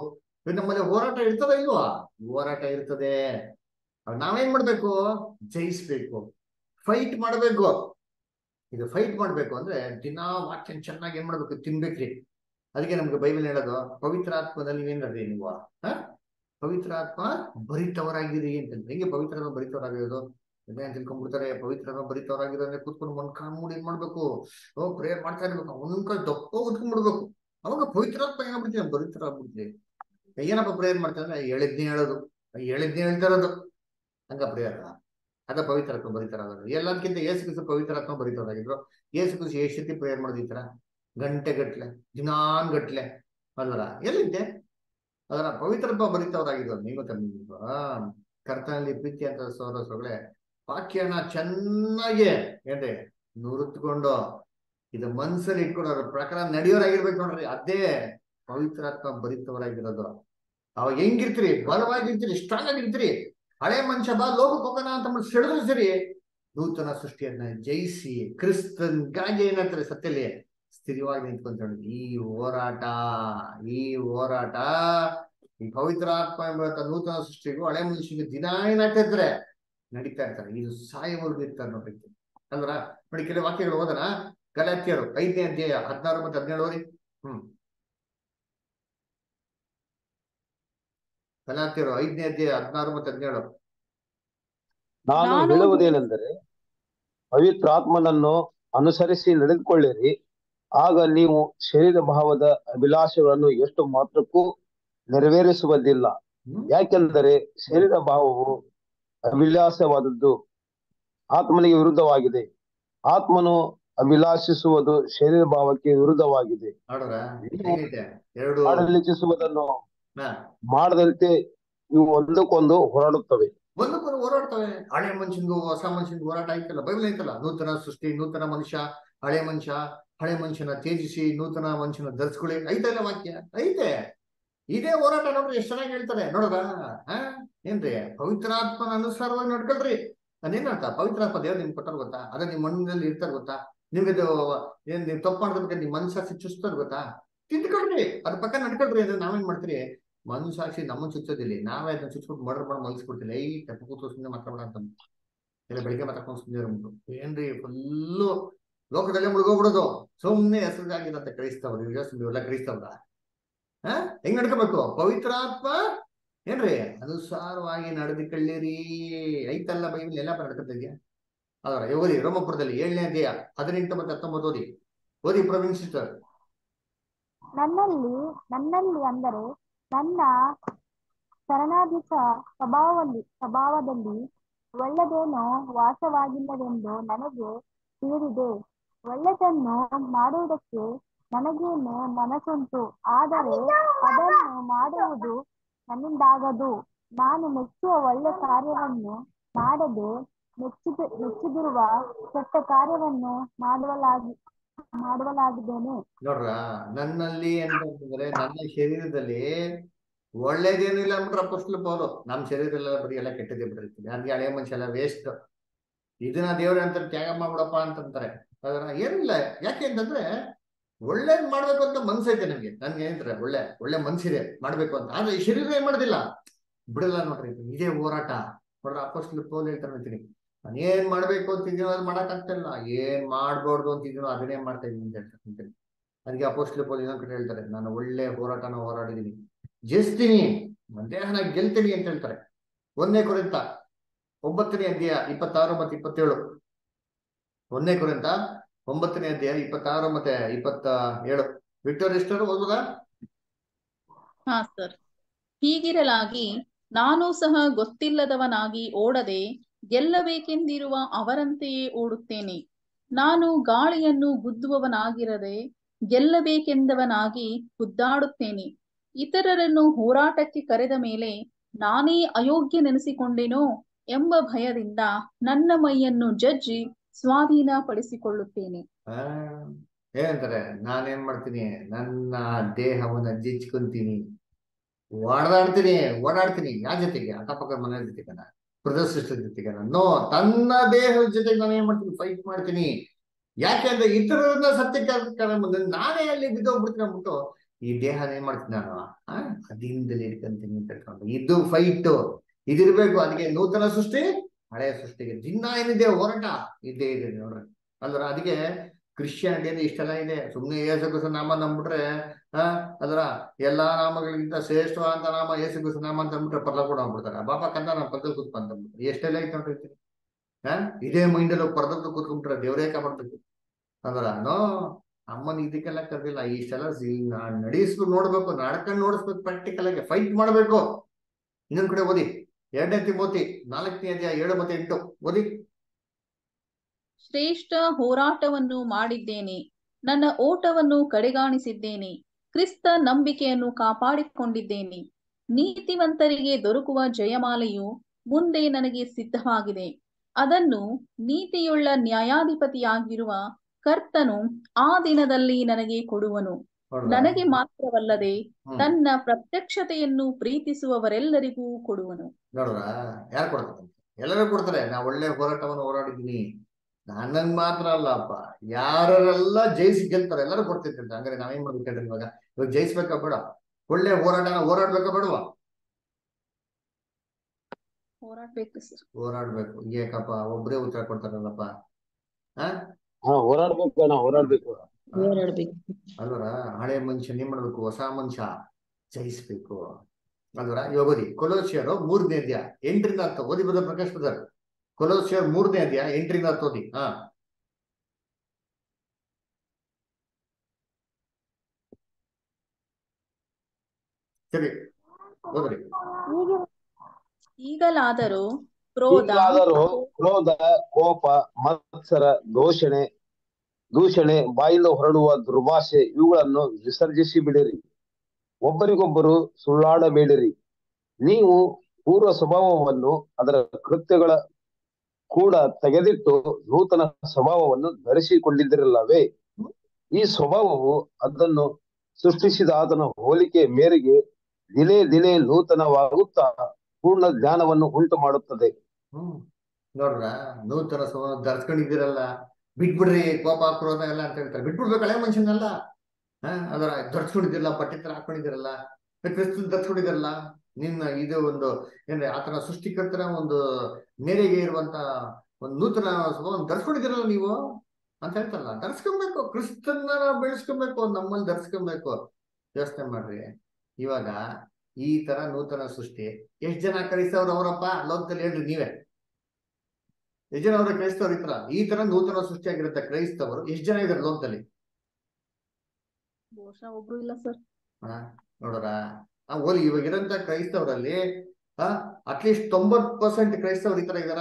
ಇವಾಗ ನಮ್ಮಲ್ಲಿ ಹೋರಾಟ ಇರ್ತದ ಇಲ್ವಾ ಹೋರಾಟ ಇರ್ತದೆ ಅವಾಗ ನಾವೇನ್ ಮಾಡ್ಬೇಕು ಜಯಿಸ್ಬೇಕು ಫೈಟ್ ಮಾಡ್ಬೇಕು ಇದು ಫೈಟ್ ಮಾಡ್ಬೇಕು ಅಂದ್ರೆ ದಿನಾ ವಾಕ್ಯ ಚೆನ್ನಾಗಿ ಏನ್ ಮಾಡ್ಬೇಕು ತಿನ್ಬೇಕ್ರಿ ಅದಕ್ಕೆ ನಮ್ಗೆ ಬೈಬಲ್ ಹೇಳೋದು ಪವಿತ್ರ ಆತ್ಮದಲ್ಲಿ ನೀವೇನ್ರಿ ನೀವು ಹ ಪವಿತ್ರ ಆತ್ಮ ಭರಿತವರಾಗಿರಿ ಅಂತ ಹೆಂಗೆ ಪವಿತ್ರ ಆತ್ಮ ಭರಿತವರಾಗಿರೋದು ಏನ್ ತಿಳ್ಕೊಂಡ್ಬಿಡ್ತಾರೆ ಪವಿತ್ರ ಆತ್ಮ ಭರಿತವರಾಗಿರೋ ಅಂದ್ರೆ ಕೂತ್ಕೊಂಡು ಮನ್ ಕಾಣ್ಮೂಡಿ ಏನ್ ಮಾಡ್ಬೇಕು ಓ ಪ್ರೇಯರ್ ಮಾಡ್ತಾ ಇರ್ಬೇಕು ಒಂದ್ ಕೈ ದಪ್ಪ ಉತ್ಕೊಂಡ್ಬಿಡ್ಬೇಕು ಅವಾಗ ಪವಿತ್ರಾತ್ಮ ಏನಾಗ್ಬಿಡ್ತೀವಿ ಭರಿತರ ಆಗ್ಬಿಡ್ತೀವಿ ಏನಪ್ಪ ಪ್ರೇಯರ್ ಮಾಡ್ತಾರೆ ಹೇಳಿದ್ನೇ ಹೇಳೋದು ಹೇಳಿದ್ನೇ ಹೇಳ್ತಾ ಇರೋದು ಹಂಗ ಪ್ರೇಯರ್ ಅದ ಪವಿತ್ರಾತ್ಮ ಬರೀತಾರಾದ್ರು ಎಲ್ಲದಕ್ಕಿಂತ ಏಸು ಕ್ರಿಸ್ತು ಪವಿತ್ರಾತ್ಮ ಬರೀತಾರಾಗಿದ್ರು ಏಸು ಕ್ರಿಸ್ತು ಎಷ್ಟು ಸತಿ ಪ್ರೇಯರ್ ಮಾಡಿದ್ರ ಗಂಟೆ ಗಟ್ಲೆ ದಿನಾನ್ ಗಟ್ಲೆ ಅಲ್ವರ ಎಲ್ಲಿದ್ದೆ ಅದರ ಪವಿತ್ರಾತ್ಮ ಬರೀತವರಾಗಿದ್ರು ನೀವು ತಂದಿದ್ದು ಕರ್ತನಲ್ಲಿ ಪ್ರೀತಿ ಅಂತ ಸೋದರ ಸೊಗಳೆ ವಾಕ್ಯನ ಚೆನ್ನಾಗಿ ಏನ್ರಿ ನುರಿತ್ಕೊಂಡು ಇದು ಮನ್ಸಲ್ಲಿ ಇಟ್ಕೊಂಡು ಅವ್ರ ಪ್ರಕಾರ ನಡೆಯೋರಾಗಿರ್ಬೇಕು ನೋಡ್ರಿ ಅದೇ ಪವಿತ್ರಾತ್ಮ ಭರಿತವರಾಗಿರೋದು ಅವಾಗ ಹೆಂಗಿರ್ತೀರಿ ಬಲವಾಗಿರ್ತೀರಿ ಸ್ಟ್ರಾಂಗ್ ಆಗಿರ್ತೀರಿ ಹಳೆ ಮನುಷ್ಯ ಬಾ ಲೋಕಕ್ಕೆ ಹೋಗೋಣ ಅಂತ ಸೆಳೆದ್ರು ಸರಿ ನೂತನ ಸೃಷ್ಟಿಯನ್ನ ಜಯಿಸಿ ಕ್ರಿಸ್ತನ್ಗಾಗಿ ಏನಂತಾರೆ ಸತ್ಯಲ್ಲಿ ಸ್ಥಿರವಾಗಿ ನಿಂತ್ಕೊಂತ ಈ ಹೋರಾಟ ಈ ಹೋರಾಟ ಈ ಪವಿತ್ರ ಆತ್ಮ ಎಂಬ ನೂತನ ಸೃಷ್ಟಿಗೂ ಹಳೆ ಮನುಷ್ಯನಿಗೆ ದಿನ ಏನಾಗ್ತಾ ಇರ್ತಾರೆ ನಡೀತಾ ಇರ್ತಾರೆ ಇದು ಸಾಯವರೆಗೂ ಇರ್ತಾರೆ ನೋಡ್ರಿ ಅಲ್ವರ ನೋಡಿ ಕೆಲವು ವಾಕ್ಯಗಳು ಹೋದನ ಗಲಾತ್ಯರು ಐದನೇ ಅಧ್ಯಾಯ ಹದಿನಾರು ಮತ್ತೆ ಹದಿನೇಳು ಓದಿ ಹ್ಮ್ ಗಲಾತ್ಯರು ಐದನೇ ಅಧ್ಯಾಯ ಹದಿನಾರು ಮತ್ತೆ ಹದಿನೇಳು ನಾನು ನಾನು- ಹೇಳುವುದೇನೆಂದರೆ ಪವಿತ್ರಾತ್ಮನನ್ನು ಅನುಸರಿಸಿ ನಡೆದುಕೊಳ್ಳಿರಿ ಆಗ ನೀವು ಶರೀರ ಭಾವದ ಅಭಿಲಾಷೆಗಳನ್ನು ಎಷ್ಟು ಮಾತ್ರಕ್ಕೂ ನೆರವೇರಿಸುವುದಿಲ್ಲ ಹ್ಮ್ ಯಾಕೆಂದರೆ ಶರೀರ ಭಾವವು ಅಭಿಲಾಷವಾದದ್ದು ಆತ್ಮನಿಗೆ ವಿರುದ್ಧವಾಗಿದೆ ಆತ್ಮನು ಅಭಿಲಾಷಿಸುವುದು ಶರೀರ ಭಾವಕ್ಕೆ ವಿರುದ್ಧವಾಗಿದೆ ನೋಡ್ರ ಹೇಗೈತೆ ಎರಡು ಮಾಡಲಿಚ್ಛಿಸುವುದನ್ನು ಹಾ ಮಾಡದಂತೆ ಇವು ಒಂದಕ್ಕೊಂದು ಹೋರಾಡುತ್ತವೆ ಒಂದಕ್ಕೊಂದು ಹೋರಾಡ್ತವೆ ಹಳೆ ಮನುಷ್ಯನ್ಗೂ ಹೊಸ ಮನುಷ್ಯನ್ಗೂ ಹೋರಾಟ ಐತಲ್ಲ ಬೈಬಲ್ ಐತಲ್ಲ ನೂತನ ಸೃಷ್ಟಿ ನೂತನ ಮನುಷ್ಯ ಹಳೆ ಮನುಷ್ಯ ಹಳೆ ಮನುಷ್ಯನ ತೇಜಿಸಿ ನೂತನ ಮನುಷ್ಯನ ಧರಿಸ್ಕೊಳ್ಳಿ ಐತಲ್ಲ ವಾಕ್ಯ ಐತೆ ಇದೇ ಹೋರಾಟ ನೋಡ್ರಿ ಎಷ್ಟ್ ಚೆನ್ನಾಗಿ ಹೇಳ್ತಾರೆ ನೋಡ್ರ ಹಾ ಏನ್ರಿ ಪವಿತ್ರಾತ್ಮನ ಅನುಸಾರವಾಗಿ ನಡ್ಕೊಳ್ರಿ ಅದೇನರ್ಥ ಪವಿತ್ರಾತ್ಮ ದೇವ್ರು ನಿಮ್ಗೆ ಕೊಟ್ಟಾರ ಗೊತ್ತಾ ಅದ ನಿಮ್ ಮಣ್ಣಿನಲ್ಲಿ ಇರ್ತಾರ ಗೊತ್ತಾ ನಿಮ್ಗೆ ಅದು ಏನ್ ನೀವು ತಪ್ಪು ಮಾಡ್ಬೇಕಾದ್ರೆ ನಿಮ್ ಮನಸ್ಸಾಕ್ಷಿ ಚುಚ್ತಾರ ಗೊತ್ತಾ ತಿದ್ಕೊಳ್ರಿ ಅದ್ರ ಪಕ್ಕ ನಡ್ಕೊಳ್ರಿ ಅಂದ್ರೆ ನಾವೇನ್ ಮಾಡ್ತೀರಿ ಮನಸ್ಸಾಕ್ಷಿ ನಮ್ಮ ಚುಚ್ಚೋದಿಲ್ಲ ನಾವೇ ಅದನ್ನ ಚುಚ್ಬಿಟ್ಟು ಮರ್ಡರ್ ಮಾಡಿ ಮಲಗಿಸ್ಬಿಡ್ತಿಲ್ಲ ಈ ತೆಪ್ಪ ಕೂತು ಸುಮ್ಮನೆ ಮಾತಾಡೋಣ ಅಂತ ಇಲ್ಲ ಬೆಳಿಗ್ಗೆ ಮಾತಾಡ್ಕೊಂಡು ಸುಮ್ಮನೆ ಇರ್ಬಿಟ್ಟು ಏನ್ರಿ ಫುಲ್ಲು ಲೋಕದಲ್ಲೇ ಮುಳುಗೋಗ್ಬಿಡೋದು ಸುಮ್ಮನೆ ಹೆಸರಿಗಾಗಿರಂತ ಕ್ರೈಸ್ತವ್ರು ಇವ್ರು ಯೋಚನೆ ಇವೆಲ್ಲ ಕ್ರೈಸ್ತವ್ರ ಹಾ ಹೆಂಗ್ ನಡ್ಕೋಬೇಕು ಪವಿತ್ರಾತ್ಮ ಏನ್ರಿ ಅನುಸಾರವಾಗಿ ನಡೆದುಕೊಳ್ಳಿರಿ ಐತಲ್ಲ ಬೈಬಲ್ ಎಲ್ಲ ನಡ್ಕೊತಾ ಇದೆಯಾ ಅದರ ಓದಿ ರೋಮಪುರದಲ್ಲಿ ಏಳನೇ ಅಧ್ಯಾಯ ಹದಿನೆಂಟು ಮತ್ತೆ ಹತ್ತೊಂಬತ್ತು ಓದಿ ಓದಿ ಪ್ರವೀಣ್ ಸಿಸ್ಟರ್ ನನ್ನಲ್ಲಿ ನನ್ನಲ್ಲಿ ಅಂದರೆ ನನ್ನ ಶರಣಾಧಿಕ ಸ್ವಭಾವದಲ್ಲಿ ಸ್ವಭಾವದಲ್ಲಿ ಒಳ್ಳೆದೇನೋ ವಾಸವಾಗಿಲ್ಲವೆಂದು ನನಗೆ ತಿಳಿದಿದೆ ಒಳ್ಳೆದನ್ನು ಮಾಡುವುದಕ್ಕೆ ನನಗೇನು ಮನಸ್ಸುಂಟು ಆದರೆ ಅದನ್ನು ಮಾಡುವುದು ನನ್ನಿಂದಾಗದು ನಾನು ಮೆಚ್ಚುವ ಒಳ್ಳೆ ಕಾರ್ಯವನ್ನು ಮಾಡದೆ ಮೆಚ್ಚಿದ ಮೆಚ್ಚಿದಿರುವ ಕೆಟ್ಟ ಕಾರ್ಯವನ್ನು ಮಾಡುವಲಾಗಿ ಮಾಡುವಲಾಗಿದ್ದೇನೆ ನೋಡ್ರ ನನ್ನಲ್ಲಿ ಅಂತಂದ್ರೆ ನನ್ನ ಶರೀರದಲ್ಲಿ ಒಳ್ಳೇದೇನು ಇಲ್ಲ ಅಂದ್ಬಿಟ್ರೆ ಅಪ್ಪಸ್ಲು ಪೌಲು ನಮ್ ಶರೀರದಲ್ಲ ಬರೀ ಎಲ್ಲ ಕೆಟ್ಟದೇ ಬರೀತೀನಿ ಅದಕ್ಕೆ ಹಳೆ ಮನುಷ್ಯ ಎಲ್ಲ ವೇಸ್ಟ್ ಇದನ್ನ ದೇವ್ರ ಅಂತ ತ್ಯಾಗ ಮಾಡ್ಬಿಡಪ್ಪ ಅಂತಂತಾರೆ ಅದರ ಏನಿಲ್ಲ ಯಾಕೆ ಅಂತಂದ್ರೆ ಒಳ್ಳೇದ್ ಮಾಡ್ಬೇಕು ಅಂತ ಮನ್ಸೈತೆ ನನ್ಗೆ ನನ್ಗೆ ಏನಂತಾರೆ ಒಳ್ಳೆ ಒಳ್ಳೆ ಮನ್ಸಿದೆ ಮಾಡ್ಬೇಕು ಅಂತ ಆದ್ರೆ ಈ ಶರೀರ ಏನ್ ಮಾಡೋದಿಲ್ಲ ಬಿಡಲ್ಲ ನೋಡ್ರಿ ಇದು ಇದೇ ಹೋರಾಟ ನೋಡ್ರ ಅಪ್ಪಸ್ಲು ಪೌಲ್ ಹೇಳ್ತಾರೆ ಅಂತೀನಿ ನಾನು ಏನ್ ಮಾಡ್ಬೇಕು ಅಂತಿದ್ದೀನೋ ಅದು ಮಾಡಕ್ ಆಗ್ತಿಲ್ಲ ಏನ್ ಮಾಡ್ಬಾರ್ದು ಅಂತಿದ್ದೀನೋ ಅದನ್ನೇ ಮಾಡ್ತಾ ಇದೀನಿ ಅಂತ ಹೇಳ್ತಾರೆ ಅಂತೀನಿ. ಅದಕ್ಕೆ ಅಪೋಸ್ಟ್ಲ ಪೌಲ್ ಇನ್ನೊಂದ್ ಕಡೆ ಹೇಳ್ತಾರೆ ನಾನು ಒಳ್ಳೆ ಹೋರಾಟನ ಹೋರಾಡಿದೀನಿ ಜಯಿಸ್ತೀನಿ ದೇಹನ ಗೆಲ್ತೀನಿ ಅಂತ ಹೇಳ್ತಾರೆ ಒಂದನೇ ಕುರಿತ ಒಂಬತ್ತನೇ ಅಧ್ಯಾಯ ಇಪ್ಪತ್ತಾರು ಮತ್ತೆ ಇಪ್ಪತ್ತೇಳು ಒಂದನೇ ಕುರಿತ ಒಂಬತ್ತನೇ ಅಧ್ಯಾಯ ಇಪ್ಪತ್ತಾರು ಮತ್ತೆ ಇಪ್ಪತ್ತ ಏಳು ವಿಕ್ಟೋರ್ ಎಷ್ಟರು ಓದ್ಬೋದಾ ಹಾ ಸರ್ ಹೀಗಿರಲಾಗಿ ನಾನು ಸಹ ಗೊತ್ತಿಲ್ಲದವನಾಗಿ ಓಡದೆ ಗೆಲ್ಲಬೇಕೆಂದಿರುವ ಅವರಂತೆಯೇ ಓಡುತ್ತೇನೆ ನಾನು ಗಾಳಿಯನ್ನು ಗುದ್ದುವವನಾಗಿರದೆ ಗೆಲ್ಲಬೇಕೆಂದವನಾಗಿ ಗುದ್ದಾಡುತ್ತೇನೆ ಇತರರನ್ನು ಹೋರಾಟಕ್ಕೆ ಕರೆದ ಮೇಲೆ ನಾನೇ ಅಯೋಗ್ಯನೆನಿಸಿಕೊಂಡೆನೋ ಎಂಬ ಭಯದಿಂದ ನನ್ನ ಮೈಯನ್ನು ಜಜ್ಜಿ ಸ್ವಾಧೀನಪಡಿಸಿಕೊಳ್ಳುತ್ತೇನೆ ಆ ಏನಂತಾರೆ ನಾನೇನ್ ಮಾಡ್ತೀನಿ ನನ್ನ ದೇಹವನ್ನ ಜಿಚ್ಕೊಂತೀನಿ ಓಡಾಡ್ತೀನಿ ಓಡಾಡ್ತೀನಿ ಯಾರ ಜೊತೆಗೆ ಅಕ್ಕಪಕ್ಕ ಮನೆ ಜೊತೆಗನ ಪ್ರದರ್ಶಿಸಿದ ಜೊತೆಗೆ ನೋ ತನ್ನ ದೇಹದ ಜೊತೆಗೆ ನಾನು ಏನ್ ಮಾಡ್ತೀನಿ ಫೈಟ್ ಮಾಡ್ತೀನಿ ಯಾಕೆ ಅಂದ್ರೆ ಇತರರನ್ನ ಸತ್ಯಕ್ಕೆ ಕರ್ಕೊಂಡ್ ಬಂದ್ರೆ ನಾನೇ ಅಲ್ಲಿ ಬಿದ್ದೋಗ್ಬಿಡ್ತೀನಿ ಅಂದ್ಬಿಟ್ಟು ಈ ದೇಹನ ಏನ್ ಮಾಡ್ತೀನಿ ನಾನು ಆ ಅದಿಂದಲೇ ಇಟ್ಕೊಂತೀನಿ ಕಟ್ಕೊಂಡು ಇದು ಫೈಟ್ ಇದಿರ್ಬೇಕು ಅದಕ್ಕೆ ನೂತನ ಸೃಷ್ಟಿ ಹಳೆಯ ಸೃಷ್ಟಿಗೆ ದಿನ ಏನಿದೆ ಹೋರಾಟ ಇದ್ದೇ ಇದೆ ನೋಡ್ರಿ ಅಲ್ದ್ರ ಅದಕ್ಕೆ ಕ್ರಿಶ್ಚಿಯಾನಿಟಿಯಲ್ಲಿ ಇಷ್ಟೆಲ್ಲ ಇದೆ ಸುಮ್ಮನೆ ಯೇಸು ಕ್ರಿಸ್ತ ನಾಮ ನಂಬಿಟ್ರೆ ಆ ಅದರ ಎಲ್ಲಾ ನಾಮಗಳಿಗಿಂತ ಶ್ರೇಷ್ಠವಾದ ನಾಮ ಯೇಸು ಕ್ರಿಸ್ತ ನಾಮ ಅಂತ ಅಂದ್ಬಿಟ್ರೆ ಪರ್ಲ ಕೂಡ ಹೋಗ್ಬಿಡ್ತಾರೆ ಬಾಬಾ ಕಂದ ನಾವು ಪಕ್ಕದಲ್ಲಿ ಕೂತ್ಕೊಂಡ್ ಅಂದ್ಬಿಟ್ರೆ ಎಷ್ಟೆಲ್ಲ ಐತೆ ನೋಡ್ರಿ ಹಾ ಇದೇ ಮೈಂಡಲ್ಲಿ ಪರದಲ್ಲಿ ಕೂತ್ಕೊಂಡ್ಬಿಟ್ರೆ ದೇವರೇ ಕಾಪಾಡ್ಬೇಕು ಅಂದ್ರ ನೋ ಅಮ್ಮನ ಇದಕ್ಕೆಲ್ಲ ಕರ್ದಿಲ್ಲ ಇಷ್ಟೆಲ್ಲ ನಡೆಸ್ಬೇಕು ನೋಡ್ಬೇಕು ನಡ್ಕೊಂಡ್ ನೋಡಿಸ್ಬೇಕು ಪ್ರಾಕ್ಟಿಕಲ್ ಆಗಿ ಫೈಟ್ ಮಾಡ್ಬೇಕು ಇನ್ನೊಂದ್ ಕಡೆ ಓದಿ ಎರಡನೇ ತಿಮೋತಿ ನಾಲ್ಕನೇ ಅಧ್ಯಾಯ ಏಳು ಮತ್ತೆ ಎಂಟು ಓದಿ ಶ್ರೇಷ್ಠ ಹೋರಾಟವನ್ನು ಮಾಡಿದ್ದೇನೆ ನನ್ನ ಓಟವನ್ನು ಕಡೆಗಾಣಿಸಿದ್ದೇನೆ ಕ್ರಿಸ್ತ ನಂಬಿಕೆಯನ್ನು ಕಾಪಾಡಿಕೊಂಡಿದ್ದೇನೆ ನೀತಿವಂತರಿಗೆ ದೊರಕುವ ಜಯಮಾಲೆಯು ಮುಂದೆ ನನಗೆ ಸಿದ್ಧವಾಗಿದೆ ಅದನ್ನು ನೀತಿಯುಳ್ಳ ನ್ಯಾಯಾಧಿಪತಿಯಾಗಿರುವ ಕರ್ತನು ಆ ದಿನದಲ್ಲಿ ನನಗೆ ಕೊಡುವನು ನೋಡ್ರಾ? ನನಗೆ ಮಾತ್ರವಲ್ಲದೆ ಹ್ಮ್. ತನ್ನ ಪ್ರತ್ಯಕ್ಷತೆಯನ್ನು ಪ್ರೀತಿಸುವವರೆಲ್ಲರಿಗೂ ಕೊಡುವನು ನೋಡ್ರ ಯಾರು ಕೊಡ್ತಾರೆ ಎಲ್ಲರೂ ಕೊಡ್ತಾರೆ ನಾ ಒಳ್ಳೆ ಹೋರಾಟವನ್ನು ಹೋರಾಡಿದ್ದೀನಿ ನನಗ್ ಮಾತ್ರ ಅಲ್ಲಪ್ಪ ಯಾರೆಲ್ಲ ಜಯಿಸಿ ಗೆಲ್ತಾರೆ ಎಲ್ಲರೂ ಕೊಡ್ತಿರ್ತಾರೆ ಹಂಗಾರೆ ನಾವೇನ್ ಮಾಡ್ಬೇಕು ಹೇಳ್ರಿ ಇವಾಗ ಇವಾಗ ಜಯಿಸ್ಬೇಕಾ ಬೇಡ ಒಳ್ಳೆ ಹೋರಾಟನ ಹೋರಾಡ್ಬೇಕಾ ಬೇಡವಾ ಹೋರಾಡ್ಬೇಕು ಸರ್ ಹೋರಾಡ್ಬೇಕು ಏಕಪ್ಪ ಒಬ್ರೇ ಉತ್ತರ ಕೊಡ್ತಾರಲ್ಲಪ್ಪ ಹಾ ಹಾ ಹೋರಾಡ್ಬೇಕು ಅಣ್ಣ ಹೋರಾಡ್ಬೇಕು ಹೋರಾಡ್ಬೇಕು ಅಲ್ವರ ಹಳೆ ಮನುಷ್ಯ ಏನ್ ಮಾಡ್ಬೇಕು ಹೊಸ ಮನುಷ್ಯ ಜಯಿಸ್ಬೇಕು ಅಲ್ವರ ಇವಾಗ ಓದಿ ಕೊಲೋಸಿಯರು ಮೂರನೇ ಅಧ್ಯಾಯ ಎಂಟರಿಂದ ಹತ್ತು ಓದಿ ಬದ ಪ್ರಕಾಶ್ ಬದರ್ ಕೊಲೋಸಿಯರ್ ಮೂರನೇ ಅಧ್ಯಾಯ ಎಂಟರಿಂದ ಹತ್ತು ಓದಿ ಹಾ ಸರಿ ಓದ್ರಿ ಹೀಗೆ ಈಗಲಾದರೂ ಕ್ರೋಧ ಈಗಲಾದರೂ ಕ್ರೋಧ ಕೋಪ ಮತ್ಸರ ದೂಷಣೆ ದೂಷಣೆ ಬಾಯಿಂದ ಹೊರಡುವ ದುರ್ಭಾಷೆ ಇವುಗಳನ್ನು ವಿಸರ್ಜಿಸಿ ಬಿಡಿರಿ ಒಬ್ಬರಿಗೊಬ್ಬರು ಸುಳ್ಳಾಡಬೇಡಿರಿ ನೀವು ಪೂರ್ವ ಸ್ವಭಾವವನ್ನು ಅದರ ಕೃತ್ಯಗಳ ಕೂಡ ತೆಗೆದಿಟ್ಟು ನೂತನ ಸ್ವಭಾವವನ್ನು ಧರಿಸಿಕೊಂಡಿದ್ದಿರಲ್ಲವೇ ಈ ಸ್ವಭಾವವು ಅದನ್ನು ಸೃಷ್ಟಿಸಿದ ಆತನ ಹೋಲಿಕೆ ಮೇರೆಗೆ ದಿನೇ ದಿನೇ ನೂತನವಾಗುತ್ತಾ ಪೂರ್ಣ ಜ್ಞಾನವನ್ನು ಉಂಟು ಮಾಡುತ್ತದೆ ಹ್ಮ್ ನೋಡ್ರ ನೂತನ ಸ್ವಭಾವ ಧರ್ಸ್ಕೊಂಡಿದ್ದೀರಲ್ಲ ಬಿಟ್ಬಿಡ್ರಿ ಕೋಪ ಕ್ರೋಧ ಎಲ್ಲ ಅಂತ ಹೇಳ್ತಾರೆ ಬಿಟ್ಬಿಡ್ಬೇಕು ಹಳೆ ಮನುಷ್ಯನಲ್ಲ ಹಾ ಅದರ ಧರ್ಸ್ಕೊಂಡಿದ್ದಿರಲ್ಲ ಬಟ್ಟೆ ತರ ಹಾಕೊಂಡಿದ್ದೀರಲ್ಲ ಕ್ರಿಸ್ತನ್ ಧರ್ಸ್ಕೊಂಡಿದ್ದೀರಲ್ಲ ನಿನ್ನ ಇದು ಒಂದು ಏನ್ರಿ ಆತನ ಸೃಷ್ಟಿಕರ್ತರ ಒಂದು ಮೇರೆಗೆ ಇರುವಂತ ಒಂದು ನೂತನ ಸ್ವಭಾವ ಧರ್ಸ್ಕೊಂಡಿದ್ದೀರಲ್ಲ ನೀವು ಅಂತ ಹೇಳ್ತಾರಲ್ಲ ಧರ್ಸ್ಕೊಬೇಕು ಕ್ರಿಸ್ತನ್ನ ನಾವು ಬೆಳೆಸ್ಕೊಬೇಕು ನಮ್ಮಲ್ಲಿ ಧರ್ಸ್ಕೊಬೇಕು ಯೋಚನೆ ಮಾಡ್ರಿ ಇವಾಗ ಈ ತರ ನೂತನ ಸೃಷ್ಟಿ ಎಷ್ಟ್ ಜನ ಕ್ರೈಸ್ತವ್ರು ಅವರಪ್ಪ ಲೋಕದಲ್ಲಿ ಹೇಳ್ರಿ ನೀವೇ ಎಷ್ಟ್ ಜನ ಅವ್ರ ಕ್ರೈಸ್ತವ್ರು ಇದ್ರ ಈ ತರ ನೂತನ ಸೃಷ್ಟಿಯಾಗಿರುತ್ತೆ ಕ್ರೈಸ್ತವರು ಎಷ್ಟ್ ಜನ ಇದಾರೆ ಲೋಕದಲ್ಲಿ ಬಹುಶಃ ಒಬ್ರು ಇಲ್ಲ ಸರ್ ಹಾ ನೋಡ್ರ ಆ ಓಲಿ ಇವಾಗ ಇರೋಂತ ಕ್ರೈಸ್ತವರಲ್ಲಿ ಆ ಅಟ್ಲೀಸ್ಟ್ ತೊಂಬತ್ ಪರ್ಸೆಂಟ್ ಕ್ರೈಸ್ತವ್ರು ಈ ತರ ಇದಾರ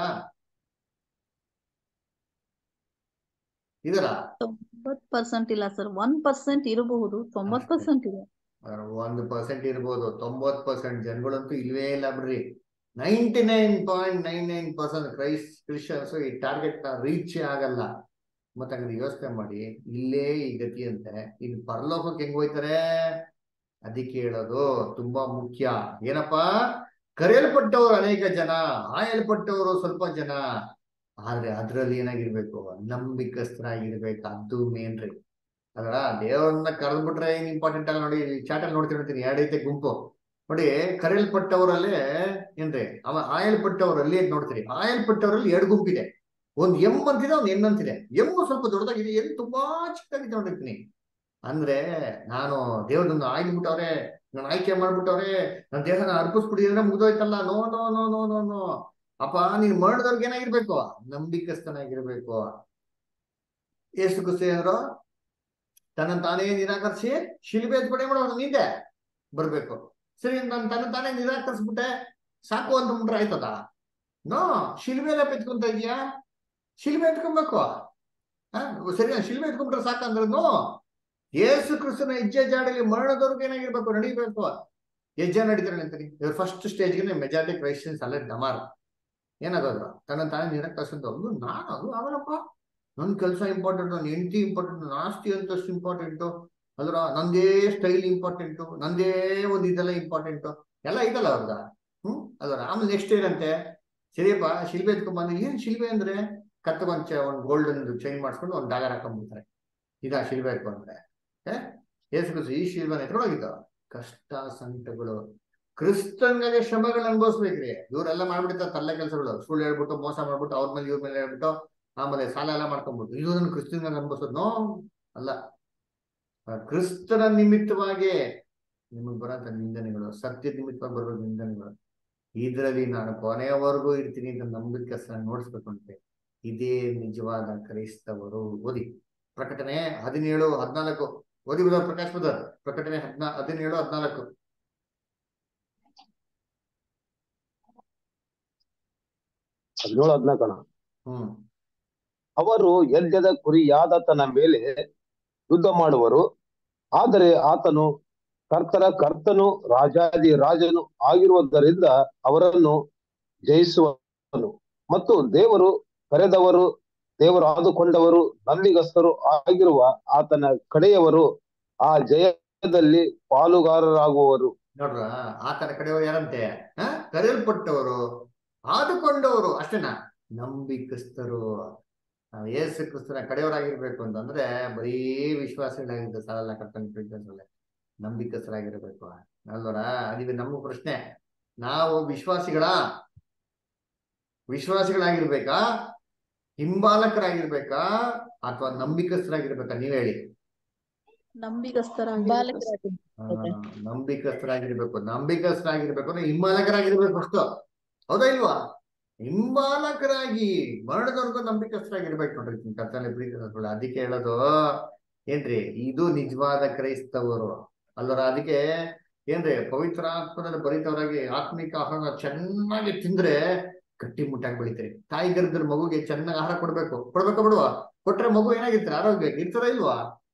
ಇದರ ತೊಂಬತ್ ಪರ್ಸೆಂಟ್ ಇಲ್ಲ ಸರ್ ಒನ್ ಪರ್ಸೆಂಟ್ ಇರಬಹುದು ತೊಂಬತ್ ಪರ್ಸೆಂಟ್ ಇದೆ ಒಂದು ಪರ್ಸೆಂಟ್ ಇರ್ಬೋದು ತೊಂಬತ್ ಪರ್ಸೆಂಟ್ ಜನಗಳಂತೂ ಇಲ್ವೇ ಇಲ್ಲ ಬಿಡ್ರಿ ninety nine point nine nine percent ಕ್ರೈಸ್ ಕ್ರಿಶ್ಚಿಯನ್ಸ್ ಈ ಟಾರ್ಗೆಟ್ ನ ರೀಚ್ ಆಗಲ್ಲ ಮತ್ತೆ ಹಂಗಾದ್ರೆ ಯೋಚನೆ ಮಾಡಿ ಇಲ್ಲೇ ಈ ಗತಿ ಅಂತೆ ಇನ್ನು ಪರಲೋಕಕ್ಕೆ ಹೆಂಗ್ ಹೋಯ್ತಾರೆ ಅದಕ್ಕೆ ಹೇಳೋದು ತುಂಬಾ ಮುಖ್ಯ ಏನಪ್ಪಾ ಕರೆಯಲ್ಪಟ್ಟವರು ಅನೇಕ ಜನ ಆಯಲ್ಪಟ್ಟವರು ಸ್ವಲ್ಪ ಜನ ಆದ್ರೆ ಅದ್ರಲ್ಲಿ ಏನಾಗಿರ್ಬೇಕು ನಂಬಿಕಸ್ಥರಾಗಿರ್ಬೇಕು ಅದು ಮೇನ್ ರೀ ಅದರ ದೇವರನ್ನ ಕರೆದ್ಬಿಟ್ರೆ ಏನ್ ಇಂಪಾರ್ಟೆಂಟ್ ಅಲ್ಲ ನೋಡಿ ಚಾಟಲ್ ನೋಡ್ತಿರ್ತೀನಿ ಎರಡೈತೆ ಗುಂಪು ನೋಡಿ ಕರೆಯಲ್ಪಟ್ಟವರಲ್ಲೇ ಏನ್ರಿ ಅವ ಆಯಲ್ಪಟ್ಟವರಲ್ಲಿ ಅಂತ ನೋಡ್ತೀರಿ ಆಯಲ್ಪಟ್ಟವರಲ್ಲಿ ಎರಡು ಗುಂಪಿದೆ ಒಂದ್ ಎಂ ಅಂತಿದೆ ಒಂದ್ ಎನ್ ಅಂತಿದೆ ಎಮ್ಮು ಸ್ವಲ್ಪ ದೊಡ್ಡದಾಗಿದೆ ಎನ್ ತುಂಬಾ ಚಿಕ್ಕದಾಗಿದೆ ನೋಡಿರ್ತೀನಿ ಅಂದ್ರೆ ನಾನು ದೇವ್ರನ್ನ ಆಯ್ದುಬಿಟ್ಟವ್ರೆ ನಾನು ಆಯ್ಕೆ ಮಾಡ್ಬಿಟ್ಟವ್ರೆ ನನ್ನ ದೇಹನ ಅರ್ಪಿಸ್ಬಿಟ್ಟಿದ್ರೆ ಮುಗ್ದೋಯ್ತಲ್ಲ no no no no no no ಅಪ್ಪ ನೀನ್ ಮಾಡಿದವ್ರಿಗೆ ಏನಾಗಿರ್ಬೇಕು ನಂಬಿಕಸ್ಥನಾಗಿರ್ಬೇಕು ಎಷ್ಟು ಖುಷಿ ಅಂದ್ರು ತನ್ನ ತಾನೇ ನಿರಾಕರಿಸಿ ಶಿಲ್ಬೆ ಎತ್ಪಡೆ ಮಾಡೋದು ನಿಂದೆ ಬರ್ಬೇಕು ಸರಿ ನಾನು ತನ್ನ ತಾನೇ ನಿರಾಕರಿಸ್ಬಿಟ್ಟೆ ಸಾಕು ಅಂತ ಬಿಟ್ರೆ ಆಯ್ತದ ನೋ ಶಿಲ್ಬೆ ಎಲ್ಲ ಎತ್ಕೊಂತ ಇದೀಯಾ ಶಿಲ್ಬೆ ಎತ್ಕೊಬೇಕು ಹಾ ಸರಿ ನಾನು ಶಿಲ್ಬೆ ಎತ್ಕೊಂಡ್ಬಿಟ್ರೆ ಸಾಕಂದ್ರೆ ನೋ ಏಸು ಕ್ರಿಸ್ತನ ಹೆಜ್ಜೆ ಜಾಡಲ್ಲಿ ಮರಣದವ್ರಿಗೆ ಏನಾಗಿರ್ಬೇಕು ನಡಿಬೇಕು ಹೆಜ್ಜೆ ನಡೀತಾರೆ ಅಂತೀನಿ ಇವ್ರ ಫಸ್ಟ್ ಸ್ಟೇಜ್ಗೆ ಮೆಜಾರಿಟಿ ಕ್ರೈಶ್ಚಿಯನ್ಸ್ ಅಲ್ಲೇ ಡಮಾರ್ ಏನಾಗೋದ್ರು ತನ್ನ ತಾನೇ ನಿರಾಕರಿಸಿದ್ದು ಅದು ನಾನು ಅದು ಆಗಲ್ಲಪ್ಪ ನನ್ ಕೆಲಸ ಇಂಪಾರ್ಟೆಂಟ್ ನನ್ನ ಹೆಂಡತಿ ಇಂಪಾರ್ಟೆಂಟ್ ನನ್ನ ಆಸ್ತಿ ಅಂತಷ್ಟು ಇಂಪಾರ್ಟೆಂಟು ಅದ್ರ ನಂದೇ ಸ್ಟೈಲ್ ಇಂಪಾರ್ಟೆಂಟು ನಂದೇ ಒಂದು ಇದೆಲ್ಲ ಇಂಪಾರ್ಟೆಂಟು ಎಲ್ಲ ಇದಲ್ಲ ಅವ್ರದ ಹ್ಮ್ ಅದರ ಆಮೇಲೆ ನೆಕ್ಸ್ಟ್ ಏನಂತೆ ಸರಿಯಪ್ಪ ಶಿಲ್ಬೆ ಎತ್ಕೊಂಡ್ಬಂದು ಏನ್ ಶಿಲ್ಬೆ ಅಂದ್ರೆ ಕತ್ತ ಒಂದ್ ಒಂದು ಗೋಲ್ಡನ್ ಚೈನ್ ಮಾಡಿಸ್ಕೊಂಡು ಒಂದು ಡಾಲರ್ ಹಾಕೊಂಡ್ಬಿಡ್ತಾರೆ ಇದಾ ಶಿಲ್ಬೆ ಎತ್ಕೊಂಡ್ರೆ ಯೇಸು ಕ್ರಿಸ್ತ ಈ ಶಿಲ್ವನ ಎತ್ಕೊಂಡೋಗಿದ್ದ ಕಷ್ಟ ಸಂಕಟಗಳು ಕ್ರಿಸ್ತನ್ಗೆ ಶ್ರಮಗಳು ಅನುಭವಿಸ್ಬೇಕ್ರಿ ಇವರೆಲ್ಲ ಮಾಡ್ಬಿಡ್ತಾರೆ ತಲ್ಲ ಕೆಲಸಗಳು ಸುಳ್ಳು ಹೇಳ್ಬಿಟ್ಟು ಮೋಸ ಮಾಡ್ಬಿಟ್ಟು ಅವ್ರ ಮೇಲೆ ಇವ್ರ ಮೇಲೆ ಹೇಳ್ಬಿಟ್ಟು ಆಮೇಲೆ ಸಾಲ ಎಲ್ಲ ಮಾಡ್ಕೊಂಡ್ಬಿಟ್ಟು ಇದನ್ನು ಕ್ರಿಸ್ತನ ಅನುಭವಿಸೋದು ನೋ ಅಲ್ಲ ಆ ಕ್ರಿಸ್ತನ ನಿಮಿತ್ತವಾಗಿ ನಿಮಗೆ ಬರೋಂಥ ನಿಂದನೆಗಳು ಸತ್ಯ ನಿಮಿತ್ತವಾಗಿ ಬರೋ ನಿಂದನೆಗಳು ಇದರಲ್ಲಿ ನಾನು ಕೊನೆಯವರೆಗೂ ಇರ್ತೀನಿ ಅಂತ ನಂಬಿಕೆ ಸಹ ನೋಡಿಸ್ಬೇಕು ಅಂತೆ ಇದೇ ನಿಜವಾದ ಕ್ರೈಸ್ತವರು ಓದಿ ಪ್ರಕಟಣೆ ಹದಿನೇಳು ಹದಿನಾಲ್ಕು ಓದಿ ಬದ ಪ್ರಕಾಶ್ ಬದರ್ ಪ್ರಕಟಣೆ ಹದಿನಾ ಹದಿನೇಳು ಹದಿನಾಲ್ಕು ಹದಿನೇಳು ಹದಿನಾಲ್ಕಣ ಹ್ಮ್ ಅವರು ಯಜ್ಞದ ಕುರಿಯಾದಾತನ ಮೇಲೆ ಯುದ್ಧ ಮಾಡುವರು ಆದರೆ ಆತನು ಕರ್ತರ ಕರ್ತನು ರಾಜಾದಿ ರಾಜನು ಆಗಿರುವುದರಿಂದ ಅವರನ್ನು ಜಯಿಸುವನು ಮತ್ತು ದೇವರು ಕರೆದವರು ದೇವರು ಆದುಕೊಂಡವರು ನಂಬಿಗಸ್ತರು ಆಗಿರುವ ಆತನ ಕಡೆಯವರು ಆ ಜಯದಲ್ಲಿ ಪಾಲುಗಾರರಾಗುವರು ನೋಡ್ರ ಆತನ ಕಡೆಯವರು ಯಾರಂತೆ ಹ ಕರೆಯಲ್ಪಟ್ಟವರು ಆದುಕೊಂಡವರು ಅಷ್ಟೇನಾ ನಂಬಿಕಸ್ತರು ನಾವು ಏಸು ಕ್ರಿಸ್ತನ ಕಡೆಯವರಾಗಿರ್ಬೇಕು ಅಂತಂದ್ರೆ ಬರೀ ವಿಶ್ವಾಸಿಗಳಾಗಿದ್ದು ಸಾಲಲ್ಲ ಕರ್ತನ ಪ್ರೀತಿಸಲ್ಲ ನಂಬಿಕಸ್ಥರಾಗಿರ್ಬೇಕು ಅಲ್ವರ ಅದಿವೆ ನಮ್ಮ ಪ್ರಶ್ನೆ ನಾವು ವಿಶ್ವಾಸಿಗಳ ವಿಶ್ವಾಸಿಗಳಾಗಿರ್ಬೇಕಾ ಹಿಂಬಾಲಕರಾಗಿರ್ಬೇಕಾ ಅಥವಾ ನಂಬಿಕಸ್ಥರಾಗಿರ್ಬೇಕಾ ನೀವ್ ಹೇಳಿ ನಂಬಿಗಸ್ತರಾಗಿ ಬಾಲಕರಾಗಿ ಆ, ನಂಬಿಕಸ್ಥರಾಗಿರ್ಬೇಕು ನಂಬಿಕಸ್ಥರಾಗಿರ್ಬೇಕು ಅಂದ್ರೆ ಹಿಂಬಾಲಕರಾಗಿರ್ಬೇಕು ಅಷ್ಟು ಹೌದಾ ಇಲ್ವಾ ಹಿಂಬಾಲಕರಾಗಿ ಮರಣದವರೆಗೂ ನಂಬಿಕಸ್ಥರಾಗಿರ್ಬೇಕು ನೋಡ್ರಿ ಕರ್ತನಲ್ಲಿ ಪ್ರೀತಿ ಅನ್ನೋದ್ರೊಳಗೆ. ಅದಕ್ಕೆ ಹೇಳೋದು ಏನ್ರಿ ಇದು ನಿಜವಾದ ಕ್ರೈಸ್ತವರು ಅಲ್ಲರ ಅದಕ್ಕೆ ಏನ್ರಿ ಪವಿತ್ರಾತ್ಮದಲ್ಲಿ ಬರಿತವರಾಗಿ ಆತ್ಮಿಕ ಆಹಾರ ಚೆನ್ನಾಗಿ ತಿಂದ್ರೆ ಗಟ್ಟಿ ಮುಟ್ಟಾಗಿ ಬೆಳಿತಾರೆ ತಾಯಿ ಗರ್ಭದ ಮಗುಗೆ ಚೆನ್ನಾಗಿ ಆಹಾರ ಕೊಡ್ಬೇಕು ಕೊಡ್ಬೇಕಾ ಬಿಡುವ ಕೊಟ್ರೆ ಮಗು ಏನಾಗಿರ್ತಾರೆ ಆರೋಗ್ಯ ಇರ್ತದ ಇಲ್ವಾ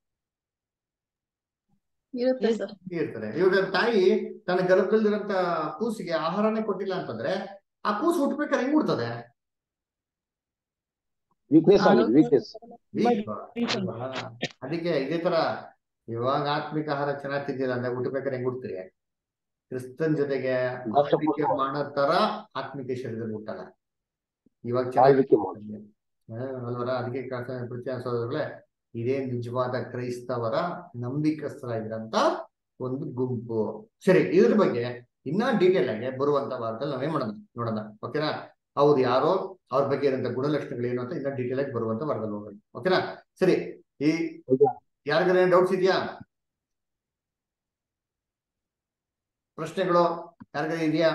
ಇರುತ್ತೆ ಸರ್ ಇರ್ತಾರೆ ಇವಾಗ ತಾಯಿ ತನ್ನ ಗರ್ಭದಲ್ಲಿರಂತ ಕೂಸಿಗೆ ಆಹಾರನೇ ಕೊಟ್ಟಿಲ್ಲ ಅಂತಂದ್ರೆ ಆ ಕೂಸು ಹುಟ್ಬೇಕಾದ್ರೆ ಹೆಂಗ್ ಹುಡ್ತದೆ ವೀಕ್ನೆಸ್ ಆಗಿದೆ ವೀಕ್ನೆಸ್ Weak. ಅಲ್ವಾ? ಅದಕ್ಕೆ ಇದೇ ತರ ಇವಾಗ ಆತ್ಮಿಕ ಆಹಾರ ಚೆನ್ನಾಗಿ ತಿಂದಿಲ್ಲ ಅಂದ್ರೆ ಹುಟ್ಟಬೇಕಾದ್ರೆ ಹೆಂಗ್ ಹುಡ್ತೀರಿ ಕ್ರಿಸ್ತನ್ ಜೊತೆಗೆ ಆಳ್ವಿಕೆ ಮಾಡೋ ತರ ಆತ್ಮಿಕ ಶರೀರದಲ್ಲಿ ಹುಟ್ಟಲ್ಲ ಇವಾಗ ಚೆನ್ನಾಗಿ ಆಳ್ವಿಕೆ ಮಾಡಿ ಹಾ, ಅಲ್ವರ ಅದಕ್ಕೆ ಪ್ರತಿ ಅನ್ಸೋದ್ರಲ್ಲೇ ಇದೇ ನಿಜವಾದ ಕ್ರೈಸ್ತವರ ನಂಬಿಕಸ್ಥರಾಗಿರಂತ ಒಂದು ಗುಂಪು ಸರಿ ಇದ್ರ ಬಗ್ಗೆ ಇನ್ನ ಡೀಟೇಲ್ ಆಗಿ ಬರುವಂತ ವಾರದಲ್ಲಿ ನಾವೇನ್ ಮಾಡೋಣ ನೋಡೋಣ ಓಕೆನಾ ಅವ್ರು ಯಾರೋ ಅವ್ರ ಬಗ್ಗೆ ಇರೋಂಥ ಗುಣಲಕ್ಷಣಗಳು ಏನು ಅಂತ ಇನ್ನ ಡೀಟೇಲ್ ಆಗಿ ಬರುವಂತ ವಾರದಲ್ಲಿ ಹೋಗೋಣ ಓಕೆನಾ ಸರಿ ಈ ಹೌದಾ? ಯಾರಿಗಾರ ಡೌಟ್ಸ್ ಇದೆಯಾ ಪ್ರಶ್ನೆಗಳು ಯಾರಿಗಾರ ಇದೆಯಾ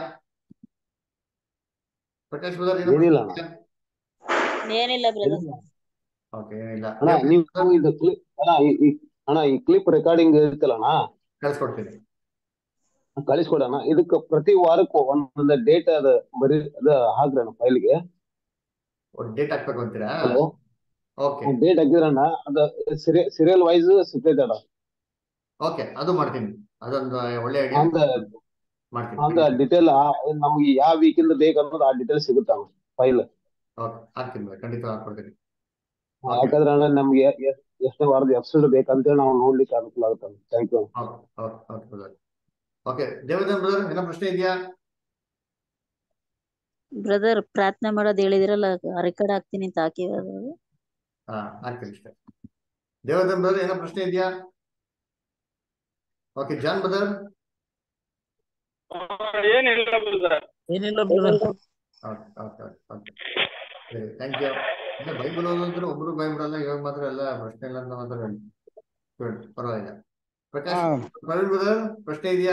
ಪ್ರಕಾಶ್ ಬ್ರದರ್ ಏನಿಲ್ಲ ಅಣ್ಣ. ಏನಿಲ್ಲ ಬ್ರದರ್ ಓಕೆ ಏನಿಲ್ಲ ಅಣ್ಣ ನೀವು ಇದು ಕ್ಲಿಪ್ ಅಣ್ಣ ಈ ಈ- ಅಣ್ಣ ಈ ಕ್ಲಿಪ್ ರೆಕಾರ್ಡಿಂಗ್ ಇರುತ್ತಲ್ಲ ಅಣ್ಣ ಕಳ್ಸ್ಕೊಡ್ತೀನಿ ಕಳಿಸ್ಕೊಡಣ ಇದಕ್ಕೆ ಪ್ರತಿ ವಾರಕ್ಕೂ ಒಂದೊಂದು ಡೇಟ್ ಅದ ಬರೀ ಅದ ಹಾಕ್ರಣ ಫೈಲ್ಗೆ ಡೇಟ್ ಹಾಕ್ಬೇಕು ಅಂತೀರಾ ಹಲೋ ಓಕೆ ಡೇಟ್ ಹಾಕಿದ್ರಣ್ಣ ಅದ ಸೀರಿಯಲ್ ವೈಸ್ ಸಿಗ್ತೈತೆ ಅಣ್ಣ ಓಕೆ ಅದು ಮಾಡ್ತೀನಿ ಅದೊಂದು ಒಳ್ಳೆ ಐಡಿಯಾ ಅಂದ ಮಾಡ್ತೀನಿ ಅಂದ ಡಿಟೇಲ್ ನಮ್ಗೆ ಯಾವ ವೀಕ್ ಇಂದ ಬೇಕು ಅನ್ನೋದು ಆ ಡೀಟೇಲ್ ಸಿಗುತ್ತ ಫೈಲ್ ಓಕೆ ಹಾಕ್ತೀನಿ brother. ಖಂಡಿತ ಹಾಕ್ಕೊಡ್ತೀನಿ ಯಾಕಂದ್ರೆ ಅಣ್ಣ ನಮ್ಗೆ ಎ- ಎ- ಎಷ್ಟನೇ ವಾರದ ಎಪಿಸೋಡ್ ಬೇಕಂತೇಳಿ ನಾವು ನೋಡ್ಲಿಕ್ಕೆ ಅನುಕೂಲ ಆಗುತ್ತೆ thank you okay okay okay brother okay Devadan brother ಏನೋ ಪ್ರಶ್ನೆ ಇದೆಯಾ ಬ್ರದರ್ ಪ್ರಾರ್ಥನೆ ಮಾಡೋದ್ ಹೇಳಿದಿರಲ್ಲ ರೆಕಾರ್ಡ್ ಹಾಕ್ತೀನಿ ಅಂತ ಹಾಕಿರೋದು ಅದು. ಹಾ ಹಾಕ್ತೀನಿ ಇಷ್ಟೇ ದೇವದನ್ ಬ್ರದರ್ ಏನೋ ಪ್ರಶ್ನೆ ಇದೆಯಾ ಓಕೆ ಜಾನ್ ಬ್ರದರ್ ಏನಿಲ್ಲ ಬ್ರದರ್ ಏನಿಲ್ಲ ಬ್ರದರ್ ಓಕೆ ಓಕೆ ಓಕೆ ಸರಿ ಥ್ಯಾಂಕ್ ಯು ಇಲ್ಲ ಬೈಬಲ್ ಓದೋದ್ರೆ ಒಬ್ರು ಬೈಬಲ್ ಇವಾಗ ಮಾತ್ರ ಎಲ್ಲ ಪ್ರಶ್ನೆ ಇಲ್ಲ ಅಂತ ಮಾತ್ರ ಹೇಳಿ ಗುಡ್ ಪರವಾಗಿಲ್ಲ ಪ್ರಕಾಶ್ ಪ್ರವೀಣ್ ಬ್ರದರ್ ಪ್ರಶ್ನೆ ಇದೆಯಾ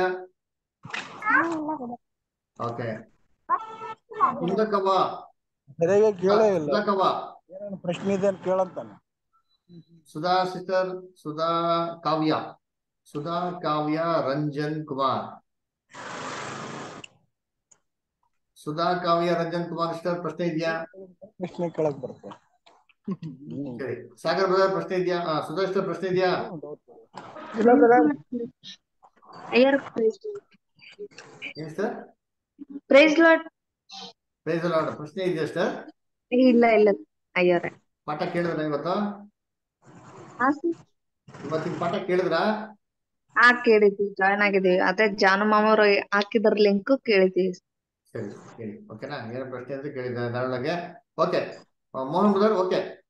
ಓಕೆ ಕುಂದಕವ ಸರಿಯಾಗಿ ಕೇಳೇ ಇಲ್ಲ ಕುಂದಕವ ಏನೇನು ಪ್ರಶ್ನೆ ಇದೆ ಅಂತ ಕೇಳಂತಾನೆ ಸುಧಾ ಸಿಸ್ಟರ್ ಸುಧಾ ಕಾವ್ಯ ಸುಧಾ ಕಾವ್ಯ ರಂಜನ್ ಕುಮಾರ್ ಸುಧಾ ಕಾವ್ಯ ರಂಜನ್ ಕುಮಾರ್ ಸಿಸ್ಟರ್ ಪ್ರಶ್ನೆ ಇದೆಯಾ ಪ್ರಶ್ನೆ ಕೇಳಕ್ ಬರುತ್ತೆ ಸರಿ ಸಾಗರ್ ಬ್ರದರ್ ಪ್ರಶ್ನೆ ಇದೆಯಾ ಆ, ಸುಧಾ ಸಿಸ್ಟರ್ ಪ್ರಶ್ನೆ ಇದೆಯಾ ಅಯ್ಯರ್ ಏನ್ sir praise Lord praise lord ಪ್ರಶ್ನೆ ಇದೆಯಾ ಸರ್ ಇಲ್ಲ ಇಲ್ಲ ಅಯ್ಯರ ಪಾಠ ಕೇಳಿದ್ರ ಇವತ್ತು ಇವತ್ತಿನ ಪಾಠ ಕೇಳಿದ್ರಾ ಹಾ ಕೇಳಿದ್ವಿ ಜಾಯ್ನ್ ಆಗಿದೀವಿ ಅದೇ ಜಾನು ಮಾಮವ್ರು ಹಾಕಿದ್ರ ಲಿಂಕ್ ಕೇಳಿದ್ವಿ ಸರಿ ಹೇಳಿ ಓಕೆನಾ ಏನೋ ಪ್ರಶ್ನೆ ಅಂತ ಕೇಳಿದ್ರೆ ಅದರೊಳಗೆ ಓಕೆ ಮೋಹನ್ ಬ್ರದರ್ ಓಕೆ